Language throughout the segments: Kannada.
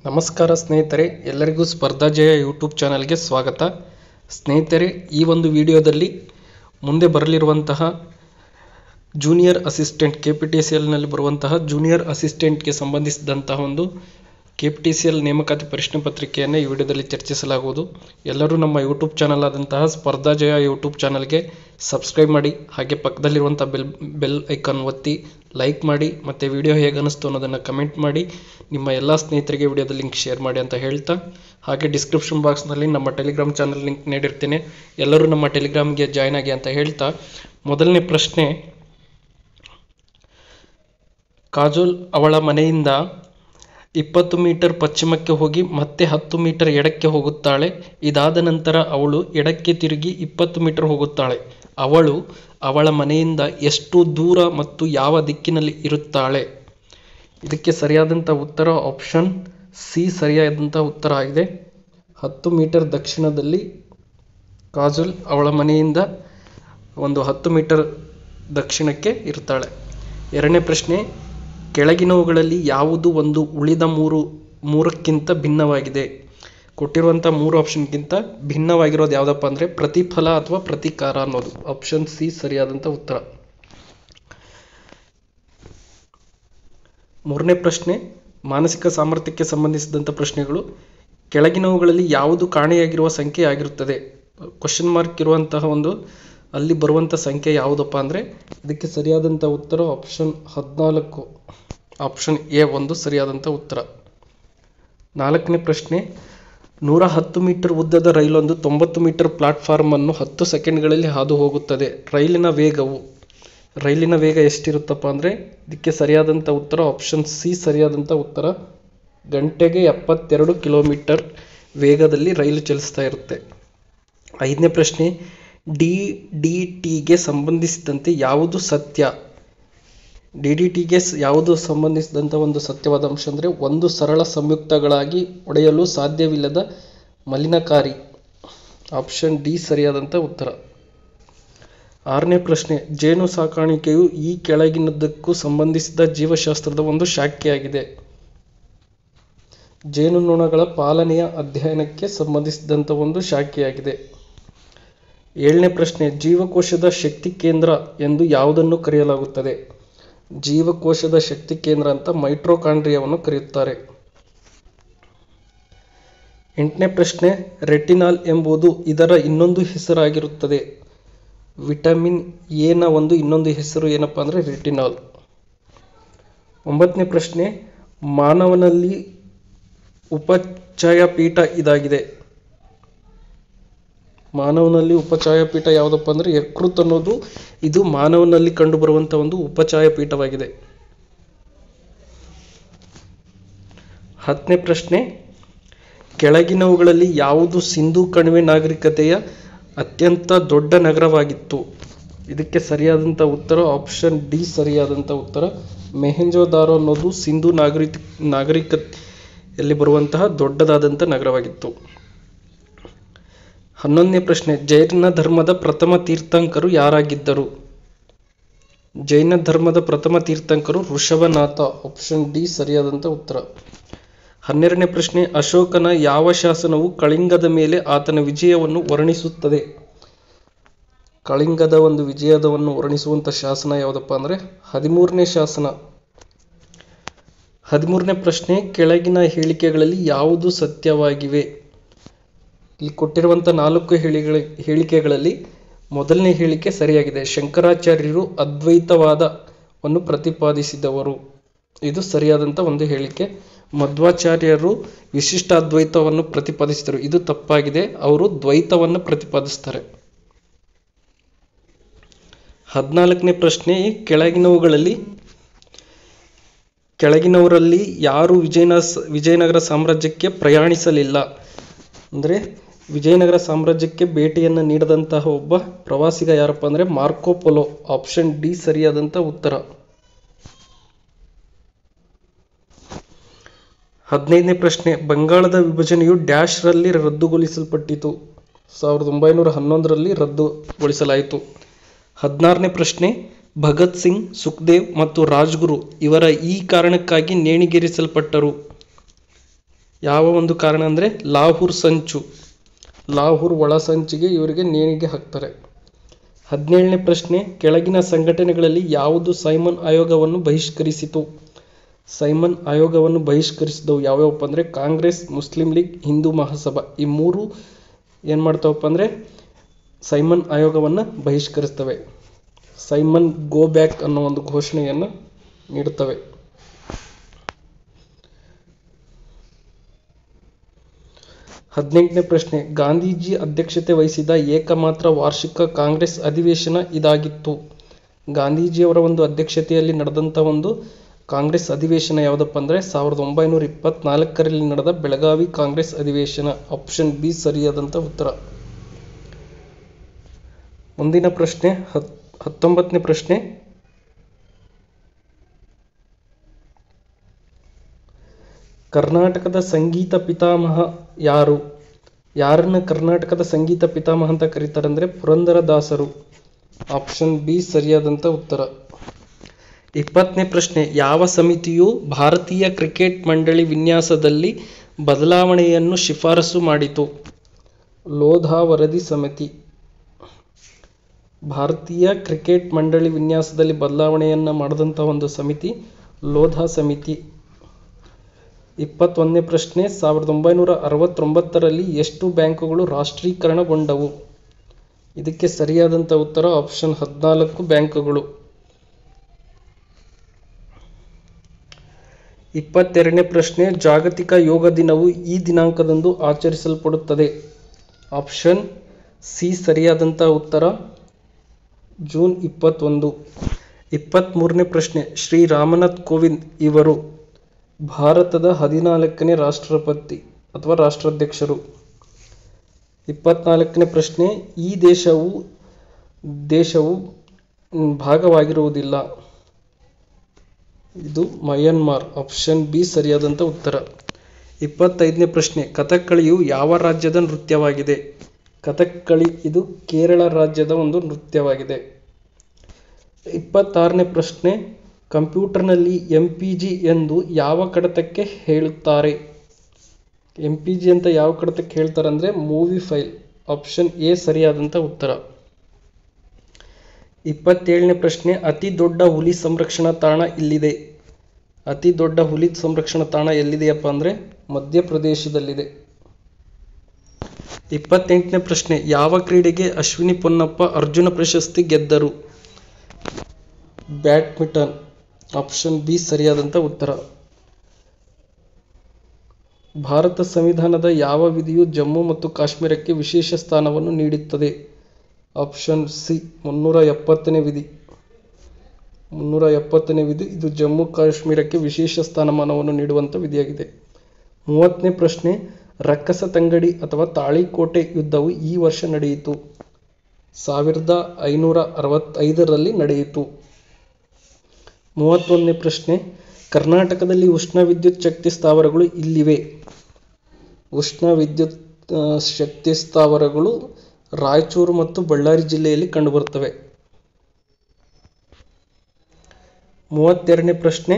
ನಮಸ್ಕಾರ ಸ್ನೇಹಿತರೆ ಎಲ್ಲರಿಗೂ ಸ್ಪರ್ಧಾ ಜಯ ಯೂಟ್ಯೂಬ್ ಚಾನಲ್ಗೆ ಸ್ವಾಗತ ಸ್ನೇಹಿತರೆ ಈ ಒಂದು ವಿಡಿಯೋದಲ್ಲಿ ಮುಂದೆ ಬರಲಿರುವಂತಹ junior assistant K P T C ಎಲ್ನಲ್ಲಿ ಬರುವಂತಹ ಜೂನಿಯರ್ ಅಸಿಸ್ಟೆಂಟ್ಗೆ ಸಂಬಂಧಿಸಿದಂತಹ ಒಂದು K P T C L ನೇಮಕಾತಿ ಪ್ರಶ್ನೆ ಪತ್ರಿಕೆಯನ್ನು ಈ ವಿಡಿಯೋದಲ್ಲಿ ಚರ್ಚಿಸಲಾಗುವುದು ಎಲ್ಲರೂ ನಮ್ಮ ಯೂಟ್ಯೂಬ್ ಚಾನಲ್ ಆದಂತಹ ಸ್ಪರ್ಧಾ ಜಯ ಯೂಟ್ಯೂಬ್ ಚಾನಲ್ಗೆ ಸಬ್ಸ್ಕ್ರೈಬ್ ಮಾಡಿ ಹಾಗೆ ಪಕ್ಕದಲ್ಲಿರುವಂಥ ಬೆಲ್ ಬೆಲ್ ಐಕಾನ್ ಒತ್ತಿ ಲೈಕ್ ಮಾಡಿ ಮತ್ತು ವಿಡಿಯೋ ಹೇಗೆ ಅನ್ನಿಸ್ತು ಅನ್ನೋದನ್ನು ಕಮೆಂಟ್ ಮಾಡಿ ನಿಮ್ಮ ಎಲ್ಲ ಸ್ನೇಹಿತರಿಗೆ ವಿಡಿಯೋದ ಲಿಂಕ್ ಶೇರ್ ಮಾಡಿ ಅಂತ ಹೇಳ್ತಾ ಹಾಗೆ ಡಿಸ್ಕ್ರಿಪ್ಷನ್ ಬಾಕ್ಸ್ನಲ್ಲಿ ನಮ್ಮ ಟೆಲಿಗ್ರಾಮ್ ಚಾನಲ್ ಲಿಂಕ್ ನೀಡಿರ್ತೇನೆ ಎಲ್ಲರೂ ನಮ್ಮ ಟೆಲಿಗ್ರಾಮ್ಗೆ ಜಾಯ್ನ್ ಆಗಿ ಅಂತ ಹೇಳ್ತಾ ಮೊದಲನೇ ಪ್ರಶ್ನೆ ಕಾಜೋಲ್ ಅವಳ ಮನೆಯಿಂದ ಇಪ್ಪತ್ತು ಮೀಟರ್ ಪಶ್ಚಿಮಕ್ಕೆ ಹೋಗಿ ಮತ್ತೆ ಹತ್ತು ಮೀಟರ್ ಎಡಕ್ಕೆ ಹೋಗುತ್ತಾಳೆ ಇದಾದ ನಂತರ ಅವಳು ಎಡಕ್ಕೆ ತಿರುಗಿ ಇಪ್ಪತ್ತು ಮೀಟರ್ ಹೋಗುತ್ತಾಳೆ ಅವಳು ಅವಳ ಮನೆಯಿಂದ ಎಷ್ಟು ದೂರ ಮತ್ತು ಯಾವ ದಿಕ್ಕಿನಲ್ಲಿ ಇರುತ್ತಾಳೆ ಇದಕ್ಕೆ ಸರಿಯಾದಂಥ ಉತ್ತರ ಆಪ್ಷನ್ ಸಿ ಸರಿಯಾದಂಥ ಉತ್ತರ ಆಗಿದೆ ಹತ್ತು ಮೀಟರ್ ದಕ್ಷಿಣದಲ್ಲಿ ಕಾಜಲ್ ಅವಳ ಮನೆಯಿಂದ ಒಂದು ಹತ್ತು ಮೀಟರ್ ದಕ್ಷಿಣಕ್ಕೆ ಇರ್ತಾಳೆ ಎರಡನೇ ಪ್ರಶ್ನೆ ಕೆಳಗಿನವುಗಳಲ್ಲಿ ಯಾವುದು ಒಂದು ಉಳಿದ ಮೂರು ಮೂರಕ್ಕಿಂತ ಭಿನ್ನವಾಗಿದೆ ಕೊಟ್ಟಿರುವಂಥ ಮೂರು ಆಪ್ಷನ್ಗಿಂತ ಭಿನ್ನವಾಗಿರೋದು ಯಾವುದಪ್ಪ ಅಂದರೆ ಪ್ರತಿಫಲ ಅಥವಾ ಪ್ರತಿಕಾರ ಅನ್ನೋದು ಆಪ್ಷನ್ ಸಿ ಸರಿಯಾದಂಥ ಉತ್ತರ ಮೂರನೇ ಪ್ರಶ್ನೆ ಮಾನಸಿಕ ಸಾಮರ್ಥ್ಯಕ್ಕೆ ಸಂಬಂಧಿಸಿದಂಥ ಪ್ರಶ್ನೆಗಳು ಕೆಳಗಿನವುಗಳಲ್ಲಿ ಯಾವುದು ಕಾಣೆಯಾಗಿರುವ ಸಂಖ್ಯೆ ಆಗಿರುತ್ತದೆ ಕ್ವಶನ್ ಮಾರ್ಕ್ ಇರುವಂತಹ ಒಂದು ಅಲ್ಲಿ ಬರುವಂಥ ಸಂಖ್ಯೆ ಯಾವುದಪ್ಪ ಅಂದರೆ ಇದಕ್ಕೆ ಸರಿಯಾದಂಥ ಉತ್ತರ ಆಪ್ಷನ್ ಹದಿನಾಲ್ಕು ಆಪ್ಷನ್ ಎ ಒಂದು ಸರಿಯಾದಂಥ ಉತ್ತರ ನಾಲ್ಕನೇ ಪ್ರಶ್ನೆ ನೂರ ಹತ್ತು ಮೀಟರ್ ಉದ್ದದ ರೈಲೊಂದು ತೊಂಬತ್ತು ಮೀಟರ್ ಪ್ಲಾಟ್ಫಾರ್ಮನ್ನು ಹತ್ತು ಸೆಕೆಂಡ್ಗಳಲ್ಲಿ ಹಾದು ಹೋಗುತ್ತದೆ ರೈಲಿನ ವೇಗವು ರೈಲಿನ ವೇಗ ಎಷ್ಟಿರುತ್ತಪ್ಪ ಅಂದರೆ ಇದಕ್ಕೆ ಸರಿಯಾದಂಥ ಉತ್ತರ ಆಪ್ಷನ್ ಸಿ ಸರಿಯಾದಂಥ ಉತ್ತರ ಗಂಟೆಗೆ ಎಪ್ಪತ್ತೆರಡು ಕಿಲೋಮೀಟರ್ ವೇಗದಲ್ಲಿ ರೈಲು ಚಲಿಸ್ತಾ ಇರುತ್ತೆ ಐದನೇ ಪ್ರಶ್ನೆ ಡಿ ಡಿ ಟಿಗೆ ಸಂಬಂಧಿಸಿದಂತೆ ಯಾವುದು ಸತ್ಯ ಡಿ ಡಿ ಟಿಗೆ ಯಾವುದು ಸಂಬಂಧಿಸಿದಂಥ ಒಂದು ಸತ್ಯವಾದ ಅಂಶ ಅಂದರೆ ಒಂದು ಸರಳ ಸಂಯುಕ್ತಗಳಾಗಿ ಒಡೆಯಲು ಸಾಧ್ಯವಿಲ್ಲದ ಮಲಿನಕಾರಿ ಆಪ್ಷನ್ ಡಿ ಸರಿಯಾದಂಥ ಉತ್ತರ ಆರನೇ ಪ್ರಶ್ನೆ ಜೇನು ಸಾಕಾಣಿಕೆಯು ಈ ಕೆಳಗಿನದಕ್ಕೂ ಸಂಬಂಧಿಸಿದ ಜೀವಶಾಸ್ತ್ರದ ಒಂದು ಶಾಖೆಯಾಗಿದೆ ಜೇನುನೊಣಗಳ ಪಾಲನೆಯ ಅಧ್ಯಯನಕ್ಕೆ ಸಂಬಂಧಿಸಿದಂಥ ಒಂದು ಶಾಖೆಯಾಗಿದೆ ಏಳನೇ ಪ್ರಶ್ನೆ ಜೀವಕೋಶದ ಶಕ್ತಿ ಕೇಂದ್ರ ಎಂದು ಯಾವುದನ್ನು ಕರೆಯಲಾಗುತ್ತದೆ ಜೀವಕೋಶದ ಶಕ್ತಿ ಕೇಂದ್ರ ಅಂತ ಮೈಟ್ರೋಕಾಂಡ್ರಿಯಾವನ್ನು ಕರೆಯುತ್ತಾರೆ ಎಂಟನೇ ಪ್ರಶ್ನೆ ರೆಟಿನಾಲ್ ಎಂಬುದು ಇದರ ಇನ್ನೊಂದು ಹೆಸರಾಗಿರುತ್ತದೆ ವಿಟಮಿನ್ ಎನ ಒಂದು ಇನ್ನೊಂದು ಹೆಸರು ಏನಪ್ಪ ಅಂದರೆ ರೆಟಿನಾಲ್ ಒಂಬತ್ತನೇ ಪ್ರಶ್ನೆ ಮಾನವನಲ್ಲಿ ಉಪಚಯ ಪೀಠ ಇದಾಗಿದೆ ಮಾನವನಲ್ಲಿ ಉಪಚಾಯ ಪೀಠ ಯಾವುದಪ್ಪ ಅಂದರೆ ಯಕೃತ್ ಅನ್ನೋದು ಇದು ಮಾನವನಲ್ಲಿ ಕಂಡುಬರುವಂಥ ಒಂದು ಉಪಚಾಯ ಪೀಠವಾಗಿದೆ ಹತ್ತನೇ ಪ್ರಶ್ನೆ ಕೆಳಗಿನವುಗಳಲ್ಲಿ ಯಾವುದು ಸಿಂಧೂ ಕಣಿವೆ ನಾಗರಿಕತೆಯ ಅತ್ಯಂತ ದೊಡ್ಡ ನಗರವಾಗಿತ್ತು ಇದಕ್ಕೆ ಸರಿಯಾದಂಥ ಉತ್ತರ ಆಪ್ಷನ್ ಡಿ ಸರಿಯಾದಂಥ ಉತ್ತರ ಮೆಹೆಂಜೋದಾರೋ ಅನ್ನೋದು ಸಿಂಧೂ ನಾಗರಿಕ ನಾಗರಿಕತೆಯಲ್ಲಿ ಬರುವಂತಹ ದೊಡ್ಡದಾದಂಥ ನಗರವಾಗಿತ್ತು ಹನ್ನೊಂದನೇ ಪ್ರಶ್ನೆ ಜೈನ ಧರ್ಮದ ಪ್ರಥಮ ತೀರ್ಥಂಕರು ಯಾರಾಗಿದ್ದರು ಜೈನ ಧರ್ಮದ ಪ್ರಥಮ ತೀರ್ಥಂಕರು ಋಷಭನಾಥ ಆಪ್ಷನ್ ಡಿ ಸರಿಯಾದಂಥ ಉತ್ತರ ಹನ್ನೆರಡನೇ ಪ್ರಶ್ನೆ ಅಶೋಕನ ಯಾವ ಶಾಸನವು ಕಳಿಂಗದ ಮೇಲೆ ಆತನ ವಿಜಯವನ್ನು ವರ್ಣಿಸುತ್ತದೆ ಕಳಿಂಗದ ಒಂದು ವಿಜಯದವನ್ನು ವರ್ಣಿಸುವಂಥ ಶಾಸನ ಯಾವುದಪ್ಪ ಅಂದರೆ ಹದಿಮೂರನೇ ಶಾಸನ ಹದಿಮೂರನೇ ಪ್ರಶ್ನೆ ಕೆಳಗಿನ ಹೇಳಿಕೆಗಳಲ್ಲಿ ಯಾವುದು ಸತ್ಯವಾಗಿವೆ ಇಲ್ಲಿ ಕೊಟ್ಟಿರುವಂಥ ನಾಲ್ಕು ಹೇಳಿಗಳ ಹೇಳಿಕೆಗಳಲ್ಲಿ ಮೊದಲನೇ ಹೇಳಿಕೆ ಸರಿಯಾಗಿದೆ ಶಂಕರಾಚಾರ್ಯರು ಅದ್ವೈತವಾದವನ್ನು ಪ್ರತಿಪಾದಿಸಿದವರು ಇದು ಸರಿಯಾದಂಥ ಒಂದು ಹೇಳಿಕೆ ಮಧ್ವಾಚಾರ್ಯರು ವಿಶಿಷ್ಟ ಅದ್ವೈತವನ್ನು ಪ್ರತಿಪಾದಿಸಿದರು ಇದು ತಪ್ಪಾಗಿದೆ ಅವರು ದ್ವೈತವನ್ನು ಪ್ರತಿಪಾದಿಸ್ತಾರೆ ಹದಿನಾಲ್ಕನೇ ಪ್ರಶ್ನೆ ಕೆಳಗಿನವುಗಳಲ್ಲಿ ಕೆಳಗಿನವರಲ್ಲಿ ಯಾರು ವಿಜಯನ ವಿಜಯನಗರ ಸಾಮ್ರಾಜ್ಯಕ್ಕೆ ಪ್ರಯಾಣಿಸಲಿಲ್ಲ ಅಂದರೆ ವಿಜಯನಗರ ಸಾಮ್ರಾಜ್ಯಕ್ಕೆ ಭೇಟಿಯನ್ನು ನೀಡಿದಂತಹ ಒಬ್ಬ ಪ್ರವಾಸಿಗ ಯಾರಪ್ಪ ಅಂದರೆ ಮಾರ್ಕೋಪೊಲೋ ಆಪ್ಷನ್ ಡಿ ಸರಿಯಾದಂಥ ಉತ್ತರ ಹದಿನೈದನೇ ಪ್ರಶ್ನೆ ಬಂಗಾಳದ ವಿಭಜನೆಯು ಡ್ಯಾಶ್ರಲ್ಲಿ ರದ್ದುಗೊಳಿಸಲ್ಪಟ್ಟಿತು ಸಾವಿರದ ಒಂಬೈನೂರ ಹನ್ನೊಂದರಲ್ಲಿ ರದ್ದುಗೊಳಿಸಲಾಯಿತು ಹದಿನಾರನೇ ಪ್ರಶ್ನೆ ಭಗತ್ ಸಿಂಗ್ ಸುಖ್ದೇವ್ ಮತ್ತು ರಾಜ್ಗುರು ಇವರ ಈ ಕಾರಣಕ್ಕಾಗಿ ನೇಣಿಗೇರಿಸಲ್ಪಟ್ಟರು ಯಾವ ಒಂದು ಕಾರಣ ಅಂದರೆ ಲಾಹೂರ್ ಸಂಚು ಲಾಹೂರ್ ಒಳಸಂಚಿಗೆ ಇವರಿಗೆ ನೇಣಿಗೆ ಹಾಕ್ತಾರೆ ಹದಿನೇಳನೇ ಪ್ರಶ್ನೆ ಕೆಳಗಿನ ಸಂಘಟನೆಗಳಲ್ಲಿ ಯಾವುದು ಸೈಮನ್ ಆಯೋಗವನ್ನು ಬಹಿಷ್ಕರಿಸಿತು ಸೈಮನ್ ಆಯೋಗವನ್ನು ಬಹಿಷ್ಕರಿಸಿದವು ಯಾವ್ಯಾವಪ್ಪ ಅಂದರೆ ಕಾಂಗ್ರೆಸ್ ಮುಸ್ಲಿಂ ಲೀಗ್ ಹಿಂದೂ ಮಹಾಸಭಾ ಈ ಮೂರು ಏನು ಮಾಡ್ತಾವಪ್ಪ ಅಂದರೆ ಸೈಮನ್ ಆಯೋಗವನ್ನು ಬಹಿಷ್ಕರಿಸ್ತವೆ ಸೈಮನ್ ಗೋ ಬ್ಯಾಕ್ ಅನ್ನೋ ಒಂದು ಘೋಷಣೆಯನ್ನು ನೀಡುತ್ತವೆ ಹದಿನೆಂಟನೇ ಪ್ರಶ್ನೆ ಗಾಂಧೀಜಿ ಅಧ್ಯಕ್ಷತೆ ವಹಿಸಿದ ಏಕಮಾತ್ರ ವಾರ್ಷಿಕ ಕಾಂಗ್ರೆಸ್ ಅಧಿವೇಶನ ಇದಾಗಿತ್ತು ಗಾಂಧೀಜಿಯವರ ಒಂದು ಅಧ್ಯಕ್ಷತೆಯಲ್ಲಿ ನಡೆದಂಥ ಒಂದು ಕಾಂಗ್ರೆಸ್ ಅಧಿವೇಶನ ಯಾವುದಪ್ಪ ಅಂದರೆ ಸಾವಿರದ ಒಂಬೈನೂರ ಇಪ್ಪತ್ನಾಲ್ಕರಲ್ಲಿ ನಡೆದ ಬೆಳಗಾವಿ ಕಾಂಗ್ರೆಸ್ ಅಧಿವೇಶನ ಆಪ್ಷನ್ ಬಿ ಸರಿಯಾದಂಥ ಉತ್ತರ ಮುಂದಿನ ಪ್ರಶ್ನೆ ಹತ್ ಹತ್ತೊಂಬತ್ತನೇ ಪ್ರಶ್ನೆ ಕರ್ನಾಟಕದ ಸಂಗೀತ ಪಿತಾಮಹ ಯಾರು ಯಾರನ್ನ ಕರ್ನಾಟಕದ ಸಂಗೀತ ಪಿತಾಮಹ ಅಂತ ಕರೀತಾರೆ ಅಂದರೆ ಪುರಂದರದಾಸರು ಆಪ್ಷನ್ ಬಿ ಸರಿಯಾದಂಥ ಉತ್ತರ ಇಪ್ಪತ್ತನೇ ಪ್ರಶ್ನೆ ಯಾವ ಸಮಿತಿಯು ಭಾರತೀಯ ಕ್ರಿಕೆಟ್ ಮಂಡಳಿ ವಿನ್ಯಾಸದಲ್ಲಿ ಬದಲಾವಣೆಯನ್ನು ಶಿಫಾರಸು ಮಾಡಿತು ಲೋಧಾ ವರದಿ ಸಮಿತಿ ಭಾರತೀಯ ಕ್ರಿಕೆಟ್ ಮಂಡಳಿ ವಿನ್ಯಾಸದಲ್ಲಿ ಬದಲಾವಣೆಯನ್ನು ಮಾಡಿದಂಥ ಒಂದು ಸಮಿತಿ ಲೋಧಾ ಸಮಿತಿ ಇಪ್ಪತ್ತೊಂದನೇ ಪ್ರಶ್ನೆ ಸಾವಿರದ ಒಂಬೈನೂರ ಅರವತ್ತೊಂಬತ್ತರಲ್ಲಿ ಎಷ್ಟು ಬ್ಯಾಂಕುಗಳು ರಾಷ್ಟ್ರೀಕರಣಗೊಂಡವು ಇದಕ್ಕೆ ಸರಿಯಾದಂಥ ಉತ್ತರ ಆಪ್ಷನ್ ಹದಿನಾಲ್ಕು ಬ್ಯಾಂಕುಗಳು ಇಪ್ಪತ್ತೆರಡನೇ ಪ್ರಶ್ನೆ ಜಾಗತಿಕ ಯೋಗ ದಿನವು ಈ ದಿನಾಂಕದಂದು ಆಚರಿಸಲ್ಪಡುತ್ತದೆ ಆಪ್ಷನ್ ಸಿ ಸರಿಯಾದಂಥ ಉತ್ತರ ಜೂನ್ ಇಪ್ಪತ್ತೊಂದು ಇಪ್ಪತ್ತ್ಮೂರನೇ ಪ್ರಶ್ನೆ ಶ್ರೀ ರಾಮನಾಥ್ ಕೋವಿಂದ್ ಇವರು ಭಾರತದ ಹದಿನಾಲ್ಕನೇ ರಾಷ್ಟ್ರಪತಿ ಅಥವಾ ರಾಷ್ಟ್ರಾಧ್ಯಕ್ಷರು ಇಪ್ಪತ್ನಾಲ್ಕನೇ ಪ್ರಶ್ನೆ ಈ ದೇಶವು ದೇಶವು ಭಾಗವಾಗಿರುವುದಿಲ್ಲ ಇದು ಮಯನ್ಮಾರ್ ಆಪ್ಷನ್ ಬಿ ಸರಿಯಾದಂಥ ಉತ್ತರ ಇಪ್ಪತ್ತೈದನೇ ಪ್ರಶ್ನೆ ಕಥಕ್ಕಳಿಯು ಯಾವ ರಾಜ್ಯದ ನೃತ್ಯವಾಗಿದೆ ಕಥಕ್ಕಳಿ ಇದು ಕೇರಳ ರಾಜ್ಯದ ಒಂದು ನೃತ್ಯವಾಗಿದೆ ಇಪ್ಪತ್ತಾರನೇ ಪ್ರಶ್ನೆ ಕಂಪ್ಯೂಟರ್ನಲ್ಲಿ ಎಂ ಪಿ ಜಿ ಎಂದು ಯಾವ ಕಡತಕ್ಕೆ ಹೇಳುತ್ತಾರೆ ಎಂ ಪಿ ಜಿ ಅಂತ ಯಾವ ಕಡತಕ್ಕೆ ಹೇಳ್ತಾರೆ ಅಂದರೆ ಮೂವಿ ಫೈಲ್ ಆಪ್ಷನ್ ಎ ಸರಿಯಾದಂಥ ಉತ್ತರ ಇಪ್ಪತ್ತೇಳನೇ ಪ್ರಶ್ನೆ ಅತಿ ದೊಡ್ಡ ಹುಲಿ ಸಂರಕ್ಷಣಾ ತಾಣ ಇಲ್ಲಿದೆ ಅತಿ ದೊಡ್ಡ ಹುಲಿ ಸಂರಕ್ಷಣಾ ತಾಣ ಎಲ್ಲಿದೆಯಪ್ಪ ಅಂದರೆ ಮಧ್ಯಪ್ರದೇಶದಲ್ಲಿದೆ ಇಪ್ಪತ್ತೆಂಟನೇ ಪ್ರಶ್ನೆ ಯಾವ ಕ್ರೀಡೆಗೆ ಅಶ್ವಿನಿ ಪೊನ್ನಪ್ಪ ಅರ್ಜುನ ಪ್ರಶಸ್ತಿ ಗೆದ್ದರು ಬ್ಯಾಡ್ಮಿಂಟನ್ ಆಪ್ಷನ್ ಬಿ ಸರಿಯಾದಂಥ ಉತ್ತರ ಭಾರತ ಸಂವಿಧಾನದ ಯಾವ ವಿಧಿಯು ಜಮ್ಮು ಮತ್ತು ಕಾಶ್ಮೀರಕ್ಕೆ ವಿಶೇಷ ಸ್ಥಾನವನ್ನು ನೀಡುತ್ತದೆ ಆಪ್ಷನ್ ಸಿ ಮುನ್ನೂರ ಎಪ್ಪತ್ತನೇ ವಿಧಿ ಮುನ್ನೂರ ಎಪ್ಪತ್ತನೇ ವಿಧಿ ಇದು ಜಮ್ಮು ಕಾಶ್ಮೀರಕ್ಕೆ ವಿಶೇಷ ಸ್ಥಾನಮಾನವನ್ನು ನೀಡುವಂಥ ವಿಧಿಯಾಗಿದೆ ಮೂವತ್ತನೇ ಪ್ರಶ್ನೆ ರಕ್ಕಸ ತಂಗಡಿ ಅಥವಾ ತಾಳಿಕೋಟೆ ಯುದ್ಧವು ಈ ವರ್ಷ ನಡೆಯಿತು ಸಾವಿರದ ಐನೂರ ಅರವತ್ತೈದರಲ್ಲಿ ನಡೆಯಿತು ಮೂವತ್ತೊಂದನೇ ಪ್ರಶ್ನೆ ಕರ್ನಾಟಕದಲ್ಲಿ ಉಷ್ಣ ವಿದ್ಯುತ್ ಶಕ್ತಿ ಸ್ಥಾವರಗಳು ಇಲ್ಲಿವೆ ಉಷ್ಣ ವಿದ್ಯುತ್ ಆ, ಶಕ್ತಿ ಸ್ಥಾವರಗಳು ರಾಯಚೂರು ಮತ್ತು ಬಳ್ಳಾರಿ ಜಿಲ್ಲೆಯಲ್ಲಿ ಕಂಡುಬರುತ್ತವೆ ಮೂವತ್ತೆರಡನೇ ಪ್ರಶ್ನೆ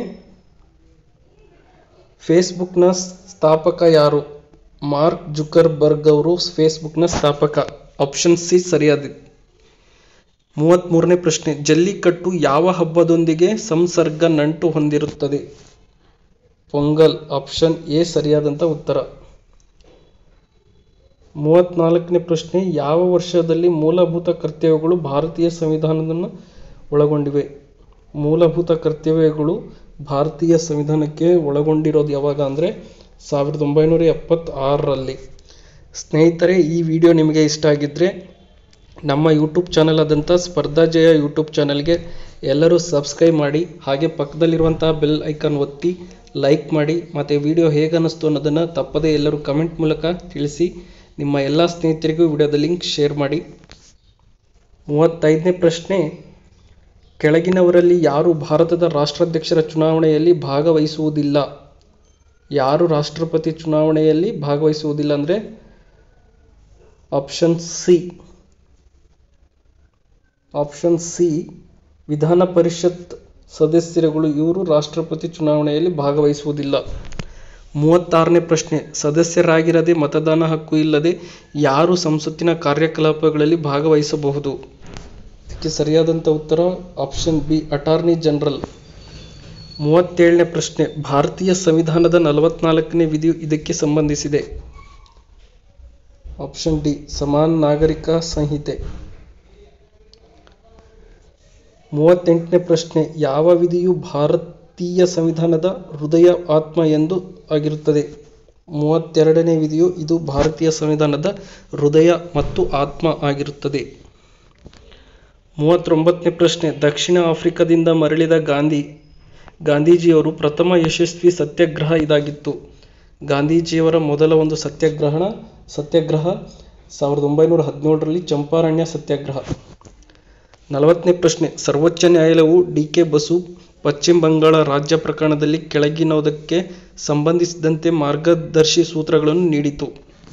ಫೇಸ್ಬುಕ್ನ ಸ್ಥಾಪಕ ಯಾರು ಮಾರ್ಕ್ ಜುಕರ್ಬರ್ಗ್ ಅವರು ಫೇಸ್ಬುಕ್ನ ಸ್ಥಾಪಕ ಆಪ್ಷನ್ ಸಿ ಸರಿಯಾದ ಮೂವತ್ತ್ಮೂರನೇ ಪ್ರಶ್ನೆ ಜಲ್ಲಿಕಟ್ಟು ಯಾವ ಹಬ್ಬದೊಂದಿಗೆ ಸಂಸರ್ಗ ನಂಟು ಹೊಂದಿರುತ್ತದೆ ಪೊಂಗಲ್ ಆಪ್ಷನ್ ಎ ಸರಿಯಾದಂಥ ಉತ್ತರ ಮೂವತ್ನಾಲ್ಕನೇ ಪ್ರಶ್ನೆ ಯಾವ ವರ್ಷದಲ್ಲಿ ಮೂಲಭೂತ ಕರ್ತವ್ಯಗಳು ಭಾರತೀಯ ಸಂವಿಧಾನವನ್ನು ಒಳಗೊಂಡಿವೆ ಮೂಲಭೂತ ಕರ್ತವ್ಯಗಳು ಭಾರತೀಯ ಸಂವಿಧಾನಕ್ಕೆ ಒಳಗೊಂಡಿರೋದು ಯಾವಾಗ ಅಂದರೆ ಸಾವಿರದ ಒಂಬೈನೂರ ಎಪ್ಪತ್ತಾರರಲ್ಲಿ ಸ್ನೇಹಿತರೆ ಈ ವಿಡಿಯೋ ನಿಮಗೆ ಇಷ್ಟ ಆಗಿದ್ದರೆ ನಮ್ಮ ಯೂಟ್ಯೂಬ್ ಚಾನಲ್ ಆದಂಥ ಸ್ಪರ್ಧಾ ಜಯ ಯೂಟ್ಯೂಬ್ ಚಾನಲ್ಗೆ ಎಲ್ಲರೂ ಸಬ್ಸ್ಕ್ರೈಬ್ ಮಾಡಿ ಹಾಗೆ ಪಕ್ಕದಲ್ಲಿರುವಂತಹ ಬೆಲ್ ಐಕಾನ್ ಒತ್ತಿ ಲೈಕ್ ಮಾಡಿ ಮತ್ತು ವಿಡಿಯೋ ಹೇಗೆ ಅನ್ನಿಸ್ತು ಅನ್ನೋದನ್ನು ತಪ್ಪದೇ ಎಲ್ಲರೂ ಕಮೆಂಟ್ ಮೂಲಕ ತಿಳಿಸಿ ನಿಮ್ಮ ಎಲ್ಲ ಸ್ನೇಹಿತರಿಗೂ ವಿಡಿಯೋದ ಲಿಂಕ್ ಶೇರ್ ಮಾಡಿ ಮೂವತ್ತೈದನೇ ಪ್ರಶ್ನೆ ಕೆಳಗಿನವರಲ್ಲಿ ಯಾರು ಭಾರತದ ರಾಷ್ಟ್ರಾಧ್ಯಕ್ಷರ ಚುನಾವಣೆಯಲ್ಲಿ ಭಾಗವಹಿಸುವುದಿಲ್ಲ ಯಾರು ರಾಷ್ಟ್ರಪತಿ ಚುನಾವಣೆಯಲ್ಲಿ ಭಾಗವಹಿಸುವುದಿಲ್ಲ ಅಂದರೆ ಆಪ್ಷನ್ ಸಿ ಆಪ್ಷನ್ ಸಿ ವಿಧಾನ ಪರಿಷತ್ ಸದಸ್ಯರುಗಳು ಇವರು ರಾಷ್ಟ್ರಪತಿ ಚುನಾವಣೆಯಲ್ಲಿ ಭಾಗವಹಿಸುವುದಿಲ್ಲ ಮೂವತ್ತಾರನೇ ಪ್ರಶ್ನೆ ಸದಸ್ಯರಾಗಿರದೆ ಮತದಾನ ಹಕ್ಕು ಇಲ್ಲದೆ ಯಾರು ಸಂಸತ್ತಿನ ಕಾರ್ಯಕಲಾಪಗಳಲ್ಲಿ ಭಾಗವಹಿಸಬಹುದು ಇದಕ್ಕೆ ಸರಿಯಾದಂಥ ಉತ್ತರ ಆಪ್ಷನ್ ಬಿ ಅಟಾರ್ನಿ ಜನರಲ್ ಮೂವತ್ತೇಳನೇ ಪ್ರಶ್ನೆ ಭಾರತೀಯ ಸಂವಿಧಾನದ ನಲವತ್ನಾಲ್ಕನೇ ವಿಧಿಯು ಇದಕ್ಕೆ ಸಂಬಂಧಿಸಿದೆ ಆಪ್ಷನ್ ಡಿ ಸಮಾನ ನಾಗರಿಕ ಸಂಹಿತೆ ಮೂವತ್ತೆಂಟನೇ ಪ್ರಶ್ನೆ ಯಾವ ವಿಧಿಯು ಭಾರತೀಯ ಸಂವಿಧಾನದ ಹೃದಯ ಆತ್ಮ ಎಂದು ಆಗಿರುತ್ತದೆ ಮೂವತ್ತೆರಡನೇ ವಿಧಿಯು ಇದು ಭಾರತೀಯ ಸಂವಿಧಾನದ ಹೃದಯ ಮತ್ತು ಆತ್ಮ ಆಗಿರುತ್ತದೆ ಮೂವತ್ತೊಂಬತ್ತನೇ ಪ್ರಶ್ನೆ ದಕ್ಷಿಣ ಆಫ್ರಿಕಾದಿಂದ ಮರಳಿದ ಗಾಂಧಿ ಗಾಂಧೀಜಿಯವರು ಪ್ರಥಮ ಯಶಸ್ವಿ ಸತ್ಯಾಗ್ರಹ ಇದಾಗಿತ್ತು ಗಾಂಧೀಜಿಯವರ ಮೊದಲ ಒಂದು ಸತ್ಯಾಗ್ರಹಣ ಸತ್ಯಾಗ್ರಹ ಸಾವಿರದ ಒಂಬೈನೂರ ಹದಿನೇಳರಲ್ಲಿ ಚಂಪಾರಣ್ಯ ಸತ್ಯಾಗ್ರಹ ನಲವತ್ತನೇ ಪ್ರಶ್ನೆ ಸರ್ವೋಚ್ಚ ನ್ಯಾಯಾಲಯವು ಡಿ ಕೆ ಬಸು ಪಶ್ಚಿಮ ಬಂಗಾಳ ರಾಜ್ಯ ಪ್ರಕರಣದಲ್ಲಿ ಕೆಳಗಿನದಕ್ಕೆ ಸಂಬಂಧಿಸಿದಂತೆ ಮಾರ್ಗದರ್ಶಿ ಸೂತ್ರಗಳನ್ನು ನೀಡಿತು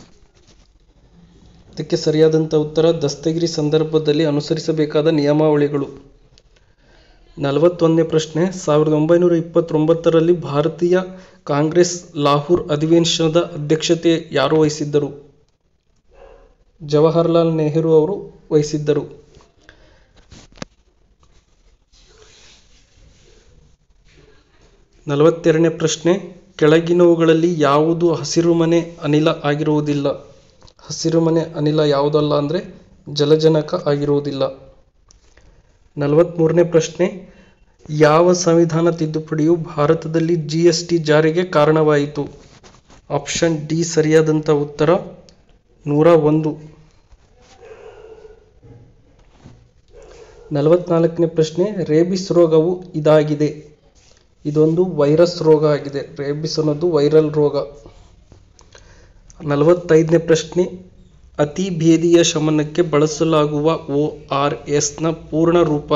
ಇದಕ್ಕೆ ಸರಿಯಾದಂಥ ಉತ್ತರ ದಸ್ತಗಿರಿ ಸಂದರ್ಭದಲ್ಲಿ ಅನುಸರಿಸಬೇಕಾದ ನಿಯಮಾವಳಿಗಳು ನಲವತ್ತೊಂದನೇ ಪ್ರಶ್ನೆ ಸಾವಿರದ ಒಂಬೈನೂರ ಇಪ್ಪತ್ತೊಂಬತ್ತರಲ್ಲಿ ಭಾರತೀಯ ಕಾಂಗ್ರೆಸ್ ಲಾಹೋರ್ ಅಧಿವೇಶನದ ಅಧ್ಯಕ್ಷತೆ ಯಾರು ವಹಿಸಿದ್ದರು ಜವಾಹರ್ಲಾಲ್ ನೆಹರು ಅವರು ವಹಿಸಿದ್ದರು ನಲವತ್ತೆರಡನೇ ಪ್ರಶ್ನೆ ಕೆಳಗಿನವುಗಳಲ್ಲಿ ಯಾವುದು ಹಸಿರುಮನೆ ಅನಿಲ ಆಗಿರುವುದಿಲ್ಲ ಹಸಿರುಮನೆ ಅನಿಲ ಯಾವುದಲ್ಲ ಅಂದರೆ ಜಲಜನಕ ಆಗಿರುವುದಿಲ್ಲ ನಲವತ್ತ್ಮೂರನೇ ಪ್ರಶ್ನೆ ಯಾವ ಸಂವಿಧಾನ ತಿದ್ದುಪಡಿಯು ಭಾರತದಲ್ಲಿ ಜಿ ಎಸ್ ಟಿ ಜಾರಿಗೆ ಕಾರಣವಾಯಿತು ಆಪ್ಷನ್ ಡಿ ಸರಿಯಾದಂಥ ಉತ್ತರ ನೂರ ಒಂದು ನಲವತ್ನಾಲ್ಕನೇ ಪ್ರಶ್ನೆ ರೇಬಿಸ್ ರೋಗವು ಇದಾಗಿದೆ ಇದೊಂದು ವೈರಸ್ ರೋಗ ಆಗಿದೆ ರೇಬಿಸ್ ಅನ್ನೋದು ವೈರಲ್ ರೋಗ ನಲವತ್ತೈದನೇ ಪ್ರಶ್ನೆ ಅತಿ ಭೇದಿಯ ಶಮನಕ್ಕೆ ಬಳಸಲಾಗುವ ಒ ಆರ್ ಎಸ್ನ ಪೂರ್ಣ ರೂಪ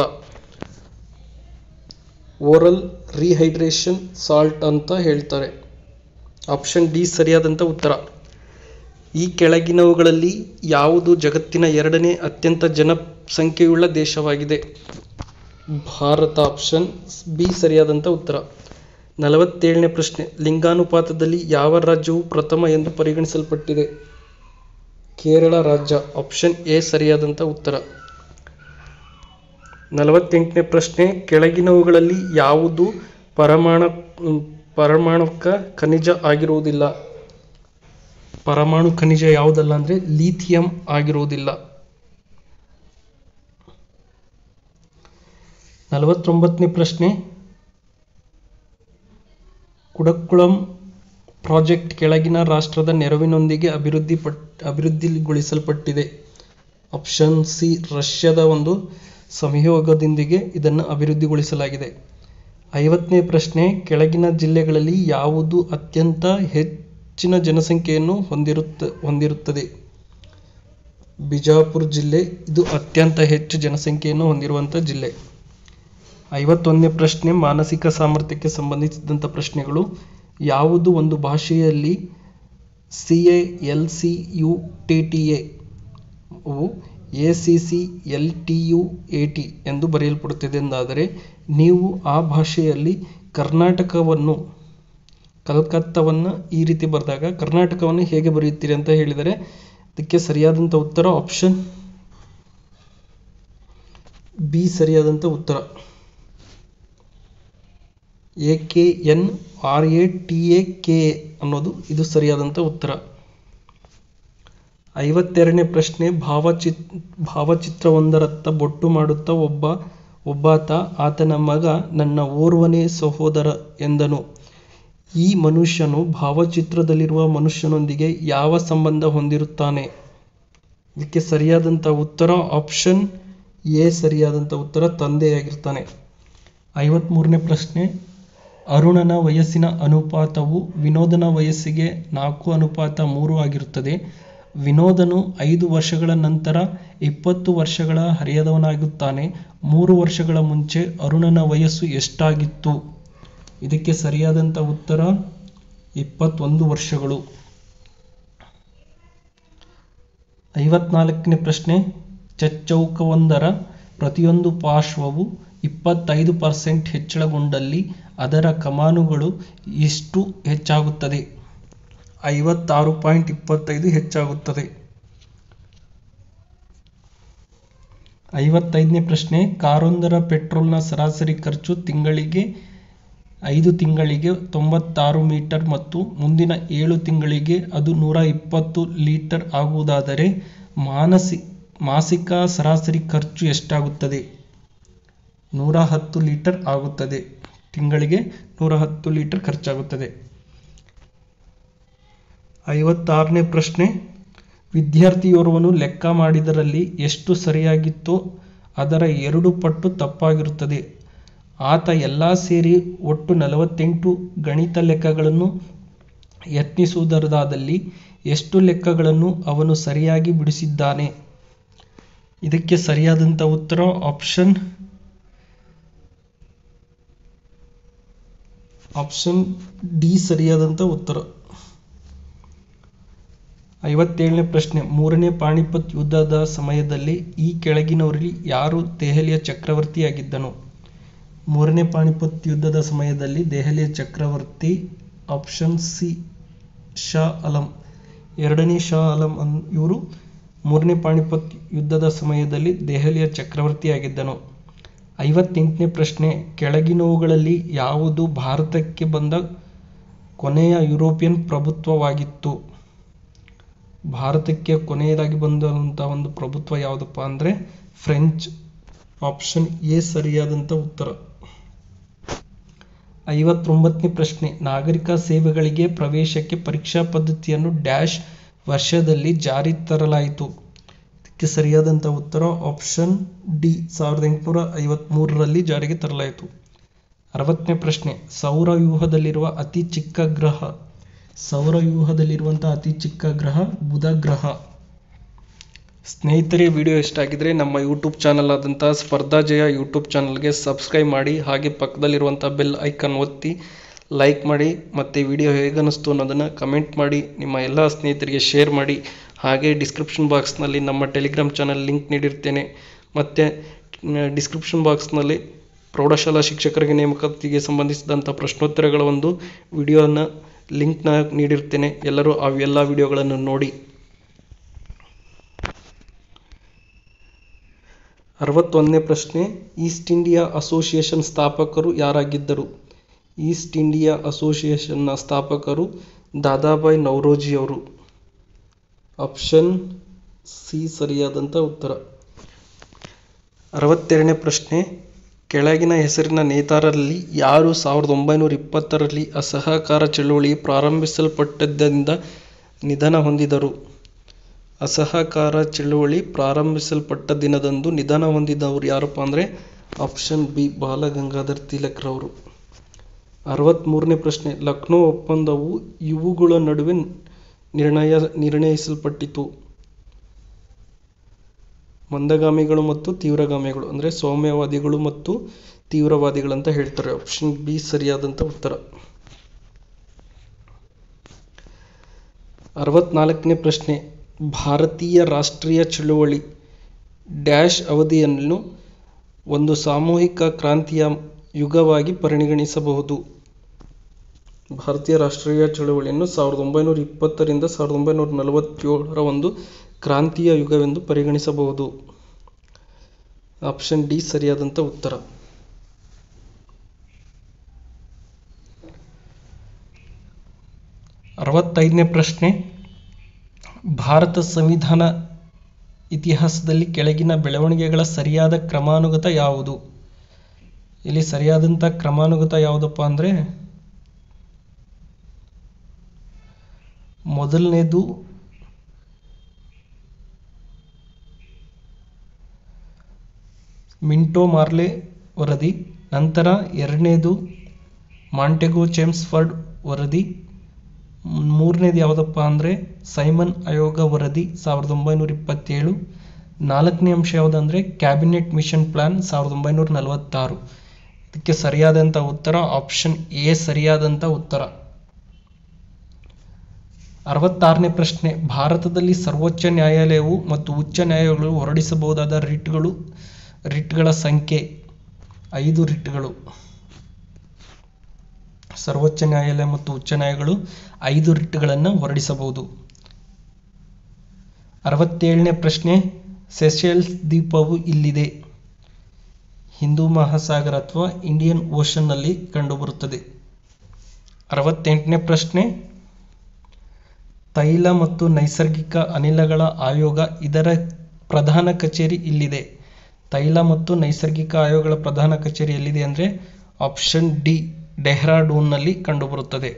ಓರಲ್ ರಿಹೈಡ್ರೇಷನ್ ಸಾಲ್ಟ್ ಅಂತ ಹೇಳ್ತಾರೆ ಆಪ್ಷನ್ ಡಿ ಸರಿಯಾದಂಥ ಉತ್ತರ ಈ ಕೆಳಗಿನವುಗಳಲ್ಲಿ ಯಾವುದು ಜಗತ್ತಿನ ಎರಡನೇ ಅತ್ಯಂತ ಜನಸಂಖ್ಯೆಯುಳ್ಳ ದೇಶವಾಗಿದೆ ಭಾರತ ಆಪ್ಷನ್ ಬಿ ಸರಿಯಾದಂಥ ಉತ್ತರ ನಲವತ್ತೇಳನೇ ಪ್ರಶ್ನೆ ಲಿಂಗಾನುಪಾತದಲ್ಲಿ ಯಾವ ರಾಜ್ಯವು ಪ್ರಥಮ ಎಂದು ಪರಿಗಣಿಸಲ್ಪಟ್ಟಿದೆ ಕೇರಳ ರಾಜ್ಯ ಆಪ್ಷನ್ ಎ ಸರಿಯಾದಂಥ ಉತ್ತರ ನಲವತ್ತೆಂಟನೇ ಪ್ರಶ್ನೆ ಕೆಳಗಿನವುಗಳಲ್ಲಿ ಯಾವುದು ಪರಮಾಣ ಪರಮಾಣುಕ ಖನಿಜ ಆಗಿರುವುದಿಲ್ಲ ಪರಮಾಣು ಖನಿಜ ಯಾವುದಲ್ಲ ಅಂದರೆ ಲೀಥಿಯಂ ಆಗಿರುವುದಿಲ್ಲ ನಲವತ್ತೊಂಬತ್ತನೇ ಪ್ರಶ್ನೆ ಕುಡಕ್ಕುಳಂ ಪ್ರಾಜೆಕ್ಟ್ ಕೆಳಗಿನ ರಾಷ್ಟ್ರದ ನೆರವಿನೊಂದಿಗೆ ಅಭಿವೃದ್ಧಿ ಪಟ್ ಅಭಿವೃದ್ಧಿಗೊಳಿಸಲ್ಪಟ್ಟಿದೆ ಆಪ್ಷನ್ ಸಿ ರಷ್ಯಾದ ಒಂದು ಸಂಯೋಗದೊಂದಿಗೆ ಇದನ್ನು ಅಭಿವೃದ್ಧಿಗೊಳಿಸಲಾಗಿದೆ ಐವತ್ತನೇ ಪ್ರಶ್ನೆ ಕೆಳಗಿನ ಜಿಲ್ಲೆಗಳಲ್ಲಿ ಯಾವುದು ಅತ್ಯಂತ ಹೆಚ್ಚಿನ ಜನಸಂಖ್ಯೆಯನ್ನು ಹೊಂದಿರುತ್ತ ಹೊಂದಿರುತ್ತದೆ ಬಿಜಾಪುರ ಜಿಲ್ಲೆ ಇದು ಅತ್ಯಂತ ಹೆಚ್ಚು ಜನಸಂಖ್ಯೆಯನ್ನು ಹೊಂದಿರುವಂಥ ಜಿಲ್ಲೆ ಐವತ್ತೊಂದನೇ ಪ್ರಶ್ನೆ ಮಾನಸಿಕ ಸಾಮರ್ಥ್ಯಕ್ಕೆ ಸಂಬಂಧಿಸಿದಂಥ ಪ್ರಶ್ನೆಗಳು ಯಾವುದು ಒಂದು ಭಾಷೆಯಲ್ಲಿ C A L C U T T A A C C L T U A T ಎಂದು ಬರೆಯಲ್ಪಡುತ್ತದೆ ಎಂದಾದರೆ ನೀವು ಆ ಭಾಷೆಯಲ್ಲಿ ಕರ್ನಾಟಕವನ್ನು ಕಲ್ಕತ್ತವನ್ನು ಈ ರೀತಿ ಬರೆದಾಗ ಕರ್ನಾಟಕವನ್ನು ಹೇಗೆ ಬರೆಯುತ್ತೀರಿ ಅಂತ ಹೇಳಿದರೆ ಅದಕ್ಕೆ ಸರಿಯಾದಂಥ ಉತ್ತರ ಆಪ್ಷನ್ ಬಿ ಸರಿಯಾದಂಥ ಉತ್ತರ A K N R A T A K A ಅನ್ನೋದು ಇದು ಸರಿಯಾದಂಥ ಉತ್ತರ ಐವತ್ತೆರಡನೇ ಪ್ರಶ್ನೆ ಭಾವಚಿತ್ ಭಾವಚಿತ್ರವೊಂದರತ್ತ ಬೊಟ್ಟು ಮಾಡುತ್ತಾ ಒಬ್ಬ ಒಬ್ಬಾತ ಆತನ ಮಗ ನನ್ನ ಓರ್ವನೇ ಸಹೋದರ ಎಂದನು ಈ ಮನುಷ್ಯನು ಭಾವಚಿತ್ರದಲ್ಲಿರುವ ಮನುಷ್ಯನೊಂದಿಗೆ ಯಾವ ಸಂಬಂಧ ಹೊಂದಿರುತ್ತಾನೆ ಇದಕ್ಕೆ ಸರಿಯಾದಂಥ ಉತ್ತರ ಆಪ್ಷನ್ ಎ ಸರಿಯಾದಂಥ ಉತ್ತರ ತಂದೆಯಾಗಿರ್ತಾನೆ ಐವತ್ತ್ಮೂರನೇ ಪ್ರಶ್ನೆ ಅರುಣನ ವಯಸ್ಸಿನ ಅನುಪಾತವು ವಿನೋದನ ವಯಸ್ಸಿಗೆ ನಾಲ್ಕು ಅನುಪಾತ ಮೂರು ಆಗಿರುತ್ತದೆ ವಿನೋದನು ಐದು ವರ್ಷಗಳ ನಂತರ ಇಪ್ಪತ್ತು ವರ್ಷಗಳ ಹರೆಯದವನಾಗುತ್ತಾನೆ ಮೂರು ವರ್ಷಗಳ ಮುಂಚೆ ಅರುಣನ ವಯಸ್ಸು ಎಷ್ಟಾಗಿತ್ತು ಇದಕ್ಕೆ ಸರಿಯಾದಂಥ ಉತ್ತರ ಇಪ್ಪತ್ತೊಂದು ವರ್ಷಗಳು ಐವತ್ನಾಲ್ಕನೇ ಪ್ರಶ್ನೆ ಚಚ್ಚೌಕವೊಂದರ ಪ್ರತಿಯೊಂದು ಪಾರ್ಶ್ವವು ಇಪ್ಪತ್ತೈದು ಪರ್ಸೆಂಟ್ ಹೆಚ್ಚಳಗೊಂಡಲ್ಲಿ ಅದರ ಕಮಾನುಗಳು ಎಷ್ಟು ಹೆಚ್ಚಾಗುತ್ತದೆ ಐವತ್ತಾರು ಪಾಯಿಂಟ್ ಇಪ್ಪತ್ತೈದು ಹೆಚ್ಚಾಗುತ್ತದೆ ಐವತ್ತೈದನೇ ಪ್ರಶ್ನೆ ಕಾರೊಂದರ ಪೆಟ್ರೋಲ್ನ ಸರಾಸರಿ ಖರ್ಚು ತಿಂಗಳಿಗೆ ಐದು ತಿಂಗಳಿಗೆ ತೊಂಬತ್ತಾರು ಮೀಟರ್ ಮತ್ತು ಮುಂದಿನ ಏಳು ತಿಂಗಳಿಗೆ ಅದು ನೂರ ಇಪ್ಪತ್ತು ಲೀಟರ್ ಆಗುವುದಾದರೆ ಮಾನಸಿ ಮಾಸಿಕ ಸರಾಸರಿ ಖರ್ಚು ಎಷ್ಟಾಗುತ್ತದೆ ನೂರ ಹತ್ತು ಲೀಟರ್ ಆಗುತ್ತದೆ ತಿಂಗಳಿಗೆ ನೂರ ಹತ್ತು ಲೀಟರ್ ಖರ್ಚಾಗುತ್ತದೆ ಐವತ್ತಾರನೇ ಪ್ರಶ್ನೆ ವಿದ್ಯಾರ್ಥಿಯೋರ್ವನು ಲೆಕ್ಕ ಮಾಡಿದರಲ್ಲಿ ಎಷ್ಟು ಸರಿಯಾಗಿತ್ತೋ ಅದರ ಎರಡು ಪಟ್ಟು ತಪ್ಪಾಗಿರುತ್ತದೆ ಆತ ಎಲ್ಲ ಸೇರಿ ಒಟ್ಟು ನಲವತ್ತೆಂಟು ಗಣಿತ ಲೆಕ್ಕಗಳನ್ನು ಯತ್ನಿಸುವುದರದಾದಲ್ಲಿ ಎಷ್ಟು ಲೆಕ್ಕಗಳನ್ನು ಅವನು ಸರಿಯಾಗಿ ಬಿಡಿಸಿದ್ದಾನೆ ಇದಕ್ಕೆ ಸರಿಯಾದಂಥ ಉತ್ತರ ಆಪ್ಷನ್ ಆಪ್ಷನ್ ಡಿ ಸರಿಯಾದಂಥ ಉತ್ತರ ಐವತ್ತೇಳನೇ ಪ್ರಶ್ನೆ ಮೂರನೇ ಪಾಣಿಪತ್ ಯುದ್ಧದ ಸಮಯದಲ್ಲಿ ಈ ಕೆಳಗಿನವರಲ್ಲಿ ಯಾರು ದೆಹಲಿಯ ಚಕ್ರವರ್ತಿಯಾಗಿದ್ದನು ಮೂರನೇ ಪಾಣಿಪತ್ ಯುದ್ಧದ ಸಮಯದಲ್ಲಿ ದೆಹಲಿಯ ಚಕ್ರವರ್ತಿ ಆಪ್ಷನ್ ಸಿ ಶಾ ಆಲಂ ಎರಡನೇ ಶಾ ಆಲಂ ಅನ್ ಇವರು ಮೂರನೇ ಪಾಣಿಪತ್ ಯುದ್ಧದ ಸಮಯದಲ್ಲಿ ದೆಹಲಿಯ ಚಕ್ರವರ್ತಿಯಾಗಿದ್ದನು ಐವತ್ತೆಂಟನೇ ಪ್ರಶ್ನೆ ಕೆಳಗಿನವುಗಳಲ್ಲಿ ಯಾವುದು ಭಾರತಕ್ಕೆ ಬಂದ ಕೊನೆಯ ಯುರೋಪಿಯನ್ ಪ್ರಭುತ್ವವಾಗಿತ್ತು ಭಾರತಕ್ಕೆ ಕೊನೆಯದಾಗಿ ಬಂದಂಥ ಒಂದು ಪ್ರಭುತ್ವ ಯಾವುದಪ್ಪ ಅಂದರೆ ಫ್ರೆಂಚ್ ಆಪ್ಷನ್ ಎ ಸರಿಯಾದಂಥ ಉತ್ತರ ಐವತ್ತೊಂಬತ್ತನೇ ಪ್ರಶ್ನೆ ನಾಗರಿಕ ಸೇವೆಗಳಿಗೆ ಪ್ರವೇಶಕ್ಕೆ ಪರೀಕ್ಷಾ ಪದ್ಧತಿಯನ್ನು ಡ್ಯಾಶ್ ವರ್ಷದಲ್ಲಿ ಜಾರಿ ತರಲಾಯಿತು ಇದಕ್ಕೆ ಸರಿಯಾದಂಥ ಉತ್ತರ ಆಪ್ಷನ್ ಡಿ ಸಾವಿರದ ಎಂಟುನೂರ ಐವತ್ತ್ಮೂರರಲ್ಲಿ ಜಾರಿಗೆ ತರಲಾಯಿತು ಅರವತ್ತನೇ ಪ್ರಶ್ನೆ ಸೌರವ್ಯೂಹದಲ್ಲಿರುವ ಅತಿ ಚಿಕ್ಕ ಗ್ರಹ ಸೌರವ್ಯೂಹದಲ್ಲಿರುವಂತಹ ಅತಿ ಚಿಕ್ಕ ಗ್ರಹ ಬುಧ ಗ್ರಹ ಸ್ನೇಹಿತರೆ ವಿಡಿಯೋ ಇಷ್ಟ ಆಗಿದ್ರೆ ನಮ್ಮ ಯೂಟ್ಯೂಬ್ ಚಾನಲ್ ಆದಂಥ ಸ್ಪರ್ಧಾ ಜಯ ಯೂಟ್ಯೂಬ್ ಚಾನಲ್ಗೆ ಸಬ್ಸ್ಕ್ರೈಬ್ ಮಾಡಿ ಹಾಗೆ ಪಕ್ಕದಲ್ಲಿರುವಂಥ ಬೆಲ್ ಐಕನ್ ಒತ್ತಿ ಲೈಕ್ ಮಾಡಿ ಮತ್ತು ವಿಡಿಯೋ ಹೇಗನ್ನಿಸ್ತು ಅನ್ನೋದನ್ನು ಕಮೆಂಟ್ ಮಾಡಿ ನಿಮ್ಮ ಎಲ್ಲ ಸ್ನೇಹಿತರಿಗೆ ಶೇರ್ ಮಾಡಿ ಹಾಗೆ ಡಿಸ್ಕ್ರಿಪ್ಷನ್ ಬಾಕ್ಸ್ನಲ್ಲಿ ನಮ್ಮ ಟೆಲಿಗ್ರಾಮ್ ಚಾನಲ್ ಲಿಂಕ್ ನೀಡಿರ್ತೇನೆ ಮತ್ತು ಡಿಸ್ಕ್ರಿಪ್ಷನ್ ಬಾಕ್ಸ್ನಲ್ಲಿ ಪ್ರೌಢಶಾಲಾ ಶಿಕ್ಷಕರಿಗೆ ನೇಮಕಾತಿಗೆ ಸಂಬಂಧಿಸಿದಂಥ ಪ್ರಶ್ನೋತ್ತರಗಳ ಒಂದು ವಿಡಿಯೋನ ಲಿಂಕ್ನ ನೀಡಿರ್ತೇನೆ ಎಲ್ಲರೂ ಆ ಎಲ್ಲ ವಿಡಿಯೋಗಳನ್ನು ನೋಡಿ ಅರವತ್ತೊಂದನೇ ಪ್ರಶ್ನೆ ಈಸ್ಟ್ ಇಂಡಿಯಾ ಅಸೋಸಿಯೇಷನ್ ಸ್ಥಾಪಕರು ಯಾರಾಗಿದ್ದರು ಈಸ್ಟ್ ಇಂಡಿಯಾ ಅಸೋಸಿಯೇಷನ್ನ ಸ್ಥಾಪಕರು ದಾದಾಬಾಯ್ ನವರೋಜಿಯವರು ಆಪ್ಷನ್ ಸಿ ಸರಿಯಾದಂಥ ಉತ್ತರ ಅರವತ್ತೆರಡನೇ ಪ್ರಶ್ನೆ ಕೆಳಗಿನ ಹೆಸರಿನ ನೇತಾರರಲ್ಲಿ ಯಾರು ಸಾವಿರದ ಒಂಬೈನೂರ ಇಪ್ಪತ್ತರಲ್ಲಿ ಅಸಹಕಾರ ಚಳುವಳಿ ಪ್ರಾರಂಭಿಸಲ್ಪಟ್ಟದ್ದರಿಂದ ನಿಧನ ಹೊಂದಿದರು ಅಸಹಕಾರ ಚಳುವಳಿ ಪ್ರಾರಂಭಿಸಲ್ಪಟ್ಟ ದಿನದಂದು ನಿಧನ ಹೊಂದಿದವರು ಯಾರಪ್ಪ ಅಂದರೆ ಆಪ್ಷನ್ ಬಿ ಬಾಲಗಂಗಾಧರ್ ತಿಲಕ್ರವರು ಅರವತ್ತ್ಮೂರನೇ ಪ್ರಶ್ನೆ ಲಕ್ನೋ ಒಪ್ಪಂದವು ಇವುಗಳ ನಡುವೆ ನಿರ್ಣಯ ನಿರ್ಣಯಿಸಲ್ಪಟ್ಟಿತು ಮಂದಗಾಮಿಗಳು ಮತ್ತು ತೀವ್ರಗಾಮಿಗಳು ಅಂದರೆ ಸೌಮ್ಯವಾದಿಗಳು ಮತ್ತು ತೀವ್ರವಾದಿಗಳಂತ ಹೇಳ್ತಾರೆ ಆಪ್ಷನ್ ಬಿ ಸರಿಯಾದಂಥ ಉತ್ತರ ಅರವತ್ನಾಲ್ಕನೇ ಪ್ರಶ್ನೆ ಭಾರತೀಯ ರಾಷ್ಟ್ರೀಯ ಚಳುವಳಿ ಡ್ಯಾಶ್ ಅವಧಿಯನ್ನು ಒಂದು ಸಾಮೂಹಿಕ ಕ್ರಾಂತಿಯ ಯುಗವಾಗಿ ಪರಿಗಣಿಸಬಹುದು ಭಾರತೀಯ ರಾಷ್ಟ್ರೀಯ ಚಳುವಳಿಯನ್ನು ಸಾವಿರದ ಒಂಬೈನೂರ ಇಪ್ಪತ್ತರಿಂದ ಸಾವಿರದ ಒಂಬೈನೂರ ನಲವತ್ತೇಳರ ಒಂದು ಕ್ರಾಂತಿಯ ಯುಗವೆಂದು ಪರಿಗಣಿಸಬಹುದು ಆಪ್ಷನ್ ಡಿ ಸರಿಯಾದಂಥ ಉತ್ತರ ಅರವತ್ತೈದನೇ ಪ್ರಶ್ನೆ ಭಾರತ ಸಂವಿಧಾನ ಇತಿಹಾಸದಲ್ಲಿ ಕೆಳಗಿನ ಬೆಳವಣಿಗೆಗಳ ಸರಿಯಾದ ಕ್ರಮಾನುಗತ ಯಾವುದು ಇಲ್ಲಿ ಸರಿಯಾದಂಥ ಕ್ರಮಾನುಗತ ಯಾವುದಪ್ಪ ಅಂದರೆ ಮೊದಲನೇದು ಮಿಂಟೋ ಮಾರ್ಲೆ ವರದಿ ನಂತರ ಎರಡನೇದು ಮಾಂಟೆಗೋ ಚೆಮ್ಸ್ಫರ್ಡ್ ವರದಿ ಮೂರನೇದು ಯಾವುದಪ್ಪ ಅಂದರೆ ಸೈಮನ್ ಆಯೋಗ ವರದಿ ಸಾವಿರದ ಒಂಬೈನೂರ ಇಪ್ಪತ್ತೇಳು ನಾಲ್ಕನೇ ಅಂಶ ಯಾವುದಂದರೆ ಕ್ಯಾಬಿನೆಟ್ ಮಿಷನ್ ಪ್ಲಾನ್ ಸಾವಿರದ ಒಂಬೈನೂರ ನಲವತ್ತಾರು ಇದಕ್ಕೆ ಸರಿಯಾದಂಥ ಉತ್ತರ ಆಪ್ಷನ್ ಎ ಸರಿಯಾದಂಥ ಉತ್ತರ ಅರವತ್ತಾರನೇ ಪ್ರಶ್ನೆ ಭಾರತದಲ್ಲಿ ಸರ್ವೋಚ್ಚ ನ್ಯಾಯಾಲಯವು ಮತ್ತು ಉಚ್ಚ ನ್ಯಾಯಾಲಯಗಳು ಹೊರಡಿಸಬಹುದಾದ ರಿಟ್ಗಳು ರಿಟ್ಗಳ ಸಂಖ್ಯೆ ಐದು ರಿಟ್ಗಳು ಸರ್ವೋಚ್ಚ ನ್ಯಾಯಾಲಯ ಮತ್ತು ಉಚ್ಚ ನ್ಯಾಯಾಲಯಗಳು ಐದು ರಿಟ್ಗಳನ್ನು ಹೊರಡಿಸಬಹುದು ಅರವತ್ತೇಳನೇ ಪ್ರಶ್ನೆ ಸೆಷೆಲ್ಸ್ ದ್ವೀಪವು ಇಲ್ಲಿದೆ ಹಿಂದೂ ಮಹಾಸಾಗರ ಅಥವಾ ಇಂಡಿಯನ್ ಓಷನ್ನಲ್ಲಿ ಕಂಡುಬರುತ್ತದೆ ಅರವತ್ತೆಂಟನೇ ಪ್ರಶ್ನೆ ತೈಲ ಮತ್ತು ನೈಸರ್ಗಿಕ ಅನಿಲಗಳ ಆಯೋಗ ಇದರ ಪ್ರಧಾನ ಕಚೇರಿ ಇಲ್ಲಿದೆ ತೈಲ ಮತ್ತು ನೈಸರ್ಗಿಕ ಆಯೋಗಗಳ ಪ್ರಧಾನ ಕಚೇರಿ ಎಲ್ಲಿದೆ ಅಂದರೆ ಆಪ್ಷನ್ ಡಿ ಡೆಹ್ರಾಡೂನ್ನಲ್ಲಿ ಕಂಡುಬರುತ್ತದೆ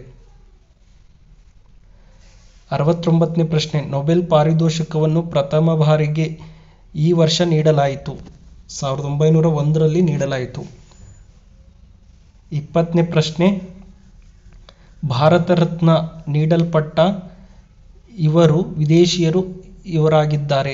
ಅರವತ್ತೊಂಬತ್ತನೇ ಪ್ರಶ್ನೆ ನೊಬೆಲ್ ಪಾರಿತೋಷಿಕವನ್ನು ಪ್ರಥಮ ಬಾರಿಗೆ ಈ ವರ್ಷ ನೀಡಲಾಯಿತು ಸಾವಿರದ ಒಂಬೈನೂರ ಒಂದರಲ್ಲಿ ನೀಡಲಾಯಿತು ಇಪ್ಪತ್ತನೇ ಪ್ರಶ್ನೆ ಭಾರತ ರತ್ನ ನೀಡಲ್ಪಟ್ಟ ಇವರು ವಿದೇಶಿಯರು ಇವರಾಗಿದ್ದಾರೆ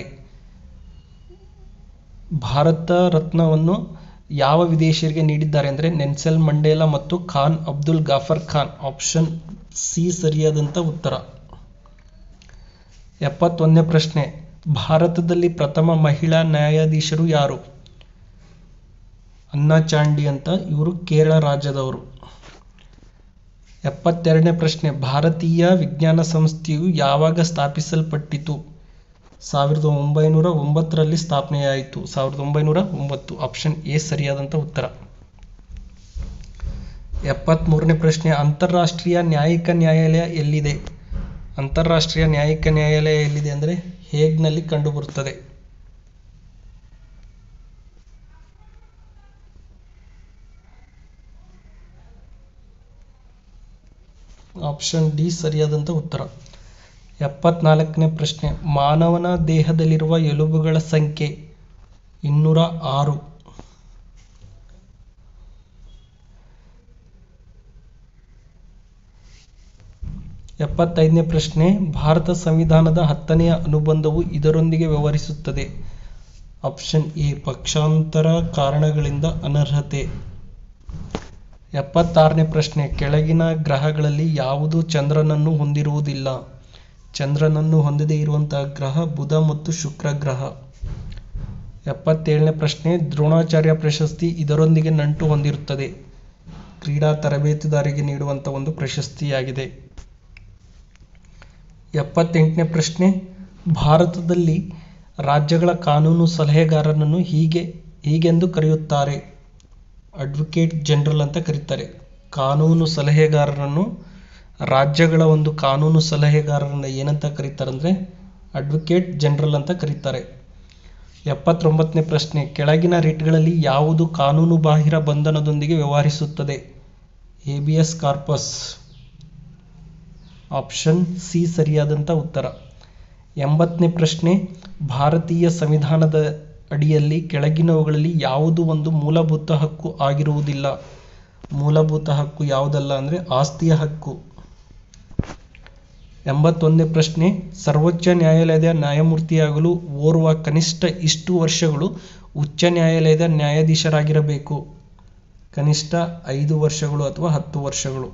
ಭಾರತ ರತ್ನವನ್ನು ಯಾವ ವಿದೇಶಿಯರಿಗೆ ನೀಡಿದ್ದಾರೆ ಅಂದರೆ ನೆನ್ಸೆಲ್ ಮಂಡೇಲಾ ಮತ್ತು ಖಾನ್ ಅಬ್ದುಲ್ ಗಾಫರ್ ಖಾನ್ ಆಪ್ಷನ್ ಸಿ ಸರಿಯಾದಂಥ ಉತ್ತರ ಎಪ್ಪತ್ತೊಂದನೇ ಪ್ರಶ್ನೆ ಭಾರತದಲ್ಲಿ ಪ್ರಥಮ ಮಹಿಳಾ ನ್ಯಾಯಾಧೀಶರು ಯಾರು ಅನ್ನಾ ಚಾಂಡಿ ಅಂತ ಇವರು ಕೇರಳ ರಾಜ್ಯದವರು ಎಪ್ಪತ್ತೆರಡನೇ ಪ್ರಶ್ನೆ ಭಾರತೀಯ ವಿಜ್ಞಾನ ಸಂಸ್ಥೆಯು ಯಾವಾಗ ಸ್ಥಾಪಿಸಲ್ಪಟ್ಟಿತು ಸಾವಿರದ ಒಂಬೈನೂರ ಒಂಬತ್ತರಲ್ಲಿ ಸ್ಥಾಪನೆಯಾಯಿತು ಸಾವಿರದ ಒಂಬೈನೂರ ಒಂಬತ್ತು ಆಪ್ಷನ್ ಎ ಸರಿಯಾದಂಥ ಉತ್ತರ ಎಪ್ಪತ್ತ್ಮೂರನೇ ಪ್ರಶ್ನೆ ಅಂತಾರಾಷ್ಟ್ರೀಯ ನ್ಯಾಯಿಕ ನ್ಯಾಯಾಲಯ ಎಲ್ಲಿದೆ ಅಂತಾರಾಷ್ಟ್ರೀಯ ನ್ಯಾಯಿಕ ನ್ಯಾಯಾಲಯ ಎಲ್ಲಿದೆ ಅಂದರೆ ಹೇಗ್ನಲ್ಲಿ ಕಂಡುಬರುತ್ತದೆ ಆಪ್ಷನ್ ಡಿ ಸರಿಯಾದಂಥ ಉತ್ತರ ಎಪ್ಪತ್ನಾಲ್ಕನೇ ಪ್ರಶ್ನೆ ಮಾನವನ ದೇಹದಲ್ಲಿರುವ ಎಲುಬುಗಳ ಸಂಖ್ಯೆ ಇನ್ನೂರ ಆರು ಎಪ್ಪತ್ತೈದನೇ ಪ್ರಶ್ನೆ ಭಾರತ ಸಂವಿಧಾನದ ಹತ್ತನೆಯ ಅನುಬಂಧವು ಇದರೊಂದಿಗೆ ವ್ಯವಹರಿಸುತ್ತದೆ ಆಪ್ಷನ್ ಎ ಪಕ್ಷಾಂತರ ಕಾರಣಗಳಿಂದ ಅನರ್ಹತೆ ಎಪ್ಪತ್ತಾರನೇ ಪ್ರಶ್ನೆ ಕೆಳಗಿನ ಗ್ರಹಗಳಲ್ಲಿ ಯಾವುದು ಚಂದ್ರನನ್ನು ಹೊಂದಿರುವುದಿಲ್ಲ ಚಂದ್ರನನ್ನು ಹೊಂದದೇ ಇರುವಂತಹ ಗ್ರಹ ಬುಧ ಮತ್ತು ಶುಕ್ರ ಗ್ರಹ ಎಪ್ಪತ್ತೇಳನೇ ಪ್ರಶ್ನೆ ದ್ರೋಣಾಚಾರ್ಯ ಪ್ರಶಸ್ತಿ ಇದರೊಂದಿಗೆ ನಂಟು ಹೊಂದಿರುತ್ತದೆ ಕ್ರೀಡಾ ತರಬೇತುದಾರಿಗೆ ನೀಡುವಂಥ ಒಂದು ಪ್ರಶಸ್ತಿಯಾಗಿದೆ ಎಪ್ಪತ್ತೆಂಟನೇ ಪ್ರಶ್ನೆ ಭಾರತದಲ್ಲಿ ರಾಜ್ಯಗಳ ಕಾನೂನು ಸಲಹೆಗಾರನನ್ನು ಹೀಗೆ ಹೀಗೆಂದು ಕರೆಯುತ್ತಾರೆ ಅಡ್ವೊಕೇಟ್ ಜನರಲ್ ಅಂತ ಕರೀತಾರೆ ಕಾನೂನು ಸಲಹೆಗಾರರನ್ನು ರಾಜ್ಯಗಳ ಒಂದು ಕಾನೂನು ಸಲಹೆಗಾರರನ್ನ ಏನಂತ ಕರೀತಾರೆ ಅಂದರೆ ಅಡ್ವೊಕೇಟ್ ಜನರಲ್ ಅಂತ ಕರೀತಾರೆ ಎಪ್ಪತ್ತೊಂಬತ್ತನೇ ಪ್ರಶ್ನೆ ಕೆಳಗಿನ ರಿಟ್ಗಳಲ್ಲಿ ಯಾವುದು ಕಾನೂನು ಬಾಹಿರ ಬಂಧನದೊಂದಿಗೆ ವ್ಯವಹರಿಸುತ್ತದೆ ಹೇಬಿಯಸ್ ಕಾರ್ಪಸ್ ಆಪ್ಷನ್ ಸಿ ಸರಿಯಾದಂಥ ಉತ್ತರ ಎಂಬತ್ತನೇ ಪ್ರಶ್ನೆ ಭಾರತೀಯ ಸಂವಿಧಾನದ ಅಡಿಯಲ್ಲಿ ಕೆಳಗಿನವುಗಳಲ್ಲಿ ಯಾವುದು ಒಂದು ಮೂಲಭೂತ ಹಕ್ಕು ಆಗಿರುವುದಿಲ್ಲ ಮೂಲಭೂತ ಹಕ್ಕು ಯಾವುದಲ್ಲ ಅಂದರೆ ಆಸ್ತಿಯ ಹಕ್ಕು ಎಂಬತ್ತೊಂದನೇ ಪ್ರಶ್ನೆ ಸರ್ವೋಚ್ಚ ನ್ಯಾಯಾಲಯದ ನ್ಯಾಯಮೂರ್ತಿಯಾಗಲು ಓರ್ವ ಕನಿಷ್ಠ ಇಷ್ಟು ವರ್ಷಗಳು ಉಚ್ಚ ನ್ಯಾಯಾಲಯದ ನ್ಯಾಯಾಧೀಶರಾಗಿರಬೇಕು ಕನಿಷ್ಠ ಐದು ವರ್ಷಗಳು ಅಥವಾ ಹತ್ತು ವರ್ಷಗಳು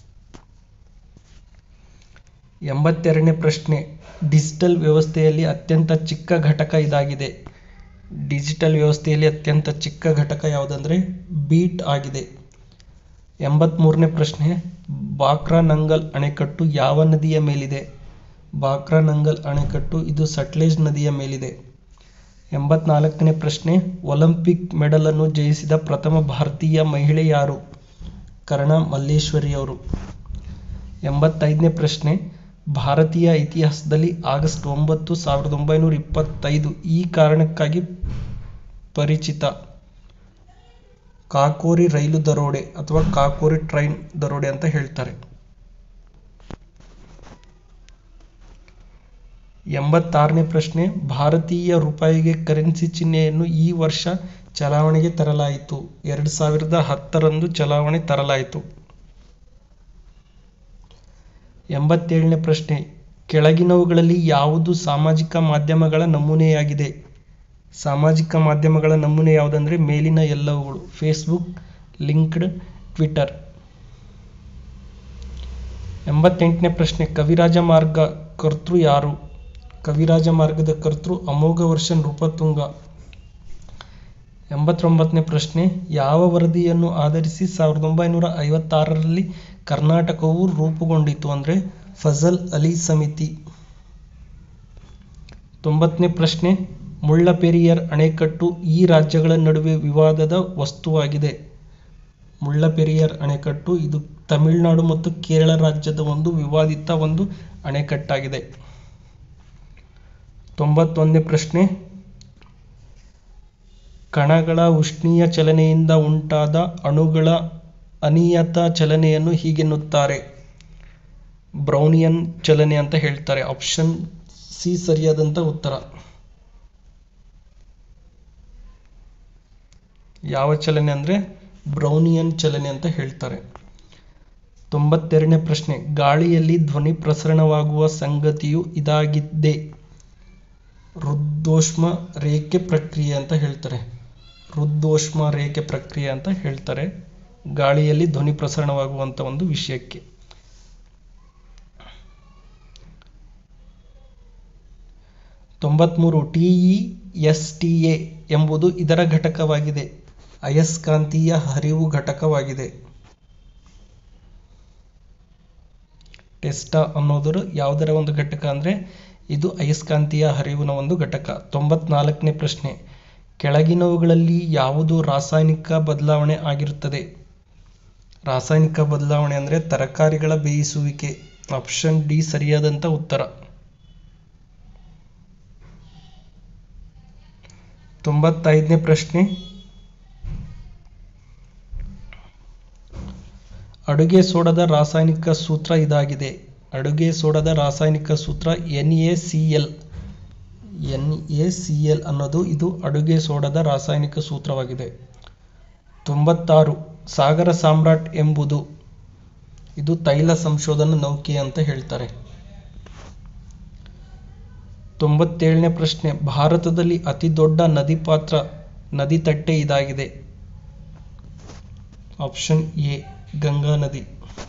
ಎಂಬತ್ತೆರಡನೇ ಪ್ರಶ್ನೆ ಡಿಜಿಟಲ್ ವ್ಯವಸ್ಥೆಯಲ್ಲಿ ಅತ್ಯಂತ ಚಿಕ್ಕ ಘಟಕ ಇದಾಗಿದೆ ಡಿಜಿಟಲ್ ವ್ಯವಸ್ಥೆಯಲ್ಲಿ ಅತ್ಯಂತ ಚಿಕ್ಕ ಘಟಕ ಯಾವುದಂದರೆ ಬೀಟ್ ಆಗಿದೆ ಎಂಬತ್ತ್ಮೂರನೇ ಪ್ರಶ್ನೆ ಬಾಕ್ರಾನಂಗಲ್ ಅಣೆಕಟ್ಟು ಯಾವ ನದಿಯ ಮೇಲಿದೆ ಬಾಕ್ರಾನಂಗಲ್ ಅಣೆಕಟ್ಟು ಇದು ಸಟ್ಲೇಜ್ ನದಿಯ ಮೇಲಿದೆ ಎಂಬತ್ನಾಲ್ಕನೇ ಪ್ರಶ್ನೆ ಒಲಿಂಪಿಕ್ ಮೆಡಲನ್ನು ಜಯಿಸಿದ ಪ್ರಥಮ ಭಾರತೀಯ ಮಹಿಳೆ ಯಾರು ಕರ್ಣ ಮಲ್ಲೇಶ್ವರಿ ಅವರು ಎಂಬತ್ತೈದನೇ ಪ್ರಶ್ನೆ ಭಾರತೀಯ ಇತಿಹಾಸದಲ್ಲಿ ಆಗಸ್ಟ್ ಒಂಬತ್ತು ಸಾವಿರದ ಒಂಬೈನೂರ ಇಪ್ಪತ್ತೈದು ಈ ಕಾರಣಕ್ಕಾಗಿ ಪರಿಚಿತ ಕಾಕೋರಿ ರೈಲು ದರೋಡೆ ಅಥವಾ ಕಾಕೋರಿ ಟ್ರೈನ್ ದರೋಡೆ ಅಂತ ಹೇಳ್ತಾರೆ ಎಂಬತ್ತಾರನೇ ಪ್ರಶ್ನೆ ಭಾರತೀಯ ರೂಪಾಯಿಗೆ ಕರೆನ್ಸಿ ಚಿಹ್ನೆಯನ್ನು ಈ ವರ್ಷ ಚಲಾವಣೆಗೆ ತರಲಾಯಿತು ಎರಡು ಸಾವಿರದ ಹತ್ತರಂದು ಚಲಾವಣೆ ತರಲಾಯಿತು ಎಂಬತ್ತೇಳನೇ ಪ್ರಶ್ನೆ ಕೆಳಗಿನವುಗಳಲ್ಲಿ ಯಾವುದು ಸಾಮಾಜಿಕ ಮಾಧ್ಯಮಗಳ ನಮೂನೆಯಾಗಿದೆ ಸಾಮಾಜಿಕ ಮಾಧ್ಯಮಗಳ ನಮೂನೆ ಯಾವುದಂದ್ರೆ ಮೇಲಿನ ಎಲ್ಲವುಗಳು ಫೇಸ್ಬುಕ್ ಲಿಂಕ್ಡ್ ಟ್ವಿಟರ್ ಎಂಬತ್ತೆಂಟನೇ ಪ್ರಶ್ನೆ ಕವಿರಾಜ ಮಾರ್ಗ ಕರ್ತೃ ಯಾರು ಕವಿರಾಜ ಮಾರ್ಗದ ಕರ್ತೃ ಅಮೋಘ ವರ್ಷ ನೃಪತುಂಗ ಎಂಬತ್ತೊಂಬತ್ತನೇ ಪ್ರಶ್ನೆ ಯಾವ ವರದಿಯನ್ನು ಆಧರಿಸಿ ಸಾವಿರದ ಒಂಬೈನೂರ ಐವತ್ತಾರರಲ್ಲಿ ಕರ್ನಾಟಕವು ರೂಪುಗೊಂಡಿತು ಅಂದರೆ ಫಜಲ್ ಅಲಿ ಸಮಿತಿ ತೊಂಬತ್ತನೇ ಪ್ರಶ್ನೆ ಮುಳ್ಳಪೆರಿಯಾರ್ ಅಣೆಕಟ್ಟು ಈ ರಾಜ್ಯಗಳ ನಡುವೆ ವಿವಾದದ ವಸ್ತುವಾಗಿದೆ ಮುಳ್ಳಪೆರಿಯಾರ್ ಅಣೆಕಟ್ಟು ಇದು ತಮಿಳುನಾಡು ಮತ್ತು ಕೇರಳ ರಾಜ್ಯದ ಒಂದು ವಿವಾದಿತ ಒಂದು ಅಣೆಕಟ್ಟಾಗಿದೆ ತೊಂಬತ್ತೊಂದನೇ ಪ್ರಶ್ನೆ ಕಣಗಳ ಉಷ್ಣೀಯ ಚಲನೆಯಿಂದ ಉಂಟಾದ ಅಣುಗಳ ಅನಿಯತ ಚಲನೆಯನ್ನು ಹೀಗೆನ್ನುತ್ತಾರೆ ಬ್ರೌನಿಯನ್ ಚಲನೆ ಅಂತ ಹೇಳ್ತಾರೆ ಆಪ್ಷನ್ ಸಿ ಸರಿಯಾದಂತ ಉತ್ತರ ಯಾವ ಚಲನೆ ಅಂದ್ರೆ ಬ್ರೌನಿಯನ್ ಚಲನೆ ಅಂತ ಹೇಳ್ತಾರೆ ತೊಂಬತ್ತೆರಡನೇ ಪ್ರಶ್ನೆ ಗಾಳಿಯಲ್ಲಿ ಧ್ವನಿ ಪ್ರಸರಣವಾಗುವ ಸಂಗತಿಯು ಇದಾಗಿದ್ದೇ ವೃದ್ದೋಷ್ಮ ರೇಖೆ ಪ್ರಕ್ರಿಯೆ ಅಂತ ಹೇಳ್ತಾರೆ ವೃದ್ದೋಷ್ಮ ರೇಖೆ ಪ್ರಕ್ರಿಯೆ ಅಂತ ಹೇಳ್ತಾರೆ ಗಾಳಿಯಲ್ಲಿ ಧ್ವನಿ ಪ್ರಸರಣವಾಗುವಂತ ಒಂದು ವಿಷಯಕ್ಕೆ ತೊಂಬತ್ಮೂರು ಟಿಇ ಎಸ್ ಟಿ ಎ ಎಂಬುದು ಇದರ ಘಟಕವಾಗಿದೆ ಅಯಸ್ಕಾಂತೀಯ ಹರಿವು ಘಟಕವಾಗಿದೆ ಟೆಸ್ಟಾ ಅನ್ನೋದರ ಯಾವುದರ ಒಂದು ಘಟಕ ಅಂದರೆ ಇದು ಅಯಸ್ಕಾಂತೀಯ ಹರಿವಿನ ಒಂದು ಘಟಕ ತೊಂಬತ್ನಾಲ್ಕನೇ ಪ್ರಶ್ನೆ ಕೆಳಗಿನವುಗಳಲ್ಲಿ ಯಾವುದು ರಾಸಾಯನಿಕ ಬದಲಾವಣೆ ಆಗಿರುತ್ತದೆ ರಾಸಾಯನಿಕ ಬದಲಾವಣೆ ಅಂದರೆ ತರಕಾರಿಗಳ ಬೇಯಿಸುವಿಕೆ ಆಪ್ಷನ್ ಡಿ ಸರಿಯಾದಂಥ ಉತ್ತರ ತೊಂಬತ್ತೈದನೇ ಪ್ರಶ್ನೆ ಅಡುಗೆ ಸೋಡದ ರಾಸಾಯನಿಕ ಸೂತ್ರ ಇದಾಗಿದೆ ಅಡುಗೆ ಸೋಡದ ರಾಸಾಯನಿಕ ಸೂತ್ರ N A C L N A C L ಅನ್ನೋದು ಇದು ಅಡುಗೆ ಸೋಡದ ರಾಸಾಯನಿಕ ಸೂತ್ರವಾಗಿದೆ ತೊಂಬತ್ತಾರು ಸಾಗರ ಸಾಮ್ರಾಟ್ ಎಂಬುದು ಇದು ತೈಲ ಸಂಶೋಧನಾ ನೌಕೆ ಅಂತ ಹೇಳ್ತಾರೆ ತೊಂಬತ್ತೇಳನೇ ಪ್ರಶ್ನೆ ಭಾರತದಲ್ಲಿ ಅತಿ ದೊಡ್ಡ ನದಿ ಪಾತ್ರ ನದಿ ತಟ್ಟೆ ಇದಾಗಿದೆ ಆಪ್ಷನ್ ಎ ಗಂಗಾ ನದಿ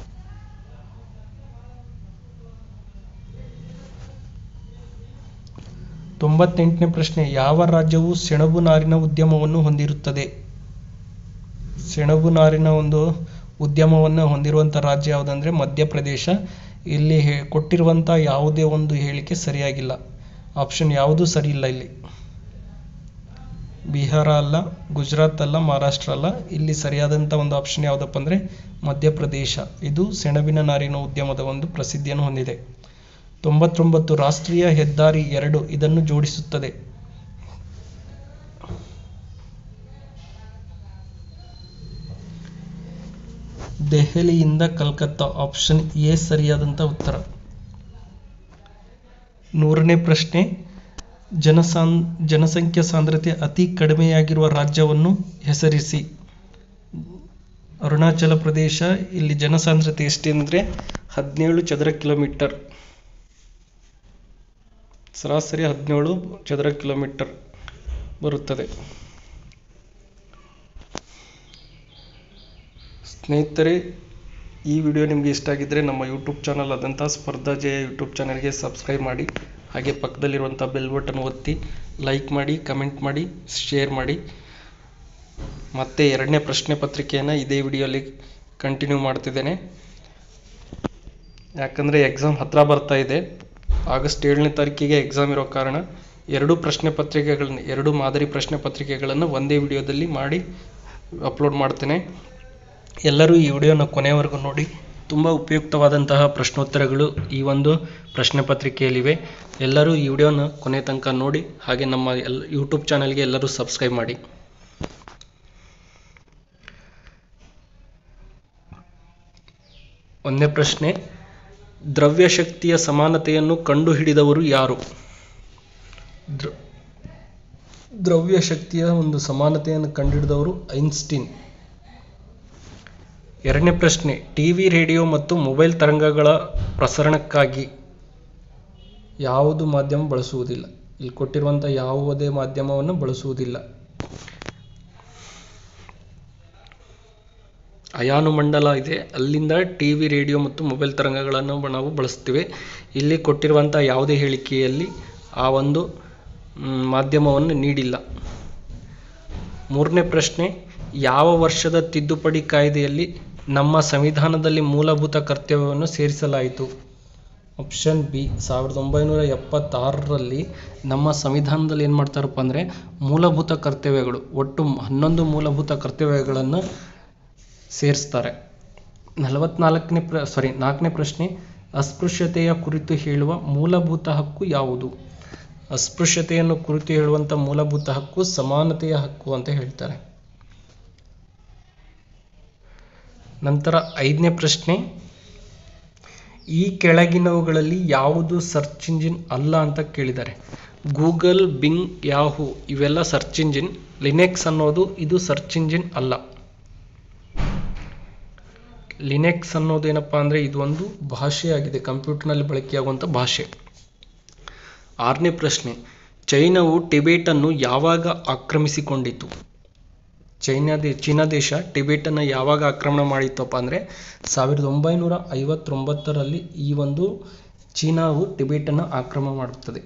ತೊಂಬತ್ತೆಂಟನೇ ಪ್ರಶ್ನೆ ಯಾವ ರಾಜ್ಯವು ಸೆಣಬು ನಾರಿನ ಉದ್ಯಮವನ್ನು ಹೊಂದಿರುತ್ತದೆ ಸೆಣಬು ನಾರಿನ ಒಂದು ಉದ್ಯಮವನ್ನು ಹೊಂದಿರುವಂಥ ರಾಜ್ಯ ಯಾವುದಂದ್ರೆ ಮಧ್ಯಪ್ರದೇಶ ಇಲ್ಲಿ ಹೇ- ಕೊಟ್ಟಿರುವಂಥ ಯಾವುದೇ ಒಂದು ಹೇಳಿಕೆ ಸರಿಯಾಗಿಲ್ಲ ಆಪ್ಷನ್ ಯಾವುದೂ ಸರಿ ಇಲ್ಲ ಇಲ್ಲಿ ಬಿಹಾರ ಅಲ್ಲ ಗುಜರಾತ್ ಅಲ್ಲ ಮಹಾರಾಷ್ಟ್ರ ಅಲ್ಲ ಇಲ್ಲಿ ಸರಿಯಾದಂಥ ಒಂದು ಆಪ್ಷನ್ ಯಾವುದಪ್ಪ ಅಂದರೆ ಮಧ್ಯಪ್ರದೇಶ ಇದು ಸೆಣಬಿನ ನಾರಿನ ಉದ್ಯಮದ ಒಂದು ಪ್ರಸಿದ್ಧಿಯನ್ನು ಹೊಂದಿದೆ ತೊಂಬತ್ತೊಂಬತ್ತು ರಾಷ್ಟ್ರೀಯ ಹೆದ್ದಾರಿ ಎರಡು ಇದನ್ನು ಜೋಡಿಸುತ್ತದೆ ದೆಹಲಿಯಿಂದ ಕಲ್ಕತ್ತಾ ಆಪ್ಷನ್ ಎ ಸರಿಯಾದಂಥ ಉತ್ತರ ನೂರನೇ ಪ್ರಶ್ನೆ ಜನಸಾನ್ ಜನಸಂಖ್ಯಾ ಸಾಂದ್ರತೆ ಅತಿ ಕಡಿಮೆಯಾಗಿರುವ ರಾಜ್ಯವನ್ನು ಹೆಸರಿಸಿ ಅರುಣಾಚಲ ಪ್ರದೇಶ ಇಲ್ಲಿ ಜನಸಾಂದ್ರತೆ ಎಷ್ಟೆಂದರೆ ಹದಿನೇಳು ಚದರ ಕಿಲೋಮೀಟರ್ ಸರಾಸರಿ ಹದಿನೇಳು ಚದರ ಕಿಲೋಮೀಟರ್ ಬರುತ್ತದೆ ಸ್ನೇಹಿತರೆ ಈ ವಿಡಿಯೋ ನಿಮಗೆ ಇಷ್ಟ ಆಗಿದ್ದರೆ ನಮ್ಮ ಯೂಟ್ಯೂಬ್ ಚಾನಲ್ ಆದಂಥ ಸ್ಪರ್ಧಾ ಜಯ ಯೂಟ್ಯೂಬ್ ಚಾನಲ್ಗೆ ಸಬ್ಸ್ಕ್ರೈಬ್ ಮಾಡಿ ಹಾಗೆ ಪಕ್ಕದಲ್ಲಿರುವಂಥ ಬೆಲ್ ಬಟನ್ ಒತ್ತಿ ಲೈಕ್ ಮಾಡಿ ಕಮೆಂಟ್ ಮಾಡಿ ಶೇರ್ ಮಾಡಿ ಮತ್ತೆ ಎರಡನೇ ಪ್ರಶ್ನೆ ಪತ್ರಿಕೆಯನ್ನು ಇದೇ ವಿಡಿಯೋಲಿ ಕಂಟಿನ್ಯೂ ಮಾಡ್ತಿದ್ದೇನೆ ಯಾಕಂದರೆ ಎಕ್ಸಾಮ್ ಹತ್ರ ಬರ್ತಾ ಇದೆ ಆಗಸ್ಟ್ ಏಳನೇ ತಾರೀಕಿಗೆ ಎಕ್ಸಾಮ್ ಇರೋ ಕಾರಣ ಎರಡು ಪ್ರಶ್ನೆ ಪತ್ರಿಕೆಗಳನ್ನ ಎರಡು ಮಾದರಿ ಪ್ರಶ್ನೆ ಪತ್ರಿಕೆಗಳನ್ನು ಒಂದೇ ವಿಡಿಯೋದಲ್ಲಿ ಮಾಡಿ ಅಪ್ಲೋಡ್ ಮಾಡ್ತೇನೆ ಎಲ್ಲರೂ ಈ ವಿಡಿಯೋನ ಕೊನೆಯವರೆಗೂ ನೋಡಿ ತುಂಬ ಉಪಯುಕ್ತವಾದಂತಹ ಪ್ರಶ್ನೋತ್ತರಗಳು ಈ ಒಂದು ಪ್ರಶ್ನೆ ಪತ್ರಿಕೆಯಲ್ಲಿವೆ ಎಲ್ಲರೂ ಈ ವಿಡಿಯೋನ ಕೊನೆ ತನಕ ನೋಡಿ ಹಾಗೆ ನಮ್ಮ ಎಲ್ ಯೂಟ್ಯೂಬ್ ಚಾನಲ್ಗೆ ಎಲ್ಲರೂ ಸಬ್ಸ್ಕ್ರೈಬ್ ಮಾಡಿ ಒಂದನೇ ಪ್ರಶ್ನೆ ದ್ರವ್ಯ ಶಕ್ತಿಯ ಸಮಾನತೆಯನ್ನು ಕಂಡುಹಿಡಿದವರು ಯಾರು ದ್ರ- ದ್ರವ್ಯ ಶಕ್ತಿಯ ಒಂದು ಸಮಾನತೆಯನ್ನು ಕಂಡುಹಿಡಿದವರು ಐನ್ಸ್ಟೀನ್ ಎರಡನೇ ಪ್ರಶ್ನೆ ಟಿವಿ ರೇಡಿಯೋ ಮತ್ತು ಮೊಬೈಲ್ ತರಂಗಗಳ ಪ್ರಸರಣಕ್ಕಾಗಿ ಯಾವುದು ಮಾಧ್ಯಮ ಬಳಸುವುದಿಲ್ಲ ಇಲ್ಲಿ ಕೊಟ್ಟಿರುವಂಥ ಯಾವುದೇ ಮಾಧ್ಯಮವನ್ನು ಬಳಸುವುದಿಲ್ಲ ಅಯಾನು ಮಂಡಲ ಇದೆ ಅಲ್ಲಿಂದ ಟಿವಿ ರೇಡಿಯೋ ಮತ್ತು ಮೊಬೈಲ್ ತರಂಗಗಳನ್ನು ನಾವು ಬಳಸ್ತೀವಿ ಇಲ್ಲಿ ಕೊಟ್ಟಿರುವಂಥ ಯಾವುದೇ ಹೇಳಿಕೆಯಲ್ಲಿ ಆ ಒಂದು ಮ್, ಮಾಧ್ಯಮವನ್ನು ನೀಡಿಲ್ಲ ಮೂರನೇ ಪ್ರಶ್ನೆ ಯಾವ ವರ್ಷದ ತಿದ್ದುಪಡಿ ಕಾಯ್ದೆಯಲ್ಲಿ ನಮ್ಮ ಸಂವಿಧಾನದಲ್ಲಿ ಮೂಲಭೂತ ಕರ್ತವ್ಯವನ್ನು ಸೇರಿಸಲಾಯಿತು ಆಪ್ಷನ್ ಬಿ ಸಾವಿರದ ಒಂಬೈನೂರ ಎಪ್ಪತ್ತಾರರಲ್ಲಿ ನಮ್ಮ ಸಂವಿಧಾನದಲ್ಲಿ ಏನು ಮಾಡ್ತಾರಪ್ಪ ಅಂದರೆ ಮೂಲಭೂತ ಕರ್ತವ್ಯಗಳು ಒಟ್ಟು ಹನ್ನೊಂದು ಮೂಲಭೂತ ಕರ್ತವ್ಯಗಳನ್ನು ಸೇರಿಸ್ತಾರೆ ನಲವತ್ನಾಲ್ಕನೇ ಪ್ರ ಸಾರಿ ನಾಲ್ಕನೇ ಪ್ರಶ್ನೆ ಅಸ್ಪೃಶ್ಯತೆಯ ಕುರಿತು ಹೇಳುವ ಮೂಲಭೂತ ಹಕ್ಕು ಯಾವುದು ಅಸ್ಪೃಶ್ಯತೆಯನ್ನು ಕುರಿತು ಹೇಳುವಂಥ ಮೂಲಭೂತ ಹಕ್ಕು ಸಮಾನತೆಯ ಹಕ್ಕು ಅಂತ ಹೇಳ್ತಾರೆ ನಂತರ ಐದನೇ ಪ್ರಶ್ನೆ ಈ ಕೆಳಗಿನವುಗಳಲ್ಲಿ ಯಾವುದು ಸರ್ಚ್ ಇಂಜಿನ್ ಅಲ್ಲ ಅಂತ ಕೇಳಿದ್ದಾರೆ ಗೂಗಲ್ ಬಿಂಗ್ ಯಾಹೂ ಇವೆಲ್ಲ ಸರ್ಚ್ ಇಂಜಿನ್ ಲಿನೆಕ್ಸ್ ಅನ್ನೋದು ಇದು ಸರ್ಚ್ ಇಂಜಿನ್ ಅಲ್ಲ ಲಿನೆಕ್ಸ್ ಅನ್ನೋದು ಏನಪ್ಪಾ ಅಂದರೆ ಇದು ಒಂದು ಭಾಷೆಯಾಗಿದೆ ಕಂಪ್ಯೂಟರ್ನಲ್ಲಿ ಬಳಕೆಯಾಗುವಂಥ ಭಾಷೆ ಆರನೇ ಪ್ರಶ್ನೆ ಚೈನಾವು ಟಿಬೇಟನ್ನು ಯಾವಾಗ ಆಕ್ರಮಿಸಿಕೊಂಡಿತು ಚೈನಾ ದೇ ಚೀನಾ ದೇಶ ಟಿಬೇಟನ್ನು ಯಾವಾಗ ಆಕ್ರಮಣ ಮಾಡಿತ್ತಪ್ಪ ಅಂದರೆ ಸಾವಿರದ ಒಂಬೈನೂರ ಐವತ್ತೊಂಬತ್ತರಲ್ಲಿ ಈ ಒಂದು ಚೀನಾವು ಟಿಬೇಟನ್ನು ಆಕ್ರಮಣ ಮಾಡುತ್ತದೆ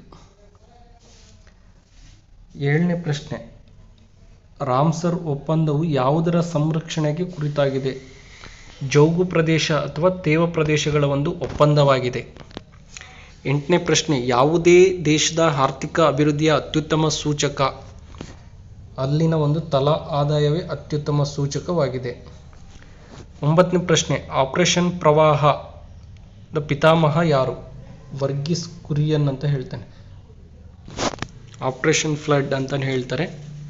ಏಳನೇ ಪ್ರಶ್ನೆ ರಾಮ್ಸರ್ ಒಪ್ಪಂದವು ಯಾವುದರ ಸಂರಕ್ಷಣೆಗೆ ಕುರಿತಾಗಿದೆ ಜೌಗು ಪ್ರದೇಶ ಅಥವಾ ತೇವ ಪ್ರದೇಶಗಳ ಒಂದು ಒಪ್ಪಂದವಾಗಿದೆ ಎಂಟನೇ ಪ್ರಶ್ನೆ ಯಾವುದೇ ದೇಶದ ಆರ್ಥಿಕ ಅಭಿವೃದ್ಧಿಯ ಅತ್ಯುತ್ತಮ ಸೂಚಕ ಅಲ್ಲಿನ ಒಂದು ತಲಾ ಆದಾಯವೇ ಅತ್ಯುತ್ತಮ ಸೂಚಕವಾಗಿದೆ ಒಂಬತ್ತನೇ ಪ್ರಶ್ನೆ ಆಪರೇಷನ್ ಪ್ರವಾಹ ದ ಪಿತಾಮಹ ಯಾರು ವರ್ಗೀಸ್ ಕುರಿಯನ್ ಅಂತ ಹೇಳ್ತಾನೆ ಆಪರೇಷನ್ ಫ್ಲಡ್ ಅಂತಾನೆ ಹೇಳ್ತಾರೆ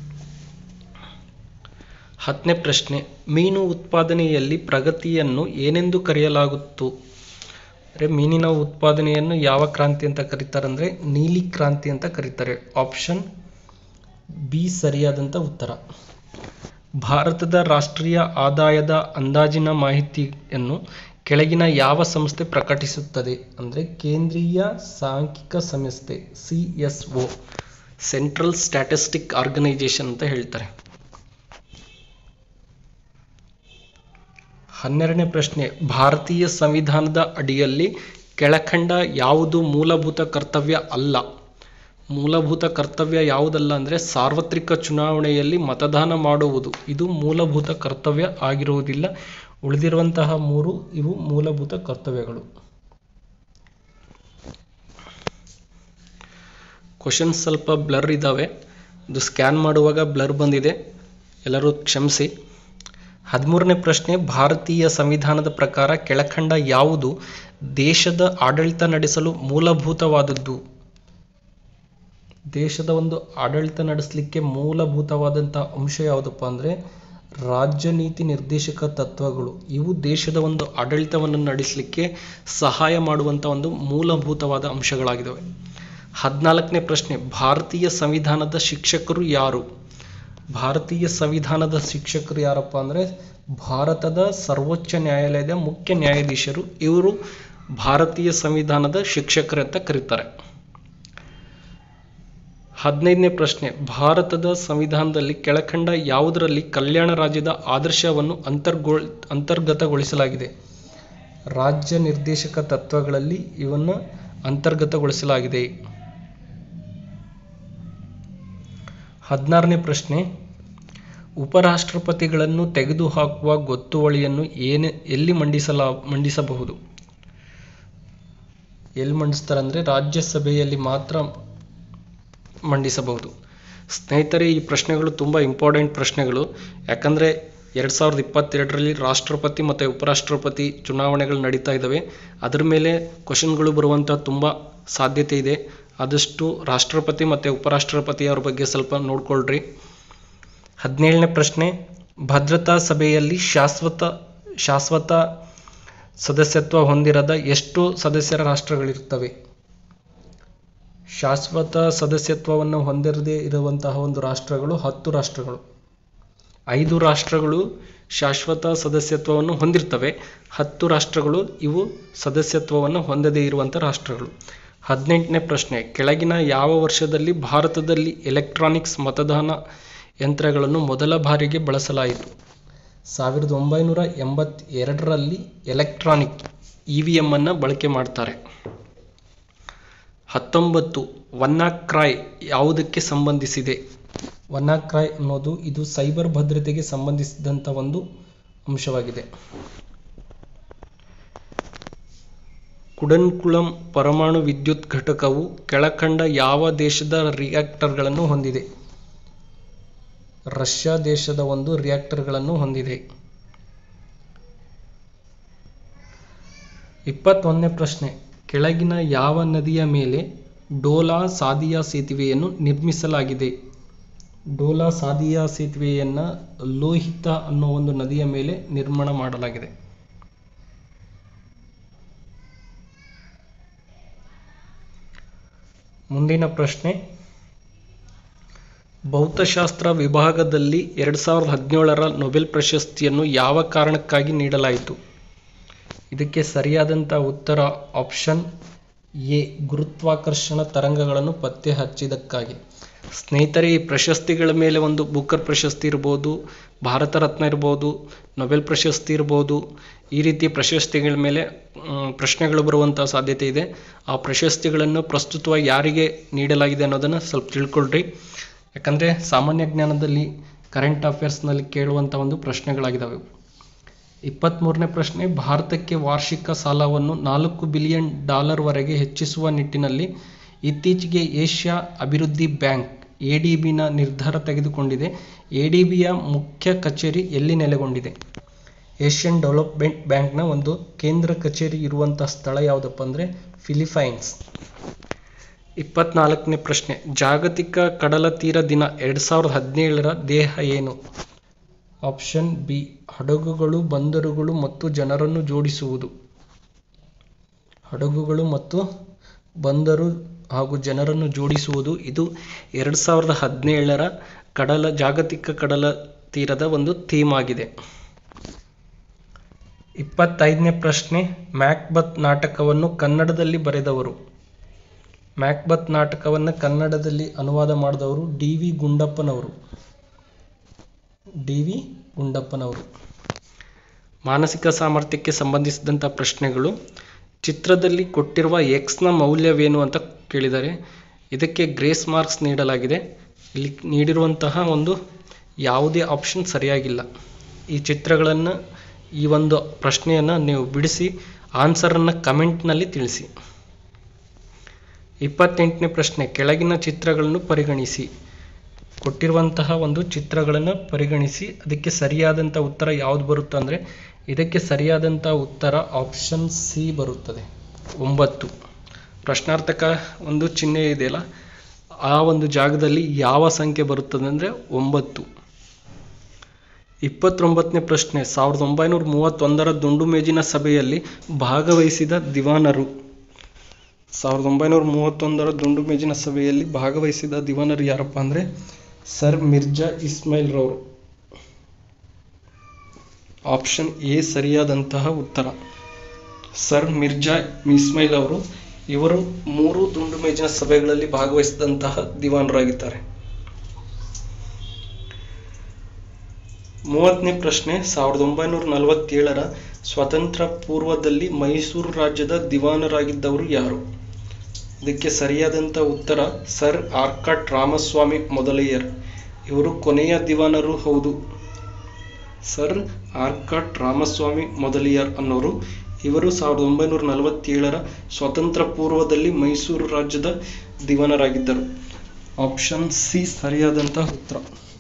ಹತ್ತನೇ ಪ್ರಶ್ನೆ ಮೀನು ಉತ್ಪಾದನೆಯಲ್ಲಿ ಪ್ರಗತಿಯನ್ನು ಏನೆಂದು ಕರೆಯಲಾಗುತ್ತು ಅಂದರೆ ಮೀನಿನ ಉತ್ಪಾದನೆಯನ್ನು ಯಾವ ಕ್ರಾಂತಿ ಅಂತ ಕರೀತಾರೆ ಅಂದರೆ ನೀಲಿ ಕ್ರಾಂತಿ ಅಂತ ಕರೀತಾರೆ ಆಪ್ಷನ್ ಬಿ ಸರಿಯಾದಂಥ ಉತ್ತರ ಭಾರತದ ರಾಷ್ಟ್ರೀಯ ಆದಾಯದ ಅಂದಾಜಿನ ಮಾಹಿತಿಯನ್ನು ಕೆಳಗಿನ ಯಾವ ಸಂಸ್ಥೆ ಪ್ರಕಟಿಸುತ್ತದೆ ಅಂದರೆ ಕೇಂದ್ರೀಯ ಸಾಂಖ್ಯಿಕ ಸಂಸ್ಥೆ C S O central statistic organisation ಅಂತ ಹೇಳ್ತಾರೆ ಹನ್ನೆರಡನೇ ಪ್ರಶ್ನೆ ಭಾರತೀಯ ಸಂವಿಧಾನದ ಅಡಿಯಲ್ಲಿ ಕೆಳಕಂಡ ಯಾವುದು ಮೂಲಭೂತ ಕರ್ತವ್ಯ ಅಲ್ಲ ಮೂಲಭೂತ ಕರ್ತವ್ಯ ಯಾವುದಲ್ಲ ಅಂದರೆ ಸಾರ್ವತ್ರಿಕ ಚುನಾವಣೆಯಲ್ಲಿ ಮತದಾನ ಮಾಡುವುದು ಇದು ಮೂಲಭೂತ ಕರ್ತವ್ಯ ಆಗಿರುವುದಿಲ್ಲ ಉಳಿದಿರುವಂತಹ ಮೂರು ಇವು ಮೂಲಭೂತ ಕರ್ತವ್ಯಗಳು ಕ್ವಶನ್ಸ್ ಸ್ವಲ್ಪ ಬ್ಲರ್ ಇದ್ದಾವೆ ಇದು ಸ್ಕ್ಯಾನ್ ಮಾಡುವಾಗ ಬ್ಲರ್ ಬಂದಿದೆ ಎಲ್ಲರೂ ಕ್ಷಮಿಸಿ ಹದಿಮೂರನೇ ಪ್ರಶ್ನೆ ಭಾರತೀಯ ಸಂವಿಧಾನದ ಪ್ರಕಾರ ಕೆಳಕಂಡ ಯಾವುದು ದೇಶದ ಆಡಳಿತ ನಡೆಸಲು ಮೂಲಭೂತವಾದದ್ದು ದೇಶದ ಒಂದು ಆಡಳಿತ ನಡೆಸಲಿಕ್ಕೆ ಮೂಲಭೂತವಾದಂಥ ಅಂಶ ಯಾವುದಪ್ಪ ಅಂದರೆ ರಾಜ್ಯ ನೀತಿ ನಿರ್ದೇಶಕ ತತ್ವಗಳು ಇವು ದೇಶದ ಒಂದು ಆಡಳಿತವನ್ನು ನಡೆಸಲಿಕ್ಕೆ ಸಹಾಯ ಮಾಡುವಂಥ ಒಂದು ಮೂಲಭೂತವಾದ ಅಂಶಗಳಾಗಿದ್ದಾವೆ ಹದಿನಾಲ್ಕನೇ ಪ್ರಶ್ನೆ ಭಾರತೀಯ ಸಂವಿಧಾನದ ಶಿಕ್ಷಕರು ಯಾರು ಭಾರತೀಯ ಸಂವಿಧಾನದ ಶಿಕ್ಷಕರು ಯಾರಪ್ಪ ಅಂದರೆ ಭಾರತದ ಸರ್ವೋಚ್ಚ ನ್ಯಾಯಾಲಯದ ಮುಖ್ಯ ನ್ಯಾಯಾಧೀಶರು ಇವರು ಭಾರತೀಯ ಸಂವಿಧಾನದ ಶಿಕ್ಷಕರು ಅಂತ ಕರೀತಾರೆ ಹದಿನೈದನೇ ಪ್ರಶ್ನೆ ಭಾರತದ ಸಂವಿಧಾನದಲ್ಲಿ ಕೆಳಕಂಡ ಯಾವುದರಲ್ಲಿ ಕಲ್ಯಾಣ ರಾಜ್ಯದ ಆದರ್ಶವನ್ನು ಅಂತರ್ಗೊಳ್ ಅಂತರ್ಗತಗೊಳಿಸಲಾಗಿದೆ ರಾಜ್ಯ ನಿರ್ದೇಶಕ ತತ್ವಗಳಲ್ಲಿ ಇವನ್ನು ಅಂತರ್ಗತಗೊಳಿಸಲಾಗಿದೆ ಹದಿನಾರನೇ ಪ್ರಶ್ನೆ ಉಪರಾಷ್ಟ್ರಪತಿಗಳನ್ನು ತೆಗೆದುಹಾಕುವ ಗೊತ್ತುವಳಿಯನ್ನು ಏನೆ ಎಲ್ಲಿ ಮಂಡಿಸಲ ಮಂಡಿಸಬಹುದು ಎಲ್ಲಿ ಮಂಡಿಸ್ತಾರೆ ಅಂದರೆ ರಾಜ್ಯಸಭೆಯಲ್ಲಿ ಮಾತ್ರ ಮಂಡಿಸಬಹುದು ಸ್ನೇಹಿತರೆ ಈ ಪ್ರಶ್ನೆಗಳು ತುಂಬ ಇಂಪಾರ್ಟೆಂಟ್ ಪ್ರಶ್ನೆಗಳು ಯಾಕಂದರೆ ಎರಡು ಸಾವಿರದ ಇಪ್ಪತ್ತೆರಡರಲ್ಲಿ ರಾಷ್ಟ್ರಪತಿ ಮತ್ತು ಉಪರಾಷ್ಟ್ರಪತಿ ಚುನಾವಣೆಗಳು ನಡೀತಾ ಇದ್ದಾವೆ ಅದರ ಮೇಲೆ ಕ್ವಶನ್ಗಳು ಬರುವಂಥ ತುಂಬ ಸಾಧ್ಯತೆ ಇದೆ ಆದಷ್ಟು ರಾಷ್ಟ್ರಪತಿ ಮತ್ತು ಉಪರಾಷ್ಟ್ರಪತಿ ಅವ್ರ ಬಗ್ಗೆ ಸ್ವಲ್ಪ ನೋಡ್ಕೊಳ್ರಿ ಹದಿನೇಳನೇ ಪ್ರಶ್ನೆ ಭದ್ರತಾ ಸಭೆಯಲ್ಲಿ ಶಾಶ್ವತ ಶಾಶ್ವತ ಸದಸ್ಯತ್ವ ಹೊಂದಿರದ ಎಷ್ಟು ಸದಸ್ಯರ ರಾಷ್ಟ್ರಗಳಿರ್ತವೆ ಶಾಶ್ವತ ಸದಸ್ಯತ್ವವನ್ನು ಹೊಂದಿರದೇ ಇರುವಂತಹ ಒಂದು ರಾಷ್ಟ್ರಗಳು ಹತ್ತು ರಾಷ್ಟ್ರಗಳು ಐದು ರಾಷ್ಟ್ರಗಳು ಶಾಶ್ವತ ಸದಸ್ಯತ್ವವನ್ನು ಹೊಂದಿರ್ತವೆ ಹತ್ತು ರಾಷ್ಟ್ರಗಳು ಇವು ಸದಸ್ಯತ್ವವನ್ನು ಹೊಂದದೇ ಇರುವಂಥ ರಾಷ್ಟ್ರಗಳು ಹದಿನೆಂಟನೇ ಪ್ರಶ್ನೆ ಕೆಳಗಿನ ಯಾವ ವರ್ಷದಲ್ಲಿ ಭಾರತದಲ್ಲಿ ಎಲೆಕ್ಟ್ರಾನಿಕ್ಸ್ ಮತದಾನ ಯಂತ್ರಗಳನ್ನು ಮೊದಲ ಬಾರಿಗೆ ಬಳಸಲಾಯಿತು ಸಾವಿರದ ಒಂಬೈನೂರ ಎಂಬತ್ತೆರಡರಲ್ಲಿ ಎಲೆಕ್ಟ್ರಾನಿಕ್ ಇ ವಿ ಎಮ್ಮನ್ನು ಬಳಕೆ ಮಾಡ್ತಾರೆ ಹತ್ತೊಂಬತ್ತು ವನ್ನಾಕ್ರಾಯ್ ಯಾವುದಕ್ಕೆ ಸಂಬಂಧಿಸಿದೆ ವನ್ನಾಕ್ರಾಯ್ ಅನ್ನೋದು ಇದು ಸೈಬರ್ ಭದ್ರತೆಗೆ ಸಂಬಂಧಿಸಿದಂಥ ಒಂದು ಅಂಶವಾಗಿದೆ ಕುಡನ್ಕುಳಂ ಪರಮಾಣು ವಿದ್ಯುತ್ ಘಟಕವು ಕೆಳಕಂಡ ಯಾವ ದೇಶದ ರಿಯಾಕ್ಟರ್ಗಳನ್ನು ಹೊಂದಿದೆ ರಷ್ಯಾ ದೇಶದ ಒಂದು ರಿಯಾಕ್ಟರ್ಗಳನ್ನು ಹೊಂದಿದೆ ಇಪ್ಪತ್ತೊಂದನೇ ಪ್ರಶ್ನೆ ಕೆಳಗಿನ ಯಾವ ನದಿಯ ಮೇಲೆ ಡೋಲಾ ಸಾದಿಯಾ ಸೇತುವೆಯನ್ನು ನಿರ್ಮಿಸಲಾಗಿದೆ ಡೋಲಾ ಸಾದಿಯಾ ಸೇತುವೆಯನ್ನ ಲೋಹಿತ ಅನ್ನೋ ಒಂದು ನದಿಯ ಮೇಲೆ ನಿರ್ಮಾಣ ಮಾಡಲಾಗಿದೆ ಮುಂದಿನ ಪ್ರಶ್ನೆ ಭೌತಶಾಸ್ತ್ರ ವಿಭಾಗದಲ್ಲಿ ಎರಡು ಸಾವಿರದ ಹದಿನೇಳರ ನೊಬೆಲ್ ಪ್ರಶಸ್ತಿಯನ್ನು ಯಾವ ಕಾರಣಕ್ಕಾಗಿ ನೀಡಲಾಯಿತು ಇದಕ್ಕೆ ಸರಿಯಾದಂಥ ಉತ್ತರ ಆಪ್ಷನ್ ಎ ಗುರುತ್ವಾಕರ್ಷಣ ತರಂಗಗಳನ್ನು ಪತ್ತೆ ಹಚ್ಚಿದ್ದಕ್ಕಾಗಿ ಸ್ನೇಹಿತರೆ ಈ ಪ್ರಶಸ್ತಿಗಳ ಮೇಲೆ ಒಂದು ಬುಕ್ಕರ್ ಪ್ರಶಸ್ತಿ ಇರ್ಬೋದು ಭಾರತ ರತ್ನ ಇರ್ಬೋದು ನೊಬೆಲ್ ಪ್ರಶಸ್ತಿ ಇರ್ಬೋದು ಈ ರೀತಿ ಪ್ರಶಸ್ತಿಗಳ ಮೇಲೆ ಮ್, ಪ್ರಶ್ನೆಗಳು ಬರುವಂಥ ಸಾಧ್ಯತೆ ಇದೆ ಆ ಪ್ರಶಸ್ತಿಗಳನ್ನು ಪ್ರಸ್ತುತವಾಗಿ ಯಾರಿಗೆ ನೀಡಲಾಗಿದೆ ಅನ್ನೋದನ್ನು ಸ್ವಲ್ಪ ತಿಳ್ಕೊಳ್ರಿ ಯಾಕಂದರೆ ಸಾಮಾನ್ಯ ಜ್ಞಾನದಲ್ಲಿ ಕರೆಂಟ್ ಅಫೇರ್ಸ್ನಲ್ಲಿ ಕೇಳುವಂಥ ಒಂದು ಪ್ರಶ್ನೆಗಳಾಗಿದ್ದಾವೆ ಇಪ್ಪತ್ತ್ಮೂರನೇ ಪ್ರಶ್ನೆ ಭಾರತಕ್ಕೆ ವಾರ್ಷಿಕ ಸಾಲವನ್ನು ನಾಲ್ಕು ಬಿಲಿಯನ್ ಡಾಲರ್ವರೆಗೆ ಹೆಚ್ಚಿಸುವ ನಿಟ್ಟಿನಲ್ಲಿ ಇತ್ತೀಚೆಗೆ ಏಷ್ಯಾ ಅಭಿವೃದ್ಧಿ ಬ್ಯಾಂಕ್ ಎ ಡಿ ಬಿನ ನಿರ್ಧಾರ ತೆಗೆದುಕೊಂಡಿದೆ ಎ ಡಿ ಬಿಯ ಮುಖ್ಯ ಕಚೇರಿ ಎಲ್ಲಿ ನೆಲೆಗೊಂಡಿದೆ ಏಷ್ಯನ್ ಡೆವಲಪ್ಮೆಂಟ್ ಬ್ಯಾಂಕ್ನ ಒಂದು ಕೇಂದ್ರ ಕಚೇರಿ ಇರುವಂಥ ಸ್ಥಳ ಯಾವುದಪ್ಪ ಅಂದರೆ ಫಿಲಿಪೈನ್ಸ್ ಇಪ್ಪತ್ನಾಲ್ಕನೇ ಪ್ರಶ್ನೆ ಜಾಗತಿಕ ಕಡಲ ತೀರ ದಿನ ಎರಡು ಸಾವಿರದ ಹದಿನೇಳರ ದೇಹ ಏನು ಆಪ್ಷನ್ ಬಿ ಹಡಗುಗಳು ಬಂದರುಗಳು ಮತ್ತು ಜನರನ್ನು ಜೋಡಿಸುವುದು ಹಡಗುಗಳು ಮತ್ತು ಬಂದರು ಹಾಗೂ ಜನರನ್ನು ಜೋಡಿಸುವುದು ಇದು ಎರಡು ಸಾವಿರದ ಹದಿನೇಳರ ಕಡಲ ಜಾಗತಿಕ ಕಡಲ ತೀರದ ಒಂದು ಥೀಮ್ ಆಗಿದೆ ಇಪ್ಪತ್ತೈದನೇ ಪ್ರಶ್ನೆ ಮ್ಯಾಕ್ಬತ್ ನಾಟಕವನ್ನು ಕನ್ನಡದಲ್ಲಿ ಬರೆದವರು ಮ್ಯಾಕ್ಬತ್ ನಾಟಕವನ್ನು ಕನ್ನಡದಲ್ಲಿ ಅನುವಾದ ಮಾಡಿದವರು ಡಿ ವಿ ಗುಂಡಪ್ಪನವರು ಡಿ ವಿ ಗುಂಡಪ್ಪನವರು ಮಾನಸಿಕ ಸಾಮರ್ಥ್ಯಕ್ಕೆ ಸಂಬಂಧಿಸಿದಂಥ ಪ್ರಶ್ನೆಗಳು ಚಿತ್ರದಲ್ಲಿ ಕೊಟ್ಟಿರುವ ಎಕ್ಸ್ನ ಮೌಲ್ಯವೇನು ಅಂತ ಕೇಳಿದ್ದಾರೆ ಇದಕ್ಕೆ ಗ್ರೇಸ್ ಮಾರ್ಕ್ಸ್ ನೀಡಲಾಗಿದೆ ಇಲ್ಲಿ ನೀಡಿರುವಂತಹ ಒಂದು ಯಾವುದೇ ಆಪ್ಷನ್ ಸರಿಯಾಗಿಲ್ಲ ಈ ಚಿತ್ರಗಳನ್ನು ಈ ಒಂದು ಪ್ರಶ್ನೆಯನ್ನು ನೀವು ಬಿಡಿಸಿ ಆನ್ಸರನ್ನು ಕಮೆಂಟ್ನಲ್ಲಿ ತಿಳಿಸಿ ಇಪ್ಪತ್ತೆಂಟನೇ ಪ್ರಶ್ನೆ ಕೆಳಗಿನ ಚಿತ್ರಗಳನ್ನು ಪರಿಗಣಿಸಿ ಕೊಟ್ಟಿರುವಂತಹ ಒಂದು ಚಿತ್ರಗಳನ್ನು ಪರಿಗಣಿಸಿ ಅದಕ್ಕೆ ಸರಿಯಾದಂಥ ಉತ್ತರ ಯಾವುದು ಬರುತ್ತೆ ಅಂದರೆ ಇದಕ್ಕೆ ಸರಿಯಾದಂಥ ಉತ್ತರ ಆಪ್ಷನ್ ಸಿ ಬರುತ್ತದೆ ಒಂಬತ್ತು ಪ್ರಶ್ನಾರ್ಥಕ ಒಂದು ಚಿಹ್ನೆ ಇದೆಯಲ್ಲ ಆ ಒಂದು ಜಾಗದಲ್ಲಿ ಯಾವ ಸಂಖ್ಯೆ ಬರುತ್ತದೆ ಅಂದರೆ ಒಂಬತ್ತು ಇಪ್ಪತ್ತೊಂಬತ್ತನೇ ಪ್ರಶ್ನೆ ಸಾವಿರದ ಒಂಬೈನೂರ ಮೂವತ್ತೊಂದರ ದುಂಡು ಮೇಜಿನ ಸಭೆಯಲ್ಲಿ ಭಾಗವಹಿಸಿದ ದಿವಾನರು ಸಾವಿರದ ಒಂಬೈನೂರ ಮೂವತ್ತೊಂದರ ದುಂಡು ಮೇಜಿನ ಸಭೆಯಲ್ಲಿ ಭಾಗವಹಿಸಿದ ದಿವಾನರು ಯಾರಪ್ಪ ಅಂದರೆ ಸರ್ ಮಿರ್ಜಾ ಇಸ್ಮಾಯಿಲ್ ರವರು ಆಪ್ಷನ್ ಎ ಸರಿಯಾದಂತಹ ಉತ್ತರ ಸರ್ ಮಿರ್ಜಾ ಇಸ್ಮಾಯಿಲ್ ಅವರು ಇವರು ಮೂರು ದುಂಡು ಮೇಜಿನ ಸಭೆಗಳಲ್ಲಿ ಭಾಗವಹಿಸಿದಂತಹ ದಿವಾನರಾಗಿದ್ದಾರೆ ಮೂವತ್ತನೇ ಪ್ರಶ್ನೆ ಸಾವಿರದ ಒಂಬೈನೂರ ನಲವತ್ತೇಳರ ಸ್ವಾತಂತ್ರ್ಯ ಪೂರ್ವದಲ್ಲಿ ಮೈಸೂರು ರಾಜ್ಯದ ದಿವಾನರಾಗಿದ್ದವರು ಯಾರು ಇದಕ್ಕೆ ಸರಿಯಾದಂಥ ಉತ್ತರ ಸರ್ ಆರ್ಕಾಟ್ ರಾಮಸ್ವಾಮಿ ಮೊದಲಯ್ಯರ್ ಇವರು ಕೊನೆಯ ದಿವಾನರು ಹೌದು ಸರ್ ಆರ್ಕಾಟ್ ರಾಮಸ್ವಾಮಿ ಮೊದಲಿಯಾರ್ ಅನ್ನೋರು ಇವರು ಸಾವಿರದ ಒಂಬೈನೂರ ನಲವತ್ತೇಳರ ಸ್ವಾತಂತ್ರ್ಯ ಪೂರ್ವದಲ್ಲಿ ಮೈಸೂರು ರಾಜ್ಯದ ದಿವಾನರಾಗಿದ್ದರು ಆಪ್ಷನ್ ಸಿ ಸರಿಯಾದಂತಹ ಉತ್ತರ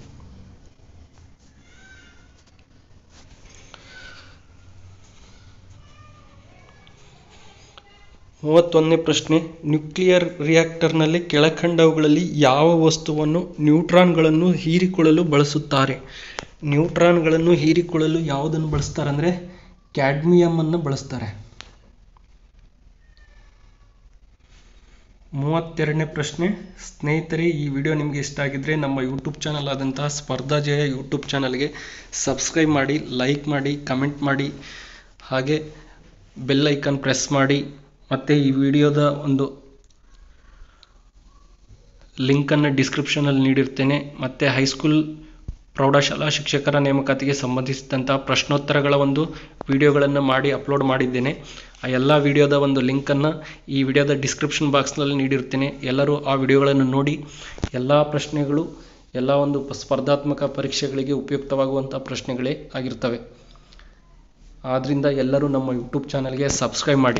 ಮೂವತ್ತೊಂದನೇ ಪ್ರಶ್ನೆ ನ್ಯೂಕ್ಲಿಯರ್ ರಿಯಾಕ್ಟರ್ನಲ್ಲಿ ಕೆಳಕಂಡವುಗಳಲ್ಲಿ ಯಾವ ವಸ್ತುವನ್ನು ನ್ಯೂಟ್ರಾನ್ಗಳನ್ನು ಹೀರಿಕೊಳ್ಳಲು ಬಳಸುತ್ತಾರೆ ನ್ಯೂಟ್ರಾನ್ಗಳನ್ನು ಹೀರಿಕೊಳ್ಳಲು ಯಾವುದನ್ನು ಬಳಸ್ತಾರೆ ಅಂದರೆ ಕ್ಯಾಡ್ಮಿಯಮ್ ಅನ್ನು ಬಳಸ್ತಾರೆ ಮೂವತ್ತೆರಡನೇ ಪ್ರಶ್ನೆ ಸ್ನೇಹಿತರೆ ಈ ವಿಡಿಯೋ ನಿಮಗೆ ಇಷ್ಟ ಆಗಿದ್ರೆ ನಮ್ಮ ಯೂಟ್ಯೂಬ್ ಚಾನಲ್ ಆದಂತಹ ಸ್ಪರ್ಧಾ ಜಯ ಯೂಟ್ಯೂಬ್ ಚಾನಲ್ಗೆ ಸಬ್ಸ್ಕ್ರೈಬ್ ಮಾಡಿ ಲೈಕ್ ಮಾಡಿ ಕಮೆಂಟ್ ಮಾಡಿ ಹಾಗೆ ಬೆಲ್ ಐಕನ್ ಪ್ರೆಸ್ ಮಾಡಿ ಮತ್ತು ಈ ವಿಡಿಯೋದ ಒಂದು ಲಿಂಕನ್ನು ಡಿಸ್ಕ್ರಿಪ್ಷನಲ್ಲಿ ನೀಡಿರ್ತೇನೆ ಮತ್ತು ಹೈಸ್ಕೂಲ್ ಪ್ರೌಢಶಾಲಾ ಶಿಕ್ಷಕರ ನೇಮಕಾತಿಗೆ ಸಂಬಂಧಿಸಿದಂಥ ಪ್ರಶ್ನೋತ್ತರಗಳ ಒಂದು ವಿಡಿಯೋಗಳನ್ನು ಮಾಡಿ ಅಪ್ಲೋಡ್ ಮಾಡಿದ್ದೇನೆ ಆ ಎಲ್ಲ ವಿಡಿಯೋದ ಒಂದು ಲಿಂಕನ್ನು ಈ ವಿಡಿಯೋದ ಡಿಸ್ಕ್ರಿಪ್ಷನ್ ಬಾಕ್ಸ್ನಲ್ಲಿ ನೀಡಿರ್ತೇನೆ ಎಲ್ಲರೂ ಆ ವಿಡಿಯೋಗಳನ್ನು ನೋಡಿ ಎಲ್ಲ ಪ್ರಶ್ನೆಗಳು ಎಲ್ಲ ಒಂದು ಸ್ಪರ್ಧಾತ್ಮಕ ಪರೀಕ್ಷೆಗಳಿಗೆ ಉಪಯುಕ್ತವಾಗುವಂಥ ಪ್ರಶ್ನೆಗಳೇ ಆಗಿರ್ತವೆ ಆದ್ದರಿಂದ ಎಲ್ಲರೂ ನಮ್ಮ ಯೂಟ್ಯೂಬ್ ಚಾನಲ್ಗೆ ಸಬ್ಸ್ಕ್ರೈಬ್ ಮಾಡಿ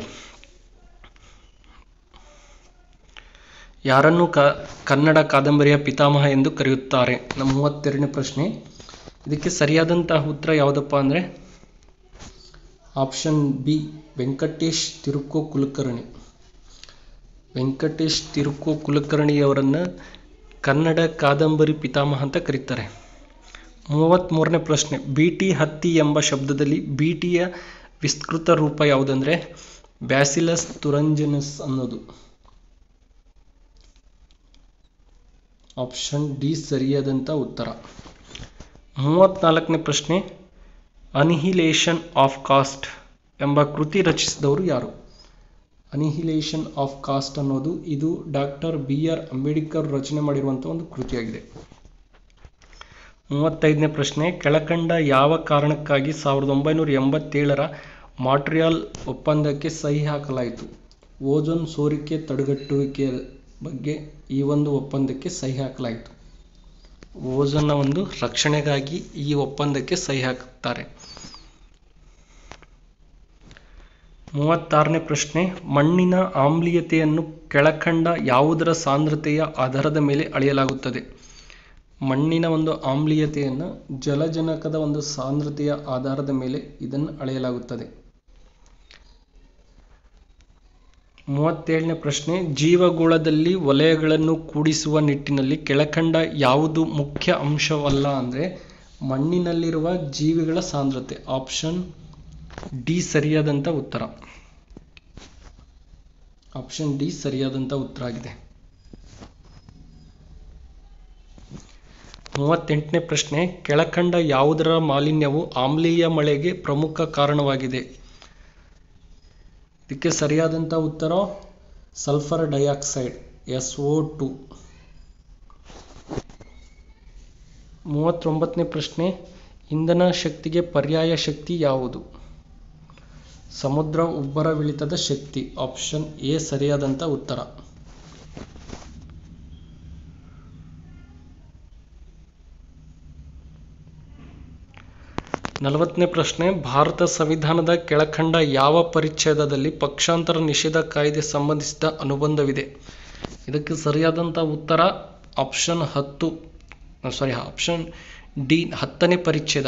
ಯಾರನ್ನು ಕ ಕನ್ನಡ ಕಾದಂಬರಿಯ ಪಿತಾಮಹ ಎಂದು ಕರೆಯುತ್ತಾರೆ ನಮ್ಮ ಮೂವತ್ತೆರಡನೇ ಪ್ರಶ್ನೆ ಇದಕ್ಕೆ ಸರಿಯಾದಂತಹ ಉತ್ತರ ಯಾವುದಪ್ಪ ಅಂದರೆ ಆಪ್ಷನ್ ಬಿ ವೆಂಕಟೇಶ್ ತಿರುಕೋ ಕುಲಕರ್ಣಿ ವೆಂಕಟೇಶ್ ತಿರುಕೋ ಕುಲಕರ್ಣಿಯವರನ್ನು ಕನ್ನಡ ಕಾದಂಬರಿ ಪಿತಾಮಹ ಅಂತ ಕರೀತಾರೆ ಮೂವತ್ತ್ಮೂರನೇ ಪ್ರಶ್ನೆ ಬೀಟಿ ಹತ್ತಿ ಎಂಬ ಶಬ್ದದಲ್ಲಿ ಬೀಟಿಯ ವಿಸ್ತೃತ ರೂಪ ಯಾವುದಂದರೆ ಬ್ಯಾಸಿಲಸ್ ತುರಂಜನಸ್ ಅನ್ನೋದು ಆಪ್ಷನ್ ಡಿ ಸರಿಯಾದಂಥ ಉತ್ತರ ಮೂವತ್ತ್ನಾಲ್ಕನೇ ಪ್ರಶ್ನೆ ಅನಿಹಿಲೇಷನ್ ಆಫ್ ಕಾಸ್ಟ್ ಎಂಬ ಕೃತಿ ರಚಿಸಿದವರು ಯಾರು ಅನಿಹಿಲೇಷನ್ ಆಫ್ ಕಾಸ್ಟ್ ಅನ್ನೋದು ಇದು ಡಾಕ್ಟರ್ ಬಿ ಆರ್ ಅಂಬೇಡ್ಕರ್ ರಚನೆ ಮಾಡಿರುವಂಥ ಒಂದು ಕೃತಿಯಾಗಿದೆ ಮೂವತ್ತೈದನೇ ಪ್ರಶ್ನೆ ಕೆಳಕಂಡ ಯಾವ ಕಾರಣಕ್ಕಾಗಿ ಸಾವಿರದ ಒಂಬೈನೂರ ಎಂಬತ್ತೇಳರ ಮಾಟ್ರಿಯಾಲ್ ಒಪ್ಪಂದಕ್ಕೆ ಸಹಿ ಹಾಕಲಾಯಿತು ಓಜೋನ್ ಸೋರಿಕೆ ತಡೆಗಟ್ಟುವಿಕೆಯ ಬಗ್ಗೆ ಈ ಒಂದು ಒಪ್ಪಂದಕ್ಕೆ ಸಹಿ ಹಾಕಲಾಯಿತು ಓಜೋನ್ನ ಒಂದು ರಕ್ಷಣೆಗಾಗಿ ಈ ಒಪ್ಪಂದಕ್ಕೆ ಸಹಿ ಹಾಕುತ್ತಾರೆ ಮೂವತ್ತಾರನೇ ಪ್ರಶ್ನೆ ಮಣ್ಣಿನ ಆಮ್ಲೀಯತೆಯನ್ನು ಕೆಳಕಂಡ ಯಾವುದರ ಸಾಂದ್ರತೆಯ ಆಧಾರದ ಮೇಲೆ ಅಳೆಯಲಾಗುತ್ತದೆ ಮಣ್ಣಿನ ಒಂದು ಆಮ್ಲೀಯತೆಯನ್ನು ಜಲಜನಕದ ಒಂದು ಸಾಂದ್ರತೆಯ ಆಧಾರದ ಮೇಲೆ ಇದನ್ನು ಅಳೆಯಲಾಗುತ್ತದೆ ಮೂವತ್ತೇಳನೇ ಪ್ರಶ್ನೆ ಜೀವಗೋಳದಲ್ಲಿ ವಲಯಗಳನ್ನು ಕೂಡಿಸುವ ನಿಟ್ಟಿನಲ್ಲಿ ಕೆಳಕಂಡ ಯಾವುದು ಮುಖ್ಯ ಅಂಶವಲ್ಲ ಅಂದರೆ ಮಣ್ಣಿನಲ್ಲಿರುವ ಜೀವಿಗಳ ಸಾಂದ್ರತೆ ಆಪ್ಷನ್ ಡಿ ಸರಿಯಾದಂಥ ಉತ್ತರ ಆಪ್ಷನ್ ಡಿ ಸರಿಯಾದಂಥ ಉತ್ತರ ಆಗಿದೆ ಮೂವತ್ತೆಂಟನೇ ಪ್ರಶ್ನೆ ಕೆಳಕಂಡ ಯಾವುದರ ಮಾಲಿನ್ಯವು ಆಮ್ಲೀಯ ಮಳೆಗೆ ಪ್ರಮುಖ ಕಾರಣವಾಗಿದೆ ಇದಕ್ಕೆ ಸರಿಯಾದಂಥ ಉತ್ತರ sulphur dioxide S O two ಮೂವತ್ತೊಂಬತ್ತನೇ ಪ್ರಶ್ನೆ ಇಂಧನ ಶಕ್ತಿಗೆ ಪರ್ಯಾಯ ಶಕ್ತಿ ಯಾವುದು ಸಮುದ್ರ ಉಬ್ಬರವಿಳಿತದ ಶಕ್ತಿ ಆಪ್ಷನ್ ಎ ಸರಿಯಾದಂಥ ಉತ್ತರ ನಲವತ್ತನೇ ಪ್ರಶ್ನೆ ಭಾರತ ಸಂವಿಧಾನದ ಕೆಳಕಂಡ ಯಾವ ಪರಿಚ್ಛೇದದಲ್ಲಿ ಪಕ್ಷಾಂತರ ನಿಷೇಧ ಕಾಯ್ದೆ ಸಂಬಂಧಿಸಿದ ಅನುಬಂಧವಿದೆ ಇದಕ್ಕೆ ಸರಿಯಾದಂಥ ಉತ್ತರ ಆಪ್ಷನ್ ಹತ್ತು ಸಾರಿ ಆಪ್ಷನ್ ಡಿ ಹತ್ತನೇ ಪರಿಚ್ಛೇದ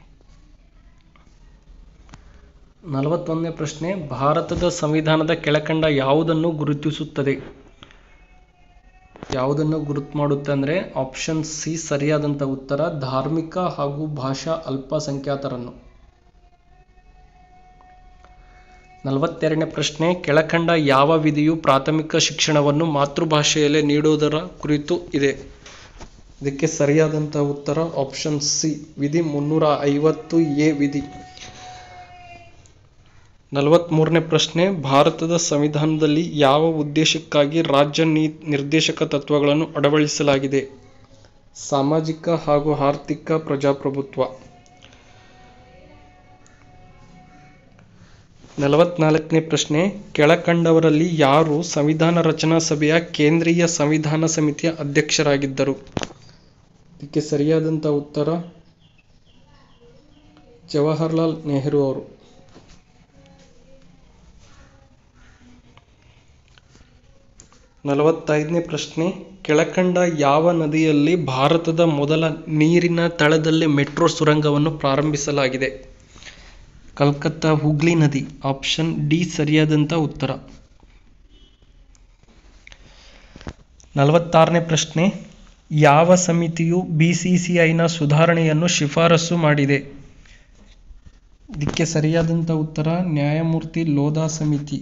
ನಲವತ್ತೊಂದನೇ ಪ್ರಶ್ನೆ ಭಾರತದ ಸಂವಿಧಾನದ ಕೆಳಕಂಡ ಯಾವುದನ್ನು ಗುರುತಿಸುತ್ತದೆ ಯಾವುದನ್ನು ಗುರುತು ಮಾಡುತ್ತೆ ಅಂದರೆ ಆಪ್ಷನ್ ಸಿ ಸರಿಯಾದಂಥ ಉತ್ತರ ಧಾರ್ಮಿಕ ಹಾಗೂ ಭಾಷಾ ಅಲ್ಪಸಂಖ್ಯಾತರನ್ನು ನಲವತ್ತೆರಡನೇ ಪ್ರಶ್ನೆ ಕೆಳಕಂಡ ಯಾವ ವಿಧಿಯು ಪ್ರಾಥಮಿಕ ಶಿಕ್ಷಣವನ್ನು ಮಾತೃಭಾಷೆಯಲ್ಲೇ ನೀಡುವುದರ ಕುರಿತು ಇದೆ ಇದಕ್ಕೆ ಸರಿಯಾದಂಥ ಉತ್ತರ ಆಪ್ಷನ್ ಸಿ ವಿಧಿ ಮುನ್ನೂರ ಐವತ್ತು ಎ ವಿಧಿ ನಲವತ್ತ್ಮೂರನೇ ಪ್ರಶ್ನೆ ಭಾರತದ ಸಂವಿಧಾನದಲ್ಲಿ ಯಾವ ಉದ್ದೇಶಕ್ಕಾಗಿ ರಾಜ್ಯ ನೀ ನಿರ್ದೇಶಕ ತತ್ವಗಳನ್ನು ಅಳವಡಿಸಲಾಗಿದೆ ಸಾಮಾಜಿಕ ಹಾಗೂ ಆರ್ಥಿಕ ಪ್ರಜಾಪ್ರಭುತ್ವ ನಲವತ್ನಾಲ್ಕನೇ ಪ್ರಶ್ನೆ ಕೆಳಕಂಡವರಲ್ಲಿ ಯಾರು ಸಂವಿಧಾನ ರಚನಾ ಸಭೆಯ ಕೇಂದ್ರೀಯ ಸಂವಿಧಾನ ಸಮಿತಿಯ ಅಧ್ಯಕ್ಷರಾಗಿದ್ದರು ಇದಕ್ಕೆ ಸರಿಯಾದಂಥ ಉತ್ತರ ಜವಾಹರ್ಲಾಲ್ ನೆಹರು ಅವರು ನಲವತ್ತೈದನೇ ಪ್ರಶ್ನೆ ಕೆಳಕಂಡ ಯಾವ ನದಿಯಲ್ಲಿ ಭಾರತದ ಮೊದಲ ನೀರಿನ ತಳದಲ್ಲಿ ಮೆಟ್ರೋ ಸುರಂಗವನ್ನು ಪ್ರಾರಂಭಿಸಲಾಗಿದೆ ಕಲ್ಕತ್ತಾ ಹುಗ್ಲಿ ನದಿ ಆಪ್ಷನ್ ಡಿ ಸರಿಯಾದಂಥ ಉತ್ತರ ನಲವತ್ತಾರನೇ ಪ್ರಶ್ನೆ ಯಾವ ಸಮಿತಿಯು ಬಿ ಸಿ ಸಿ ಐನ ಸುಧಾರಣೆಯನ್ನು ಶಿಫಾರಸು ಮಾಡಿದೆ ಇದಕ್ಕೆ ಸರಿಯಾದಂಥ ಉತ್ತರ ನ್ಯಾಯಮೂರ್ತಿ ಲೋಧಾ ಸಮಿತಿ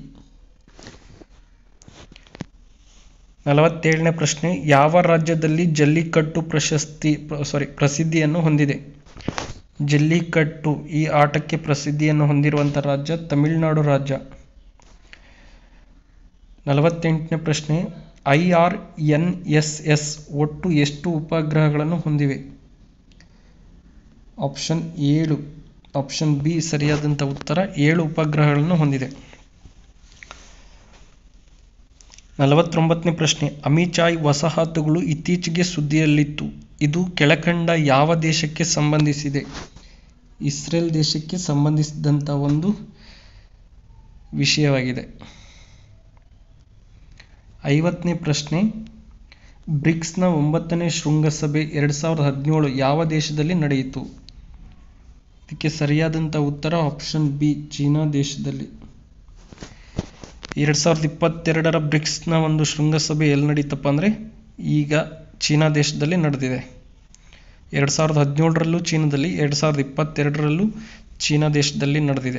ನಲವತ್ತೇಳನೇ ಪ್ರಶ್ನೆ ಯಾವ ರಾಜ್ಯದಲ್ಲಿ ಜಲ್ಲಿಕಟ್ಟು ಪ್ರಶಸ್ತಿ ಸಾರಿ ಪ್ರಸಿದ್ಧಿಯನ್ನು ಹೊಂದಿದೆ ಜಲ್ಲಿಕಟ್ಟು ಈ ಆಟಕ್ಕೆ ಪ್ರಸಿದ್ಧಿಯನ್ನು ಹೊಂದಿರುವಂಥ ರಾಜ್ಯ ತಮಿಳುನಾಡು ರಾಜ್ಯ ನಲವತ್ತೆಂಟನೇ ಪ್ರಶ್ನೆ I R N S S ಒಟ್ಟು ಎಷ್ಟು ಉಪಗ್ರಹಗಳನ್ನು ಹೊಂದಿವೆ ಆಪ್ಷನ್ ಏಳು ಆಪ್ಷನ್ ಬಿ ಸರಿಯಾದಂಥ ಉತ್ತರ ಏಳು ಉಪಗ್ರಹಗಳನ್ನು ಹೊಂದಿದೆ ನಲವತ್ತೊಂಬತ್ತನೇ ಪ್ರಶ್ನೆ ಅಮಿಚಾಯ್ ವಸಾಹತುಗಳು ಇತ್ತೀಚೆಗೆ ಸುದ್ದಿಯಲ್ಲಿತ್ತು ಇದು ಕೆಳಕಂಡ ಯಾವ ದೇಶಕ್ಕೆ ಸಂಬಂಧಿಸಿದೆ ಇಸ್ರೇಲ್ ದೇಶಕ್ಕೆ ಸಂಬಂಧಿಸಿದಂಥ ಒಂದು ವಿಷಯವಾಗಿದೆ ಐವತ್ತನೇ ಪ್ರಶ್ನೆ ಬ್ರಿಕ್ಸ್ನ ಒಂಬತ್ತನೇ ಶೃಂಗಸಭೆ ಎರಡು ಸಾವಿರದ ಹದಿನೇಳು ಯಾವ ದೇಶದಲ್ಲಿ ನಡೆಯಿತು ಇದಕ್ಕೆ ಸರಿಯಾದಂಥ ಉತ್ತರ ಆಪ್ಷನ್ ಬಿ ಚೀನಾ ದೇಶದಲ್ಲಿ ಎರಡು ಸಾವಿರದ ಇಪ್ಪತ್ತೆರಡರ ಬ್ರಿಕ್ಸ್ನ ಒಂದು ಶೃಂಗಸಭೆ ಎಲ್ಲಿ ನಡೀತಪ್ಪ ಅಂದರೆ ಈಗ ಚೀನಾ ದೇಶದಲ್ಲಿ ನಡೆದಿದೆ ಎರಡು ಸಾವಿರದ ಹದಿನೇಳರಲ್ಲೂ ಚೀನಾದಲ್ಲಿ ಎರಡು ಸಾವಿರದ ಇಪ್ಪತ್ತೆರಡರಲ್ಲೂ ಚೀನಾ ದೇಶದಲ್ಲಿ ನಡೆದಿದೆ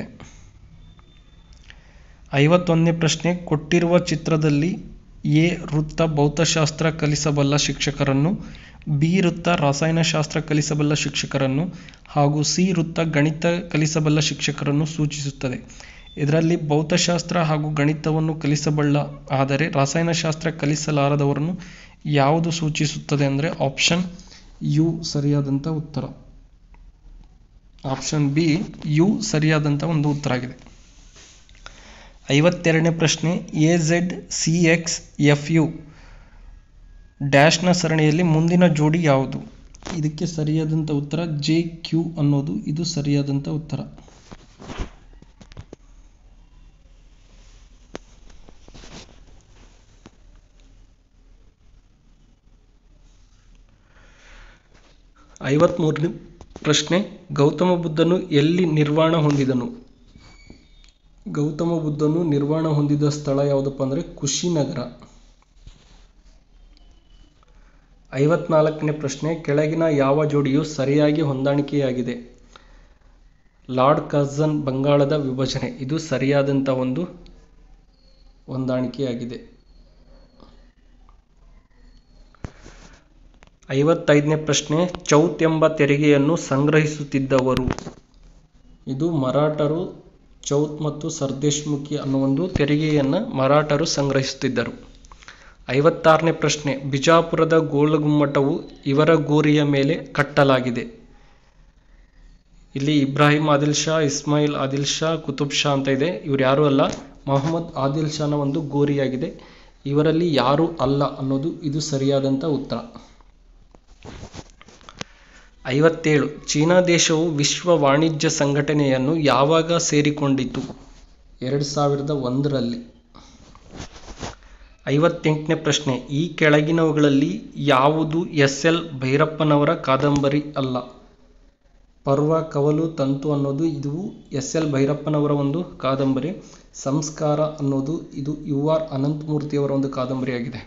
ಐವತ್ತೊಂದನೇ ಪ್ರಶ್ನೆ ಕೊಟ್ಟಿರುವ ಚಿತ್ರದಲ್ಲಿ ಎ ವೃತ್ತ ಭೌತಶಾಸ್ತ್ರ ಕಲಿಸಬಲ್ಲ ಶಿಕ್ಷಕರನ್ನು ಬಿ ವೃತ್ತ ರಸಾಯನಶಾಸ್ತ್ರ ಕಲಿಸಬಲ್ಲ ಶಿಕ್ಷಕರನ್ನು ಹಾಗೂ ಸಿ ವೃತ್ತ ಗಣಿತ ಕಲಿಸಬಲ್ಲ ಶಿಕ್ಷಕರನ್ನು ಸೂಚಿಸುತ್ತದೆ ಇದರಲ್ಲಿ ಭೌತಶಾಸ್ತ್ರ ಹಾಗೂ ಗಣಿತವನ್ನು ಕಲಿಸಬಲ್ಲ ಆದರೆ ರಸಾಯನಶಾಸ್ತ್ರ ಕಲಿಸಲಾರದವರನ್ನು ಯಾವುದು ಸೂಚಿಸುತ್ತದೆ ಅಂದರೆ ಆಪ್ಷನ್ ಯು ಸರಿಯಾದಂಥ ಉತ್ತರ ಆಪ್ಷನ್ ಬಿ ಯು ಸರಿಯಾದಂಥ ಒಂದು ಉತ್ತರ ಆಗಿದೆ ಐವತ್ತೆರಡನೇ ಪ್ರಶ್ನೆ A Z C X F U ಡ್ಯಾಶ್ನ ಸರಣಿಯಲ್ಲಿ ಮುಂದಿನ ಜೋಡಿ ಯಾವುದು ಇದಕ್ಕೆ ಸರಿಯಾದಂಥ ಉತ್ತರ ಜೆ ಕ್ಯೂ ಅನ್ನೋದು ಇದು ಸರಿಯಾದಂಥ ಉತ್ತರ ಐವತ್ಮೂರನೇ ಪ್ರಶ್ನೆ ಗೌತಮ ಬುದ್ಧನು ಎಲ್ಲಿ ನಿರ್ವಾಣ ಹೊಂದಿದನು ಗೌತಮ ಬುದ್ಧನು ನಿರ್ವಾಣ ಹೊಂದಿದ ಸ್ಥಳ ಯಾವುದಪ್ಪ ಅಂದರೆ ಕುಶಿನಗರ ಐವತ್ನಾಲ್ಕನೇ ಪ್ರಶ್ನೆ ಕೆಳಗಿನ ಯಾವ ಜೋಡಿಯು ಸರಿಯಾಗಿ ಹೊಂದಾಣಿಕೆಯಾಗಿದೆ ಲಾರ್ಡ್ ಕರ್ಜನ್ ಬಂಗಾಳದ ವಿಭಜನೆ ಇದು ಸರಿಯಾದಂಥ ಒಂದು ಹೊಂದಾಣಿಕೆಯಾಗಿದೆ ಐವತ್ತೈದನೇ ಪ್ರಶ್ನೆ ಚೌತ್ ಎಂಬ ತೆರಿಗೆಯನ್ನು ಸಂಗ್ರಹಿಸುತ್ತಿದ್ದವರು ಇದು ಮರಾಠರು ಚೌತ್ ಮತ್ತು ಸರ್ದೇಶ್ಮುಖಿ ಅನ್ನೋ ಒಂದು ತೆರಿಗೆಯನ್ನು ಮರಾಠರು ಸಂಗ್ರಹಿಸುತ್ತಿದ್ದರು ಐವತ್ತಾರನೇ ಪ್ರಶ್ನೆ ಬಿಜಾಪುರದ ಗೋಲಗುಮ್ಮಟವು ಇವರ ಗೋರಿಯ ಮೇಲೆ ಕಟ್ಟಲಾಗಿದೆ ಇಲ್ಲಿ ಇಬ್ರಾಹಿಂ ಆದಿಲ್ ಶಾ ಇಸ್ಮಾಯಿಲ್ ಆದಿಲ್ ಶಾ ಕುತುಬ್ ಶಾ ಅಂತ ಇದೆ ಇವ್ರು ಯಾರೂ ಅಲ್ಲ ಮೊಹಮ್ಮದ್ ಆದಿಲ್ ಶಾನ ಒಂದು ಗೋರಿಯಾಗಿದೆ ಇವರಲ್ಲಿ ಯಾರೂ ಅಲ್ಲ ಅನ್ನೋದು ಇದು ಸರಿಯಾದಂಥ ಉತ್ತರ ಐವತ್ತೇಳು ಚೀನಾ ದೇಶವು ವಿಶ್ವ ವಾಣಿಜ್ಯ ಸಂಘಟನೆಯನ್ನು ಯಾವಾಗ ಸೇರಿಕೊಂಡಿತು ಎರಡು ಸಾವಿರದ ಒಂದರಲ್ಲಿ ಐವತ್ತೆಂಟನೇ ಪ್ರಶ್ನೆ ಈ ಕೆಳಗಿನವುಗಳಲ್ಲಿ ಯಾವುದು ಎಸ್ ಎಲ್ ಭೈರಪ್ಪನವರ ಕಾದಂಬರಿ ಅಲ್ಲ ಪರ್ವ ಕವಲು ತಂತು ಅನ್ನೋದು ಇದು ಎಸ್ ಎಲ್ ಭೈರಪ್ಪನವರ ಒಂದು ಕಾದಂಬರಿ ಸಂಸ್ಕಾರ ಅನ್ನೋದು ಇದು ಯು ಆರ್ ಅನಂತಮೂರ್ತಿಯವರ ಒಂದು ಕಾದಂಬರಿಯಾಗಿದೆ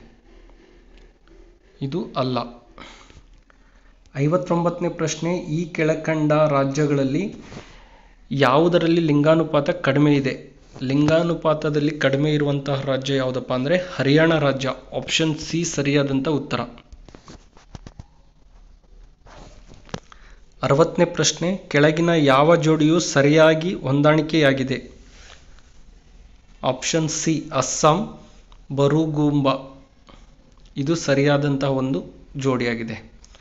ಇದು ಅಲ್ಲ ಐವತ್ತೊಂಬತ್ತನೇ ಪ್ರಶ್ನೆ ಈ ಕೆಳಕಂಡ ರಾಜ್ಯಗಳಲ್ಲಿ ಯಾವುದರಲ್ಲಿ ಲಿಂಗಾನುಪಾತ ಕಡಿಮೆ ಇದೆ ಲಿಂಗಾನುಪಾತದಲ್ಲಿ ಕಡಿಮೆ ಇರುವಂತಹ ರಾಜ್ಯ ಯಾವುದಪ್ಪ ಅಂದರೆ ಹರಿಯಾಣ ರಾಜ್ಯ ಆಪ್ಷನ್ ಸಿ ಸರಿಯಾದಂಥ ಉತ್ತರ ಅರವತ್ತನೇ ಪ್ರಶ್ನೆ ಕೆಳಗಿನ ಯಾವ ಜೋಡಿಯು ಸರಿಯಾಗಿ ಹೊಂದಾಣಿಕೆಯಾಗಿದೆ ಆಪ್ಷನ್ ಸಿ ಅಸ್ಸಾಂ ಬರುಗುಂಬ ಇದು ಸರಿಯಾದಂತಹ ಒಂದು ಜೋಡಿಯಾಗಿದೆ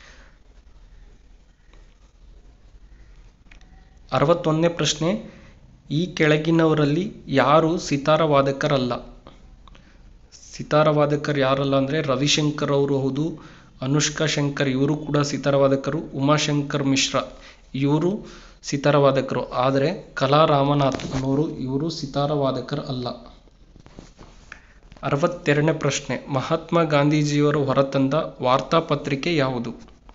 ಅರವತ್ತೊಂದನೇ ಪ್ರಶ್ನೆ ಈ ಕೆಳಗಿನವರಲ್ಲಿ ಯಾರು ಸಿತಾರ ವಾದಕರಲ್ಲ ಸಿತಾರ ವಾದಕರು ಯಾರಲ್ಲ ಅಂದರೆ ರವಿಶಂಕರ್ ಅವರು ಹೌದು ಅನುಷ್ಕಾ ಶಂಕರ್ ಇವರು ಕೂಡ ಸಿತಾರ ವಾದಕರು ಉಮಾಶಂಕರ್ ಮಿಶ್ರಾ ಇವರು ಸಿತಾರ ವಾದಕರು ಆದರೆ ಕಲಾ ರಾಮನಾಥ್ ಅನ್ನೋರು ಇವರು ಸಿತಾರ ವಾದಕರು ಅಲ್ಲ ಅರವತ್ತೆರಡನೇ ಪ್ರಶ್ನೆ ಮಹಾತ್ಮ ಗಾಂಧೀಜಿಯವರು ಹೊರತಂದ ವಾರ್ತಾಪತ್ರಿಕೆ ಯಾವುದು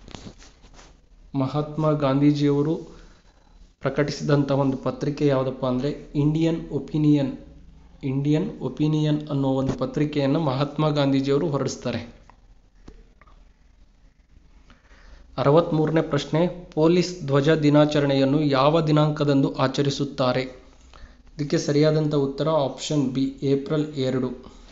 ಮಹಾತ್ಮ ಗಾಂಧೀಜಿಯವರು ಪ್ರಕಟಿಸಿದಂಥ ಒಂದು ಪತ್ರಿಕೆ ಯಾವುದಪ್ಪ ಅಂದರೆ ಇಂಡಿಯನ್ ಒಪಿನಿಯನ್ ಇಂಡಿಯನ್ ಒಪಿನಿಯನ್ ಅನ್ನೋ ಒಂದು ಪತ್ರಿಕೆಯನ್ನು ಮಹಾತ್ಮ ಗಾಂಧೀಜಿಯವರು ಹೊರಡಿಸ್ತಾರೆ ಅರವತ್ತ್ಮೂರನೇ ಪ್ರಶ್ನೆ ಪೊಲೀಸ್ ಧ್ವಜ ದಿನಾಚರಣೆಯನ್ನು ಯಾವ ದಿನಾಂಕದಂದು ಆಚರಿಸುತ್ತಾರೆ ಇದಕ್ಕೆ ಸರಿಯಾದಂಥ ಉತ್ತರ ಆಪ್ಷನ್ ಬಿ ಏಪ್ರಿಲ್ ಎರಡು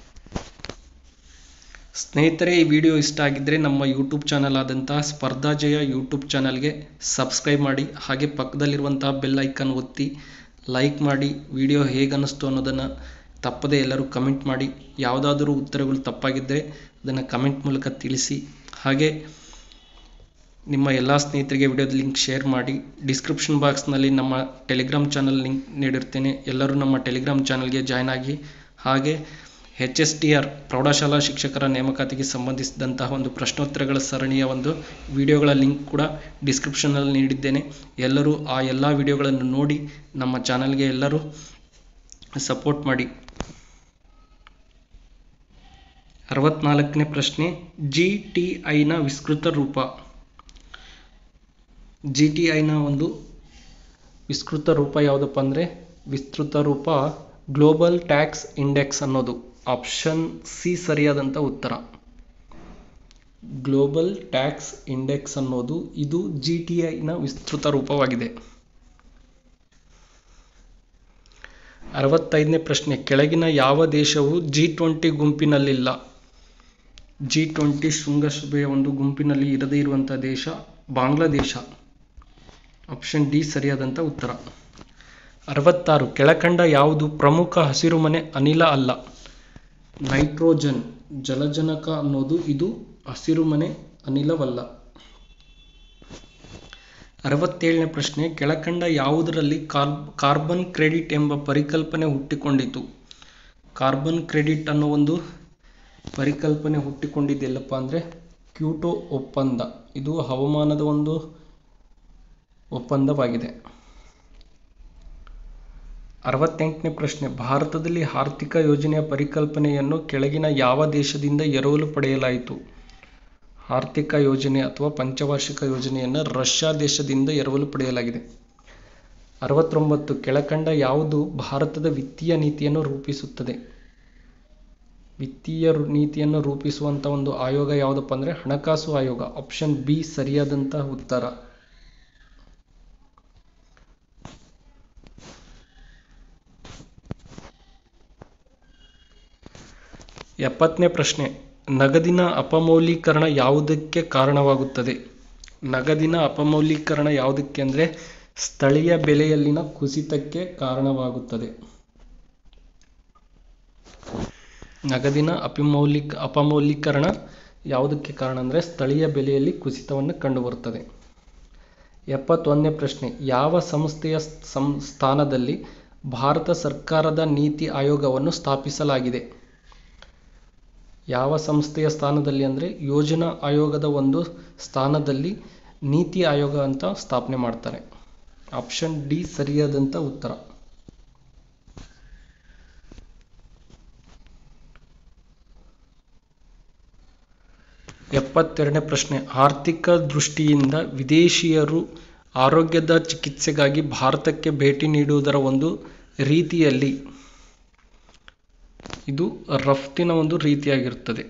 ಸ್ನೇಹಿತರೆ ಈ ವಿಡಿಯೋ ಇಷ್ಟ ಆಗಿದ್ದರೆ ನಮ್ಮ ಯೂಟ್ಯೂಬ್ ಚಾನಲ್ ಆದಂತಹ ಸ್ಪರ್ಧಾಜಯ ಯೂಟ್ಯೂಬ್ ಚಾನಲ್ಗೆ ಸಬ್ಸ್ಕ್ರೈಬ್ ಮಾಡಿ ಹಾಗೆ ಪಕ್ಕದಲ್ಲಿರುವಂತಹ ಬೆಲ್ ಐಕನ್ ಒತ್ತಿ ಲೈಕ್ ಮಾಡಿ ವಿಡಿಯೋ ಹೇಗೆ ಅನ್ನಿಸ್ತು ಅನ್ನೋದನ್ನು ತಪ್ಪದೇ ಎಲ್ಲರೂ ಕಮೆಂಟ್ ಮಾಡಿ ಯಾವುದಾದರೂ ಉತ್ತರಗಳು ತಪ್ಪಾಗಿದ್ದರೆ ಅದನ್ನು ಕಮೆಂಟ್ ಮೂಲಕ ತಿಳಿಸಿ ಹಾಗೆ ನಿಮ್ಮ ಎಲ್ಲ ಸ್ನೇಹಿತರಿಗೆ ವಿಡಿಯೋದ ಲಿಂಕ್ ಶೇರ್ ಮಾಡಿ ಡಿಸ್ಕ್ರಿಪ್ಷನ್ ಬಾಕ್ಸ್ನಲ್ಲಿ ನಮ್ಮ ಟೆಲಿಗ್ರಾಮ್ ಚಾನಲ್ ಲಿಂಕ್ ನೀಡಿರ್ತೇನೆ ಎಲ್ಲರೂ ನಮ್ಮ ಟೆಲಿಗ್ರಾಮ್ ಚಾನಲ್ಗೆ ಜಾಯ್ನ್ ಆಗಿ ಹಾಗೆ ಎಚ್ ಎಸ್ ಟಿ ಆರ್ ಪ್ರೌಢಶಾಲಾ ಶಿಕ್ಷಕರ ನೇಮಕಾತಿಗೆ ಸಂಬಂಧಿಸಿದಂತಹ ಒಂದು ಪ್ರಶ್ನೋತ್ತರಗಳ ಸರಣಿಯ ಒಂದು ವಿಡಿಯೋಗಳ ಲಿಂಕ್ ಕೂಡ ಡಿಸ್ಕ್ರಿಪ್ಷನ್ನಲ್ಲಿ ನೀಡಿದ್ದೇನೆ ಎಲ್ಲರೂ ಆ ಎಲ್ಲ ವಿಡಿಯೋಗಳನ್ನು ನೋಡಿ ನಮ್ಮ ಚಾನಲ್ಗೆ ಎಲ್ಲರೂ ಸಪೋರ್ಟ್ ಮಾಡಿ ಅರವತ್ನಾಲ್ಕನೇ ಪ್ರಶ್ನೆ ಜಿ ಟಿ ಐನ ವಿಸ್ತೃತ ರೂಪ ಜಿ ಟಿ ಐನ ಒಂದು ವಿಸ್ತೃತ ರೂಪ ಯಾವುದಪ್ಪ ಅಂದರೆ ವಿಸ್ತೃತ ರೂಪ ಗ್ಲೋಬಲ್ ಟ್ಯಾಕ್ಸ್ ಇಂಡೆಕ್ಸ್ ಅನ್ನೋದು ಆಪ್ಷನ್ ಸಿ ಸರಿಯಾದಂಥ ಉತ್ತರ ಗ್ಲೋಬಲ್ ಟ್ಯಾಕ್ಸ್ ಇಂಡೆಕ್ಸ್ ಅನ್ನೋದು ಇದು ಜಿ ಟಿ ಐನ ವಿಸ್ತೃತ ರೂಪವಾಗಿದೆ ಅರವತ್ತೈದನೇ ಪ್ರಶ್ನೆ ಕೆಳಗಿನ ಯಾವ ದೇಶವು ಜಿ ಟ್ವೆಂಟಿ ಗುಂಪಿನಲ್ಲಿಲ್ಲ ಜಿ ಟ್ವೆಂಟಿ ಶೃಂಗಸಭೆಯ ಒಂದು ಗುಂಪಿನಲ್ಲಿ ಇರದೇ ಇರುವಂಥ ದೇಶ ಬಾಂಗ್ಲಾದೇಶ ಆಪ್ಷನ್ ಡಿ ಸರಿಯಾದಂಥ ಉತ್ತರ ಅರವತ್ತಾರು ಕೆಳಕಂಡ ಯಾವುದು ಪ್ರಮುಖ ಹಸಿರುಮನೆ ಅನಿಲ ಅಲ್ಲ ನೈಟ್ರೋಜನ್ ಜಲಜನಕ ಅನ್ನೋದು ಇದು ಹಸಿರುಮನೆ ಅನಿಲವಲ್ಲ ಅರವತ್ತೇಳನೇ ಪ್ರಶ್ನೆ ಕೆಳಕಂಡ ಯಾವುದರಲ್ಲಿ ಕಾರ್ ಕಾರ್ಬನ್ ಕ್ರೆಡಿಟ್ ಎಂಬ ಪರಿಕಲ್ಪನೆ ಹುಟ್ಟಿಕೊಂಡಿತು ಕಾರ್ಬನ್ ಕ್ರೆಡಿಟ್ ಅನ್ನೋ ಒಂದು ಪರಿಕಲ್ಪನೆ ಹುಟ್ಟಿಕೊಂಡಿದ್ದೆಲ್ಲಪ್ಪ ಅಂದರೆ ಕ್ಯೂಟೋ ಒಪ್ಪಂದ ಇದು ಹವಾಮಾನದ ಒಂದು ಒಪ್ಪಂದವಾಗಿದೆ ಅರವತ್ತೆಂಟನೇ ಪ್ರಶ್ನೆ ಭಾರತದಲ್ಲಿ ಆರ್ಥಿಕ ಯೋಜನೆಯ ಪರಿಕಲ್ಪನೆಯನ್ನು ಕೆಳಗಿನ ಯಾವ ದೇಶದಿಂದ ಎರವಲು ಪಡೆಯಲಾಯಿತು ಆರ್ಥಿಕ ಯೋಜನೆ ಅಥವಾ ಪಂಚವಾರ್ಷಿಕ ಯೋಜನೆಯನ್ನು ರಷ್ಯಾ ದೇಶದಿಂದ ಎರವಲು ಪಡೆಯಲಾಗಿದೆ ಅರವತ್ತೊಂಬತ್ತು ಕೆಳಕಂಡ ಯಾವುದು ಭಾರತದ ವಿತ್ತೀಯ ನೀತಿಯನ್ನು ರೂಪಿಸುತ್ತದೆ ವಿತ್ತೀಯ ನೀತಿಯನ್ನು ರೂಪಿಸುವಂಥ ಒಂದು ಆಯೋಗ ಯಾವುದಪ್ಪ ಅಂದರೆ ಹಣಕಾಸು ಆಯೋಗ ಆಪ್ಷನ್ ಬಿ ಸರಿಯಾದಂತಹ ಉತ್ತರ ಎಪ್ಪತ್ತನೇ ಪ್ರಶ್ನೆ ನಗದಿನ ಅಪಮೌಲೀಕರಣ ಯಾವುದಕ್ಕೆ ಕಾರಣವಾಗುತ್ತದೆ ನಗದಿನ ಅಪಮೌಲೀಕರಣ ಯಾವುದಕ್ಕೆ ಅಂದರೆ ಸ್ಥಳೀಯ ಬೆಲೆಯಲ್ಲಿನ ಕುಸಿತಕ್ಕೆ ಕಾರಣವಾಗುತ್ತದೆ ನಗದಿನ ಅಪಮೌಲಿಕ ಅಪಮೌಲೀಕರಣ ಯಾವುದಕ್ಕೆ ಕಾರಣ ಅಂದರೆ ಸ್ಥಳೀಯ ಬೆಲೆಯಲ್ಲಿ ಕುಸಿತವನ್ನು ಕಂಡುಬರುತ್ತದೆ ಎಪ್ಪತ್ತೊಂದನೇ ಪ್ರಶ್ನೆ ಯಾವ ಸಂಸ್ಥೆಯ ಸಂ ಸ್ಥಾನದಲ್ಲಿ ಭಾರತ ಸರ್ಕಾರದ ನೀತಿ ಆಯೋಗವನ್ನು ಸ್ಥಾಪಿಸಲಾಗಿದೆ ಯಾವ ಸಂಸ್ಥೆಯ ಸ್ಥಾನದಲ್ಲಿ ಅಂದರೆ ಯೋಜನಾ ಆಯೋಗದ ಒಂದು ಸ್ಥಾನದಲ್ಲಿ ನೀತಿ ಆಯೋಗ ಅಂತ ಸ್ಥಾಪನೆ ಮಾಡ್ತಾರೆ ಆಪ್ಷನ್ ಡಿ ಸರಿಯಾದಂಥ ಉತ್ತರ ಎಪ್ಪತ್ತೆರಡನೇ ಪ್ರಶ್ನೆ ಆರ್ಥಿಕ ದೃಷ್ಟಿಯಿಂದ ವಿದೇಶಿಯರು ಆರೋಗ್ಯದ ಚಿಕಿತ್ಸೆಗಾಗಿ ಭಾರತಕ್ಕೆ ಭೇಟಿ ನೀಡುವುದರ ಒಂದು ರೀತಿಯಲ್ಲಿ ಇದು ರಫ್ತಿನ ಒಂದು ರೀತಿಯಾಗಿರುತ್ತದೆ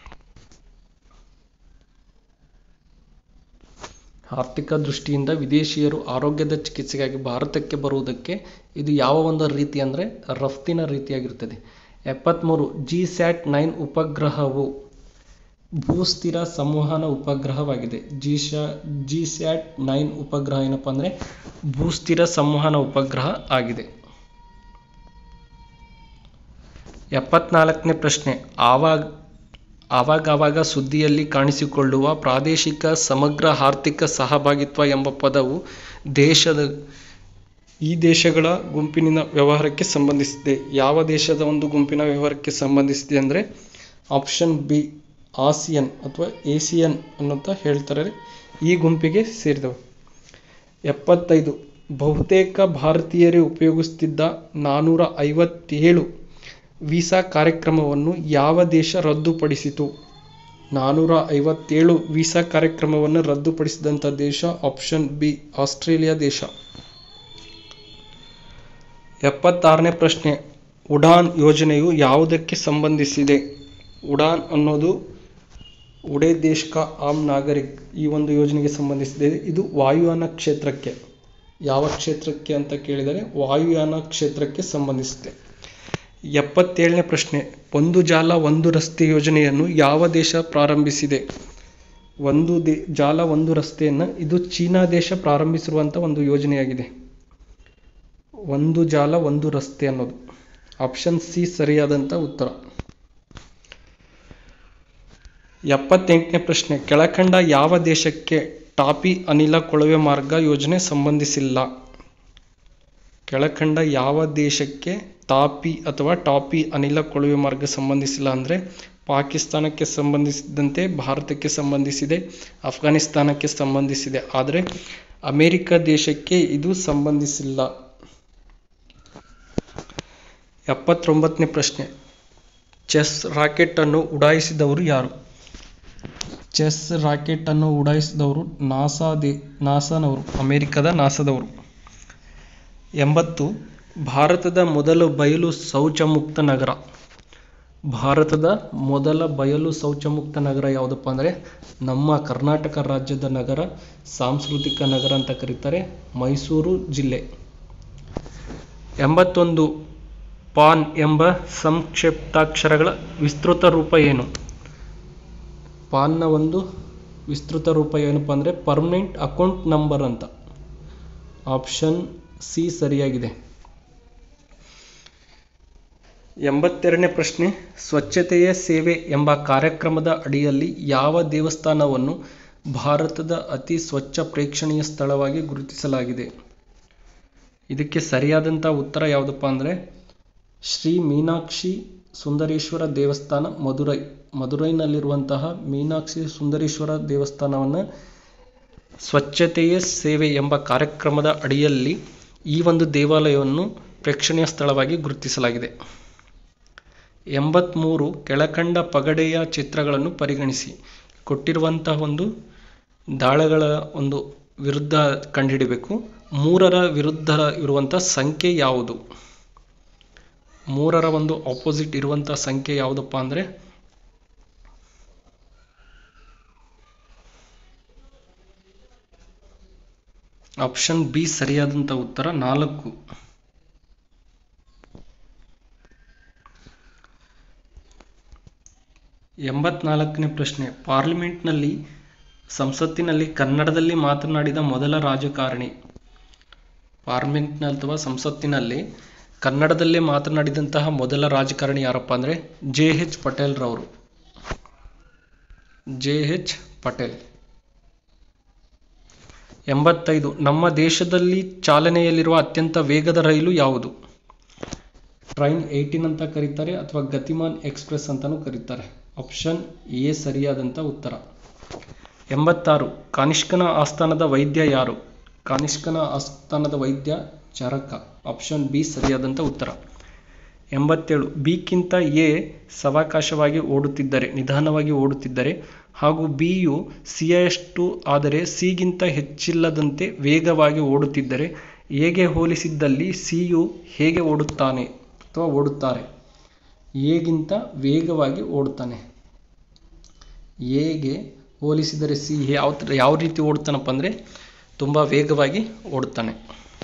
ಆರ್ಥಿಕ ದೃಷ್ಟಿಯಿಂದ ವಿದೇಶಿಯರು ಆರೋಗ್ಯದ ಚಿಕಿತ್ಸೆಗಾಗಿ ಭಾರತಕ್ಕೆ ಬರುವುದಕ್ಕೆ ಇದು ಯಾವ ಒಂದು ರೀತಿ ಅಂದರೆ ರಫ್ತಿನ ರೀತಿಯಾಗಿರುತ್ತದೆ ಎಪ್ಪತ್ತ್ಮೂರು ಜಿ ಸ್ಯಾಟ್ ನೈನ್ ಉಪಗ್ರಹವು ಭೂಸ್ಥಿರ ಸಂವಹನ ಉಪಗ್ರಹವಾಗಿದೆ ಜಿ ಶಾ ಜಿ ಸ್ಯಾಟ್ ನೈನ್ ಉಪಗ್ರಹ ಏನಪ್ಪ ಅಂದರೆ ಭೂಸ್ಥಿರ ಸಂವಹನ ಉಪಗ್ರಹ ಆಗಿದೆ ಎಪ್ಪತ್ನಾಲ್ಕನೇ ಪ್ರಶ್ನೆ ಆವಾಗ ಆವಾಗವಾಗ ಸುದ್ದಿಯಲ್ಲಿ ಕಾಣಿಸಿಕೊಳ್ಳುವ ಪ್ರಾದೇಶಿಕ ಸಮಗ್ರ ಆರ್ಥಿಕ ಸಹಭಾಗಿತ್ವ ಎಂಬ ಪದವು ದೇಶದ ಈ ದೇಶಗಳ ಗುಂಪಿನ ವ್ಯವಹಾರಕ್ಕೆ ಸಂಬಂಧಿಸಿದೆ ಯಾವ ದೇಶದ ಒಂದು ಗುಂಪಿನ ವ್ಯವಹಾರಕ್ಕೆ ಸಂಬಂಧಿಸಿದೆ ಅಂದರೆ ಆಪ್ಷನ್ ಬಿ ಆಸಿಯನ್ ಅಥವಾ ಏಸಿಯನ್ ಅನ್ನುತ್ತಾ ಹೇಳ್ತಾರೆ ಈ ಗುಂಪಿಗೆ ಸೇರಿದವು ಎಪ್ಪತ್ತೈದು ಬಹುತೇಕ ಭಾರತೀಯರೇ ಉಪಯೋಗಿಸುತ್ತಿದ್ದ ನಾನ್ನೂರ ಐವತ್ತೇಳು ವೀಸಾ ಕಾರ್ಯಕ್ರಮವನ್ನು ಯಾವ ದೇಶ ರದ್ದುಪಡಿಸಿತು ನಾನ್ನೂರ ಐವತ್ತೇಳು ವೀಸಾ ಕಾರ್ಯಕ್ರಮವನ್ನು ರದ್ದುಪಡಿಸಿದಂಥ ದೇಶ ಆಪ್ಷನ್ ಬಿ ಆಸ್ಟ್ರೇಲಿಯಾ ದೇಶ ಎಪ್ಪತ್ತಾರನೇ ಪ್ರಶ್ನೆ ಉಡಾನ್ ಯೋಜನೆಯು ಯಾವುದಕ್ಕೆ ಸಂಬಂಧಿಸಿದೆ ಉಡಾನ್ ಅನ್ನೋದು ಉಡೇ ದೇಶ್ ಕಾ ಆಮ್ ನಾಗರಿಕ್ ಈ ಒಂದು ಯೋಜನೆಗೆ ಸಂಬಂಧಿಸಿದೆ ಇದು ವಾಯುಯಾನ ಕ್ಷೇತ್ರಕ್ಕೆ ಯಾವ ಕ್ಷೇತ್ರಕ್ಕೆ ಅಂತ ಕೇಳಿದರೆ ವಾಯುಯಾನ ಕ್ಷೇತ್ರಕ್ಕೆ ಸಂಬಂಧಿಸಿದೆ ಎಪ್ಪತ್ತೇಳನೇ ಪ್ರಶ್ನೆ ಒಂದು ಜಾಲ ಒಂದು ರಸ್ತೆ ಯೋಜನೆಯನ್ನು ಯಾವ ದೇಶ ಪ್ರಾರಂಭಿಸಿದೆ ಒಂದು ದೇ ಜಾಲ ಒಂದು ರಸ್ತೆಯನ್ನು ಇದು ಚೀನಾ ದೇಶ ಪ್ರಾರಂಭಿಸಿರುವಂಥ ಒಂದು ಯೋಜನೆಯಾಗಿದೆ ಒಂದು ಜಾಲ ಒಂದು ರಸ್ತೆ ಅನ್ನೋದು ಆಪ್ಷನ್ ಸಿ ಸರಿಯಾದಂಥ ಉತ್ತರ ಎಪ್ಪತ್ತೆಂಟನೇ ಪ್ರಶ್ನೆ ಕೆಳಕಂಡ ಯಾವ ದೇಶಕ್ಕೆ ಟಾಪಿ ಅನಿಲ ಕೊಳವೆ ಮಾರ್ಗ ಯೋಜನೆ ಸಂಬಂಧಿಸಿಲ್ಲ ಕೆಳಕಂಡ ಯಾವ ದೇಶಕ್ಕೆ ತಾಪಿ ಅಥವಾ ಟಾಪಿ ಅನಿಲ ಕೊಳವೆ ಮಾರ್ಗ ಸಂಬಂಧಿಸಿಲ್ಲ ಅಂದರೆ ಪಾಕಿಸ್ತಾನಕ್ಕೆ ಸಂಬಂಧಿಸಿದಂತೆ ಭಾರತಕ್ಕೆ ಸಂಬಂಧಿಸಿದೆ ಅಫ್ಘಾನಿಸ್ತಾನಕ್ಕೆ ಸಂಬಂಧಿಸಿದೆ ಆದರೆ ಅಮೇರಿಕ ದೇಶಕ್ಕೆ ಇದು ಸಂಬಂಧಿಸಿಲ್ಲ ಎಪ್ಪತ್ತೊಂಬತ್ತನೇ ಪ್ರಶ್ನೆ ಚೆಸ್ ರಾಕೆಟ್ ಅನ್ನು ಉಡಾಯಿಸಿದವರು ಯಾರು ಚೆಸ್ ರಾಕೆಟ್ ಅನ್ನು ಉಡಾಯಿಸಿದವರು ನಾಸಾ ದೇ ನಾಸಾನವರು ಅಮೆರಿಕದ ನಾಸಾದವರು ಎಂಬತ್ತು ಭಾರತದ ಮೊದಲ ಬಯಲು ಶೌಚ ಮುಕ್ತ ನಗರ ಭಾರತದ ಮೊದಲ ಬಯಲು ಶೌಚ ಮುಕ್ತ ನಗರ ಯಾವುದಪ್ಪ ಅಂದರೆ ನಮ್ಮ ಕರ್ನಾಟಕ ರಾಜ್ಯದ ನಗರ ಸಾಂಸ್ಕೃತಿಕ ನಗರ ಅಂತ ಕರೀತಾರೆ ಮೈಸೂರು ಜಿಲ್ಲೆ ಎಂಬತ್ತೊಂದು ಪಾನ್ ಎಂಬ ಸಂಕ್ಷಿಪ್ತಾಕ್ಷರಗಳ ವಿಸ್ತೃತ ರೂಪ ಏನು ಪಾನ್ನ ಒಂದು ವಿಸ್ತೃತ ರೂಪ ಏನಪ್ಪ ಅಂದರೆ ಪರ್ಮನೆಂಟ್ ಅಕೌಂಟ್ ನಂಬರ್ ಅಂತ ಆಪ್ಷನ್ ಸಿ ಸರಿಯಾಗಿದೆ ಎಂಬತ್ತೆರಡನೇ ಪ್ರಶ್ನೆ ಸ್ವಚ್ಛತೆಯ ಸೇವೆ ಎಂಬ ಕಾರ್ಯಕ್ರಮದ ಅಡಿಯಲ್ಲಿ ಯಾವ ದೇವಸ್ಥಾನವನ್ನು ಭಾರತದ ಅತಿ ಸ್ವಚ್ಛ ಪ್ರೇಕ್ಷಣೀಯ ಸ್ಥಳವಾಗಿ ಗುರುತಿಸಲಾಗಿದೆ ಇದಕ್ಕೆ ಸರಿಯಾದಂಥ ಉತ್ತರ ಯಾವುದಪ್ಪ ಅಂದರೆ ಶ್ರೀ ಮೀನಾಕ್ಷಿ ಸುಂದರೇಶ್ವರ ದೇವಸ್ಥಾನ ಮಧುರೈ ಮಧುರೈನಲ್ಲಿರುವಂತಹ ಮೀನಾಕ್ಷಿ ಸುಂದರೇಶ್ವರ ದೇವಸ್ಥಾನವನ್ನು ಸ್ವಚ್ಛತೆಯೇ ಸೇವೆ ಎಂಬ ಕಾರ್ಯಕ್ರಮದ ಅಡಿಯಲ್ಲಿ ಈ ಒಂದು ದೇವಾಲಯವನ್ನು ಪ್ರೇಕ್ಷಣೀಯ ಸ್ಥಳವಾಗಿ ಗುರುತಿಸಲಾಗಿದೆ ಎಂಬತ್ತ್ಮೂರು ಕೆಳಕಂಡ ಪಗಡೆಯ ಚಿತ್ರಗಳನ್ನು ಪರಿಗಣಿಸಿ ಕೊಟ್ಟಿರುವಂತಹ ಒಂದು ದಾಳಗಳ ಒಂದು ವಿರುದ್ಧ ಕಂಡುಹಿಡಿಬೇಕು ಮೂರರ ವಿರುದ್ಧ ಇರುವಂಥ ಸಂಖ್ಯೆ ಯಾವುದು ಮೂರರ ಒಂದು ಆಪೋಸಿಟ್ ಇರುವಂಥ ಸಂಖ್ಯೆ ಯಾವುದಪ್ಪ ಅಂದರೆ ಆಪ್ಷನ್ ಬಿ ಸರಿಯಾದಂಥ ಉತ್ತರ ನಾಲ್ಕು ಎಂಬತ್ನಾಲ್ಕನೇ ಪ್ರಶ್ನೆ ಪಾರ್ಲಿಮೆಂಟ್ನಲ್ಲಿ ಸಂಸತ್ತಿನಲ್ಲಿ ಕನ್ನಡದಲ್ಲಿ ಮಾತನಾಡಿದ ಮೊದಲ ರಾಜಕಾರಣಿ ಪಾರ್ಲಿಮೆಂಟ್ನ ಅಥವಾ ಸಂಸತ್ತಿನಲ್ಲಿ ಕನ್ನಡದಲ್ಲೇ ಮಾತನಾಡಿದಂತಹ ಮೊದಲ ರಾಜಕಾರಣಿ ಯಾರಪ್ಪ ಅಂದರೆ ಜೆ ಎಚ್ ಪಟೇಲ್ ರವರು ಜೆ ಎಚ್ ಪಟೇಲ್ ಎಂಬತ್ತೈದು ನಮ್ಮ ದೇಶದಲ್ಲಿ ಚಾಲನೆಯಲ್ಲಿರುವ ಅತ್ಯಂತ ವೇಗದ ರೈಲು ಯಾವುದು ಟ್ರೈನ್ ಏಯ್ಟೀನ್ ಅಂತ ಕರೀತಾರೆ ಅಥವಾ ಗತಿಮಾನ್ ಎಕ್ಸ್ಪ್ರೆಸ್ ಅಂತಲೂ ಕರೀತಾರೆ ಆಪ್ಷನ್ ಎ ಸರಿಯಾದಂಥ ಉತ್ತರ ಎಂಬತ್ತಾರು ಕಾನಿಷ್ಕನ ಆಸ್ಥಾನದ ವೈದ್ಯ ಯಾರು ಕಾನಿಷ್ಕನ ಆಸ್ಥಾನದ ವೈದ್ಯ ಚರಕ ಆಪ್ಷನ್ ಬಿ ಸರಿಯಾದಂಥ ಉತ್ತರ ಎಂಬತ್ತೇಳು ಬಿಕ್ಕಿಂತ ಎ ಸಾವಕಾಶವಾಗಿ ಓಡುತ್ತಿದ್ದರೆ ನಿಧಾನವಾಗಿ ಓಡುತ್ತಿದ್ದರೆ ಹಾಗೂ ಬಿಯು ಸಿಯಷ್ಟು ಆದರೆ ಸಿಗಿಂತ ಹೆಚ್ಚಿಲ್ಲದಂತೆ ವೇಗವಾಗಿ ಓಡುತ್ತಿದ್ದರೆ ಎಗೆ ಹೋಲಿಸಿದ್ದಲ್ಲಿ ಸಿಯು ಹೇಗೆ ಓಡುತ್ತಾನೆ ಅಥವಾ ಓಡುತ್ತಾರೆ ಎಗಿಂತ ವೇಗವಾಗಿ ಓಡುತ್ತಾನೆ ಎಗೆ ಹೋಲಿಸಿದರೆ ಸಿ ಯಾವ ಯಾವ ರೀತಿ ಓಡ್ತಾನಪ್ಪ ಅಂದರೆ ತುಂಬ ವೇಗವಾಗಿ ಓಡುತ್ತಾನೆ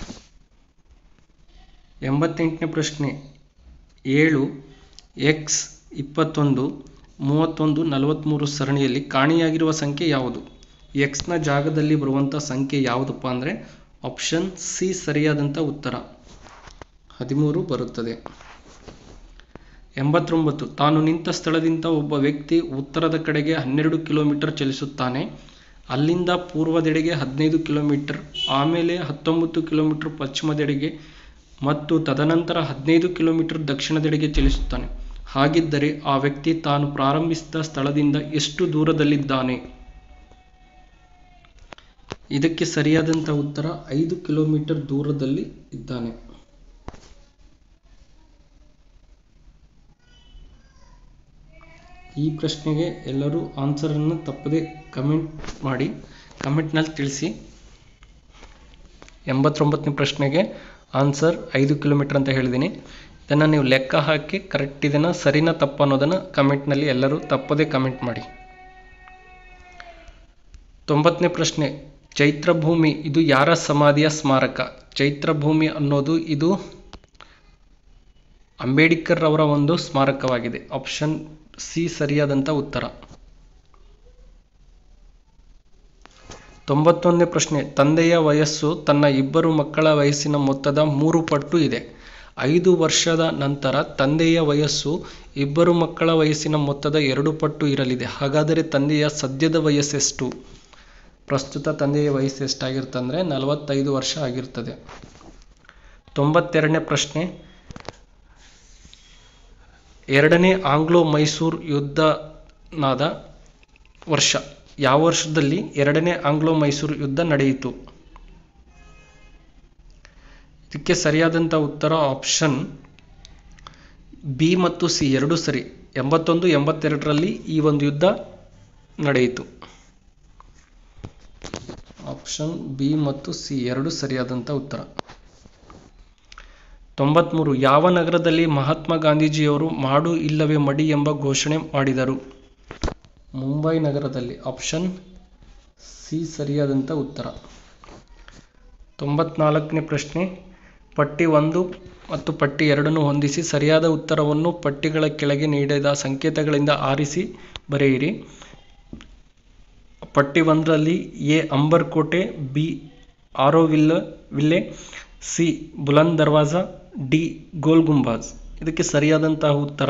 ಎಂಬತ್ತೆಂಟನೇ ಪ್ರಶ್ನೆ ಏಳು ಎಕ್ಸ್ ಇಪ್ಪತ್ತೊಂದು ಮೂವತ್ತೊಂದು ನಲವತ್ತ್ಮೂರು ಸರಣಿಯಲ್ಲಿ ಕಾಣೆಯಾಗಿರುವ ಸಂಖ್ಯೆ ಯಾವುದು ಎಕ್ಸ್ನ ಜಾಗದಲ್ಲಿ ಬರುವಂಥ ಸಂಖ್ಯೆ ಯಾವುದಪ್ಪ ಅಂದರೆ ಆಪ್ಷನ್ ಸಿ ಸರಿಯಾದಂಥ ಉತ್ತರ ಹದಿಮೂರು ಬರುತ್ತದೆ ಎಂಬತ್ತೊಂಬತ್ತು ತಾನು ನಿಂತ ಸ್ಥಳದಿಂದ ಒಬ್ಬ ವ್ಯಕ್ತಿ ಉತ್ತರದ ಕಡೆಗೆ ಹನ್ನೆರಡು ಕಿಲೋಮೀಟರ್ ಚಲಿಸುತ್ತಾನೆ ಅಲ್ಲಿಂದ ಪೂರ್ವದೆಡೆಗೆ ಹದಿನೈದು ಕಿಲೋಮೀಟರ್ ಆಮೇಲೆ ಹತ್ತೊಂಬತ್ತು ಕಿಲೋಮೀಟರ್ ಪಶ್ಚಿಮದೆಡೆಗೆ ಮತ್ತು ತದನಂತರ ಹದಿನೈದು ಕಿಲೋಮೀಟರ್ ದಕ್ಷಿಣದೆಡೆಗೆ ಚಲಿಸುತ್ತಾನೆ ಹಾಗಿದ್ದರೆ ಆ ವ್ಯಕ್ತಿ ತಾನು ಪ್ರಾರಂಭಿಸಿದ ಸ್ಥಳದಿಂದ ಎಷ್ಟು ದೂರದಲ್ಲಿದ್ದಾನೆ ಇದಕ್ಕೆ ಸರಿಯಾದಂಥ ಉತ್ತರ ಐದು ಕಿಲೋಮೀಟರ್ ದೂರದಲ್ಲಿ ಇದ್ದಾನೆ ಈ ಪ್ರಶ್ನೆಗೆ ಎಲ್ಲರೂ ಆನ್ಸರನ್ನು ತಪ್ಪದೆ ಕಮೆಂಟ್ ಮಾಡಿ ಕಮೆಂಟ್ನಲ್ಲಿ ತಿಳಿಸಿ ಎಂಬತ್ತೊಂಬತ್ತನೇ ಪ್ರಶ್ನೆಗೆ ಆನ್ಸರ್ ಐದು ಕಿಲೋಮೀಟರ್ ಅಂತ ಹೇಳಿದ್ದೀನಿ ಇದನ್ನು ನೀವು ಲೆಕ್ಕ ಹಾಕಿ ಕರೆಕ್ಟ್ ಇದನ್ನು ಸರಿನಾ ತಪ್ಪ ಅನ್ನೋದನ್ನು ಕಮೆಂಟ್ನಲ್ಲಿ ಎಲ್ಲರೂ ತಪ್ಪದೇ ಕಮೆಂಟ್ ಮಾಡಿ ತೊಂಬತ್ತನೇ ಪ್ರಶ್ನೆ ಚೈತ್ರಭೂಮಿ ಇದು ಯಾರ ಸಮಾಧಿಯ ಸ್ಮಾರಕ ಚೈತ್ರಭೂಮಿ ಅನ್ನೋದು ಇದು ಅಂಬೇಡ್ಕರ್ ಅವರ ಒಂದು ಸ್ಮಾರಕವಾಗಿದೆ ಆಪ್ಷನ್ ಸಿ ಸರಿಯಾದಂಥ ಉತ್ತರ ತೊಂಬತ್ತೊಂದನೇ ಪ್ರಶ್ನೆ ತಂದೆಯ ವಯಸ್ಸು ತನ್ನ ಇಬ್ಬರು ಮಕ್ಕಳ ವಯಸ್ಸಿನ ಮೊತ್ತದ ಮೂರು ಪಟ್ಟು ಇದೆ ಐದು ವರ್ಷದ ನಂತರ ತಂದೆಯ ವಯಸ್ಸು ಇಬ್ಬರು ಮಕ್ಕಳ ವಯಸ್ಸಿನ ಮೊತ್ತದ ಎರಡು ಪಟ್ಟು ಇರಲಿದೆ ಹಾಗಾದರೆ ತಂದೆಯ ಸದ್ಯದ ವಯಸ್ಸೆಷ್ಟು ಪ್ರಸ್ತುತ ತಂದೆಯ ವಯಸ್ಸು ಎಷ್ಟಾಗಿರ್ತಂದರೆ ನಲವತ್ತೈದು ವರ್ಷ ಆಗಿರ್ತದೆ ತೊಂಬತ್ತೆರಡನೇ ಪ್ರಶ್ನೆ ಎರಡನೇ ಆಂಗ್ಲೋ ಮೈಸೂರು ಯುದ್ಧನಾದ ವರ್ಷ ಯಾವ ವರ್ಷದಲ್ಲಿ ಎರಡನೇ ಆಂಗ್ಲೋ ಮೈಸೂರು ಯುದ್ಧ ನಡೆಯಿತು ಇದಕ್ಕೆ ಸರಿಯಾದಂಥ ಉತ್ತರ ಆಪ್ಷನ್ ಬಿ ಮತ್ತು ಸಿ ಎರಡೂ ಸರಿ ಎಂಬತ್ತೊಂದು ಎಂಬತ್ತೆರಡರಲ್ಲಿ ಈ ಒಂದು ಯುದ್ಧ ನಡೆಯಿತು ಆಪ್ಷನ್ ಬಿ ಮತ್ತು ಸಿ ಎರಡು ಸರಿಯಾದಂಥ ಉತ್ತರ ತೊಂಬತ್ಮೂರು ಯಾವ ನಗರದಲ್ಲಿ ಮಹಾತ್ಮ ಗಾಂಧೀಜಿಯವರು ಮಾಡು ಇಲ್ಲವೇ ಮಡಿ ಎಂಬ ಘೋಷಣೆ ಮಾಡಿದರು ಮುಂಬೈ ನಗರದಲ್ಲಿ ಆಪ್ಷನ್ ಸಿ ಸರಿಯಾದಂಥ ಉತ್ತರ ತೊಂಬತ್ನಾಲ್ಕನೇ ಪ್ರಶ್ನೆ ಪಟ್ಟಿ ಒಂದು ಮತ್ತು ಪಟ್ಟಿ ಎರಡನ್ನು ಹೊಂದಿಸಿ ಸರಿಯಾದ ಉತ್ತರವನ್ನು ಪಟ್ಟಿಗಳ ಕೆಳಗೆ ನೀಡಿದ ಸಂಕೇತಗಳಿಂದ ಆರಿಸಿ ಬರೆಯಿರಿ ಪಟ್ಟಿ ಒಂದರಲ್ಲಿ ಎ ಅಂಬರ್ ಕೋಟೆ B Auroville C Buland Darwaza D Gol Gumbaz ಇದಕ್ಕೆ ಸರಿಯಾದಂತಹ ಉತ್ತರ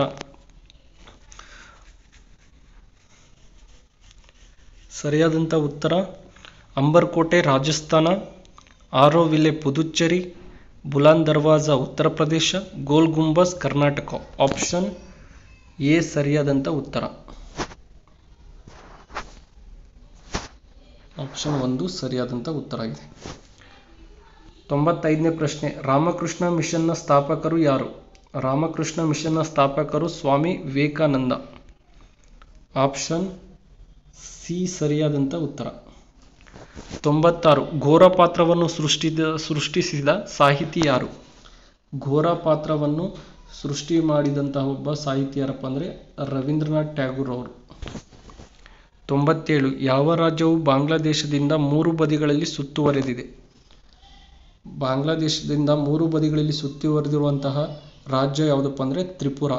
ಸರಿಯಾದಂಥ ಉತ್ತರ ಅಂಬರ್ ಕೋಟೆ ರಾಜಸ್ಥಾನ ಆರೋವಿಲೆ ಪುದುಚೇರಿ ಬುಲಾನ್ ದರ್ವಾಜ ಉತ್ತರ ಪ್ರದೇಶ ಗೋಲ್ ಗುಂಬಸ್ ಕರ್ನಾಟಕ ಆಪ್ಷನ್ ಎ ಸರಿಯಾದಂಥ ಉತ್ತರ ಆಪ್ಷನ್ ಒಂದು ಸರಿಯಾದಂಥ ಉತ್ತರ ಇದೆ ತೊಂಬತ್ತೈದನೇ ಪ್ರಶ್ನೆ ರಾಮಕೃಷ್ಣ ಮಿಷನ್ನ ಸ್ಥಾಪಕರು ಯಾರು ರಾಮಕೃಷ್ಣ ಮಿಷನ್ನ ಸ್ಥಾಪಕರು ಸ್ವಾಮಿ ವಿವೇಕಾನಂದ ಆಪ್ಷನ್ ಸಿ ಸರಿಯಾದಂಥ ಉತ್ತರ ತೊಂಬತ್ತಾರು ಘೋರ ಪಾತ್ರವನ್ನು ಸೃಷ್ಟಿದ ಸೃಷ್ಟಿಸಿದ ಸಾಹಿತಿ ಯಾರು ಘೋರ ಪಾತ್ರವನ್ನು ಸೃಷ್ಟಿ ಮಾಡಿದಂತಹ ಒಬ್ಬ ಸಾಹಿತಿ ಯಾರಪ್ಪ ಅಂದರೆ ರವೀಂದ್ರನಾಥ್ ಟ್ಯಾಗೂರ್ ಅವರು ತೊಂಬತ್ತೇಳು ಯಾವ ರಾಜ್ಯವು ಬಾಂಗ್ಲಾದೇಶದಿಂದ ಮೂರು ಬದಿಗಳಲ್ಲಿ ಸುತ್ತುವರೆದಿದೆ ಬಾಂಗ್ಲಾದೇಶದಿಂದ ಮೂರು ಬದಿಗಳಲ್ಲಿ ಸುತ್ತುವರೆದಿರುವಂತಹ ರಾಜ್ಯ ಯಾವುದಪ್ಪ ಅಂದರೆ ತ್ರಿಪುರ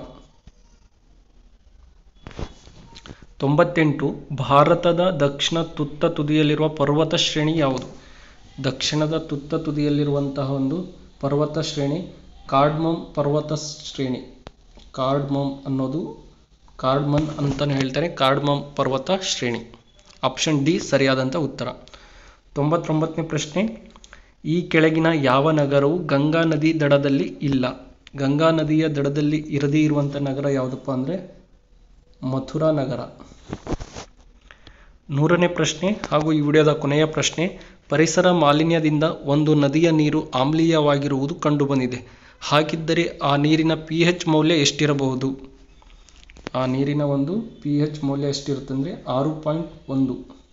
ತೊಂಬತ್ತೆಂಟು ಭಾರತದ ದಕ್ಷಿಣ ತುತ್ತ ತುದಿಯಲ್ಲಿರುವ ಪರ್ವತ ಶ್ರೇಣಿ ಯಾವುದು ದಕ್ಷಿಣದ ತುತ್ತ ತುದಿಯಲ್ಲಿರುವಂತಹ ಒಂದು ಪರ್ವತ ಶ್ರೇಣಿ ಕಾರ್ಡ್ಮಮ್ ಪರ್ವತ ಶ್ರೇಣಿ ಕಾರ್ಡ್ಮಮ್ ಅನ್ನೋದು ಕಾರ್ಡ್ಮನ್ ಅಂತಲೇ ಹೇಳ್ತಾರೆ ಕಾರ್ಡ್ಮಮ್ ಪರ್ವತ ಶ್ರೇಣಿ ಆಪ್ಷನ್ ಡಿ ಸರಿಯಾದಂಥ ಉತ್ತರ ತೊಂಬತ್ತೊಂಬತ್ತನೇ ಪ್ರಶ್ನೆ ಈ ಕೆಳಗಿನ ಯಾವ ನಗರವು ಗಂಗಾ ನದಿ ದಡದಲ್ಲಿ ಇಲ್ಲ ಗಂಗಾ ನದಿಯ ದಡದಲ್ಲಿ ಇರದೇ ಇರುವಂಥ ನಗರ ಯಾವುದಪ್ಪ ಅಂದರೆ ಮಥುರಾ ನಗರ ನೂರನೇ ಪ್ರಶ್ನೆ ಹಾಗೂ ಈ ವಿಡಿಯೋದ ಕೊನೆಯ ಪ್ರಶ್ನೆ ಪರಿಸರ ಮಾಲಿನ್ಯದಿಂದ ಒಂದು ನದಿಯ ನೀರು ಆಮ್ಲೀಯವಾಗಿರುವುದು ಕಂಡುಬಂದಿದೆ ಹಾಗಿದ್ದರೆ ಆ ನೀರಿನ ಪಿ ಎಚ್ ಮೌಲ್ಯ ಎಷ್ಟಿರಬಹುದು ಆ ನೀರಿನ ಒಂದು ಪಿ ಎಚ್ ಮೌಲ್ಯ ಎಷ್ಟಿರುತ್ತೆ ಅಂದರೆ ಆರು ಪಾಯಿಂಟ್ ಒಂದು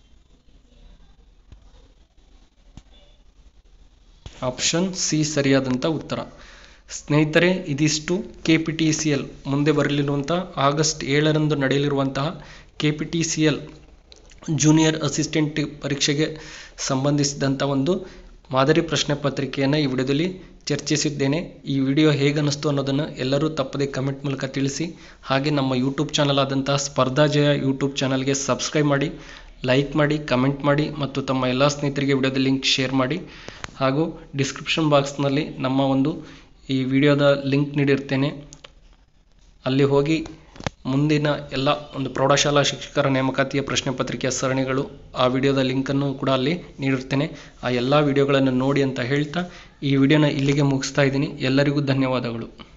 ಆಪ್ಷನ್ ಸಿ ಸರಿಯಾದಂಥ ಉತ್ತರ ಸ್ನೇಹಿತರೆ ಇದಿಷ್ಟು K P T C L ಮುಂದೆ ಬರಲಿರುವಂಥ ಆಗಸ್ಟ್ ಏಳರಂದು ನಡೆಯಲಿರುವಂತಹ K P T C L junior assistant ಪರೀಕ್ಷೆಗೆ ಸಂಬಂಧಿಸಿದಂಥ ಒಂದು ಮಾದರಿ ಪ್ರಶ್ನೆ ಪತ್ರಿಕೆಯನ್ನು ಈ ವಿಡಿಯೋದಲ್ಲಿ ಚರ್ಚಿಸಿದ್ದೇನೆ ಈ ವಿಡಿಯೋ ಹೇಗೆ ಅನ್ನಿಸ್ತು ಅನ್ನೋದನ್ನು ಎಲ್ಲರೂ ತಪ್ಪದೆ ಕಮೆಂಟ್ ಮೂಲಕ ತಿಳಿಸಿ ಹಾಗೆ ನಮ್ಮ ಯೂಟ್ಯೂಬ್ ಚಾನಲ್ ಆದಂತಹ ಸ್ಪರ್ಧಾ ಜಯ ಯೂಟ್ಯೂಬ್ ಚಾನಲ್ಗೆ ಸಬ್ಸ್ಕ್ರೈಬ್ ಮಾಡಿ ಲೈಕ್ ಮಾಡಿ ಕಮೆಂಟ್ ಮಾಡಿ ಮತ್ತು ತಮ್ಮ ಎಲ್ಲ ಸ್ನೇಹಿತರಿಗೆ ವಿಡಿಯೋದ ಲಿಂಕ್ ಶೇರ್ ಮಾಡಿ ಹಾಗೂ ಡಿಸ್ಕ್ರಿಪ್ಷನ್ ಬಾಕ್ಸ್ನಲ್ಲಿ ನಮ್ಮ ಒಂದು ಈ ವಿಡಿಯೋದ ಲಿಂಕ್ ನೀಡಿರ್ತೇನೆ ಅಲ್ಲಿ ಹೋಗಿ ಮುಂದಿನ ಎಲ್ಲ ಒಂದು ಪ್ರೌಢಶಾಲಾ ಶಿಕ್ಷಕರ ನೇಮಕಾತಿಯ ಪ್ರಶ್ನೆ ಪತ್ರಿಕೆಯ ಸರಣಿಗಳು ಆ ವಿಡಿಯೋದ ಲಿಂಕನ್ನು ಕೂಡ ಅಲ್ಲಿ ನೀಡಿರ್ತೇನೆ ಆ ಎಲ್ಲ ವಿಡಿಯೋಗಳನ್ನು ನೋಡಿ ಅಂತ ಹೇಳ್ತಾ ಈ ವಿಡಿಯೋನ ಇಲ್ಲಿಗೆ ಮುಗಿಸ್ತಾ ಇದ್ದೀನಿ ಎಲ್ಲರಿಗೂ ಧನ್ಯವಾದಗಳು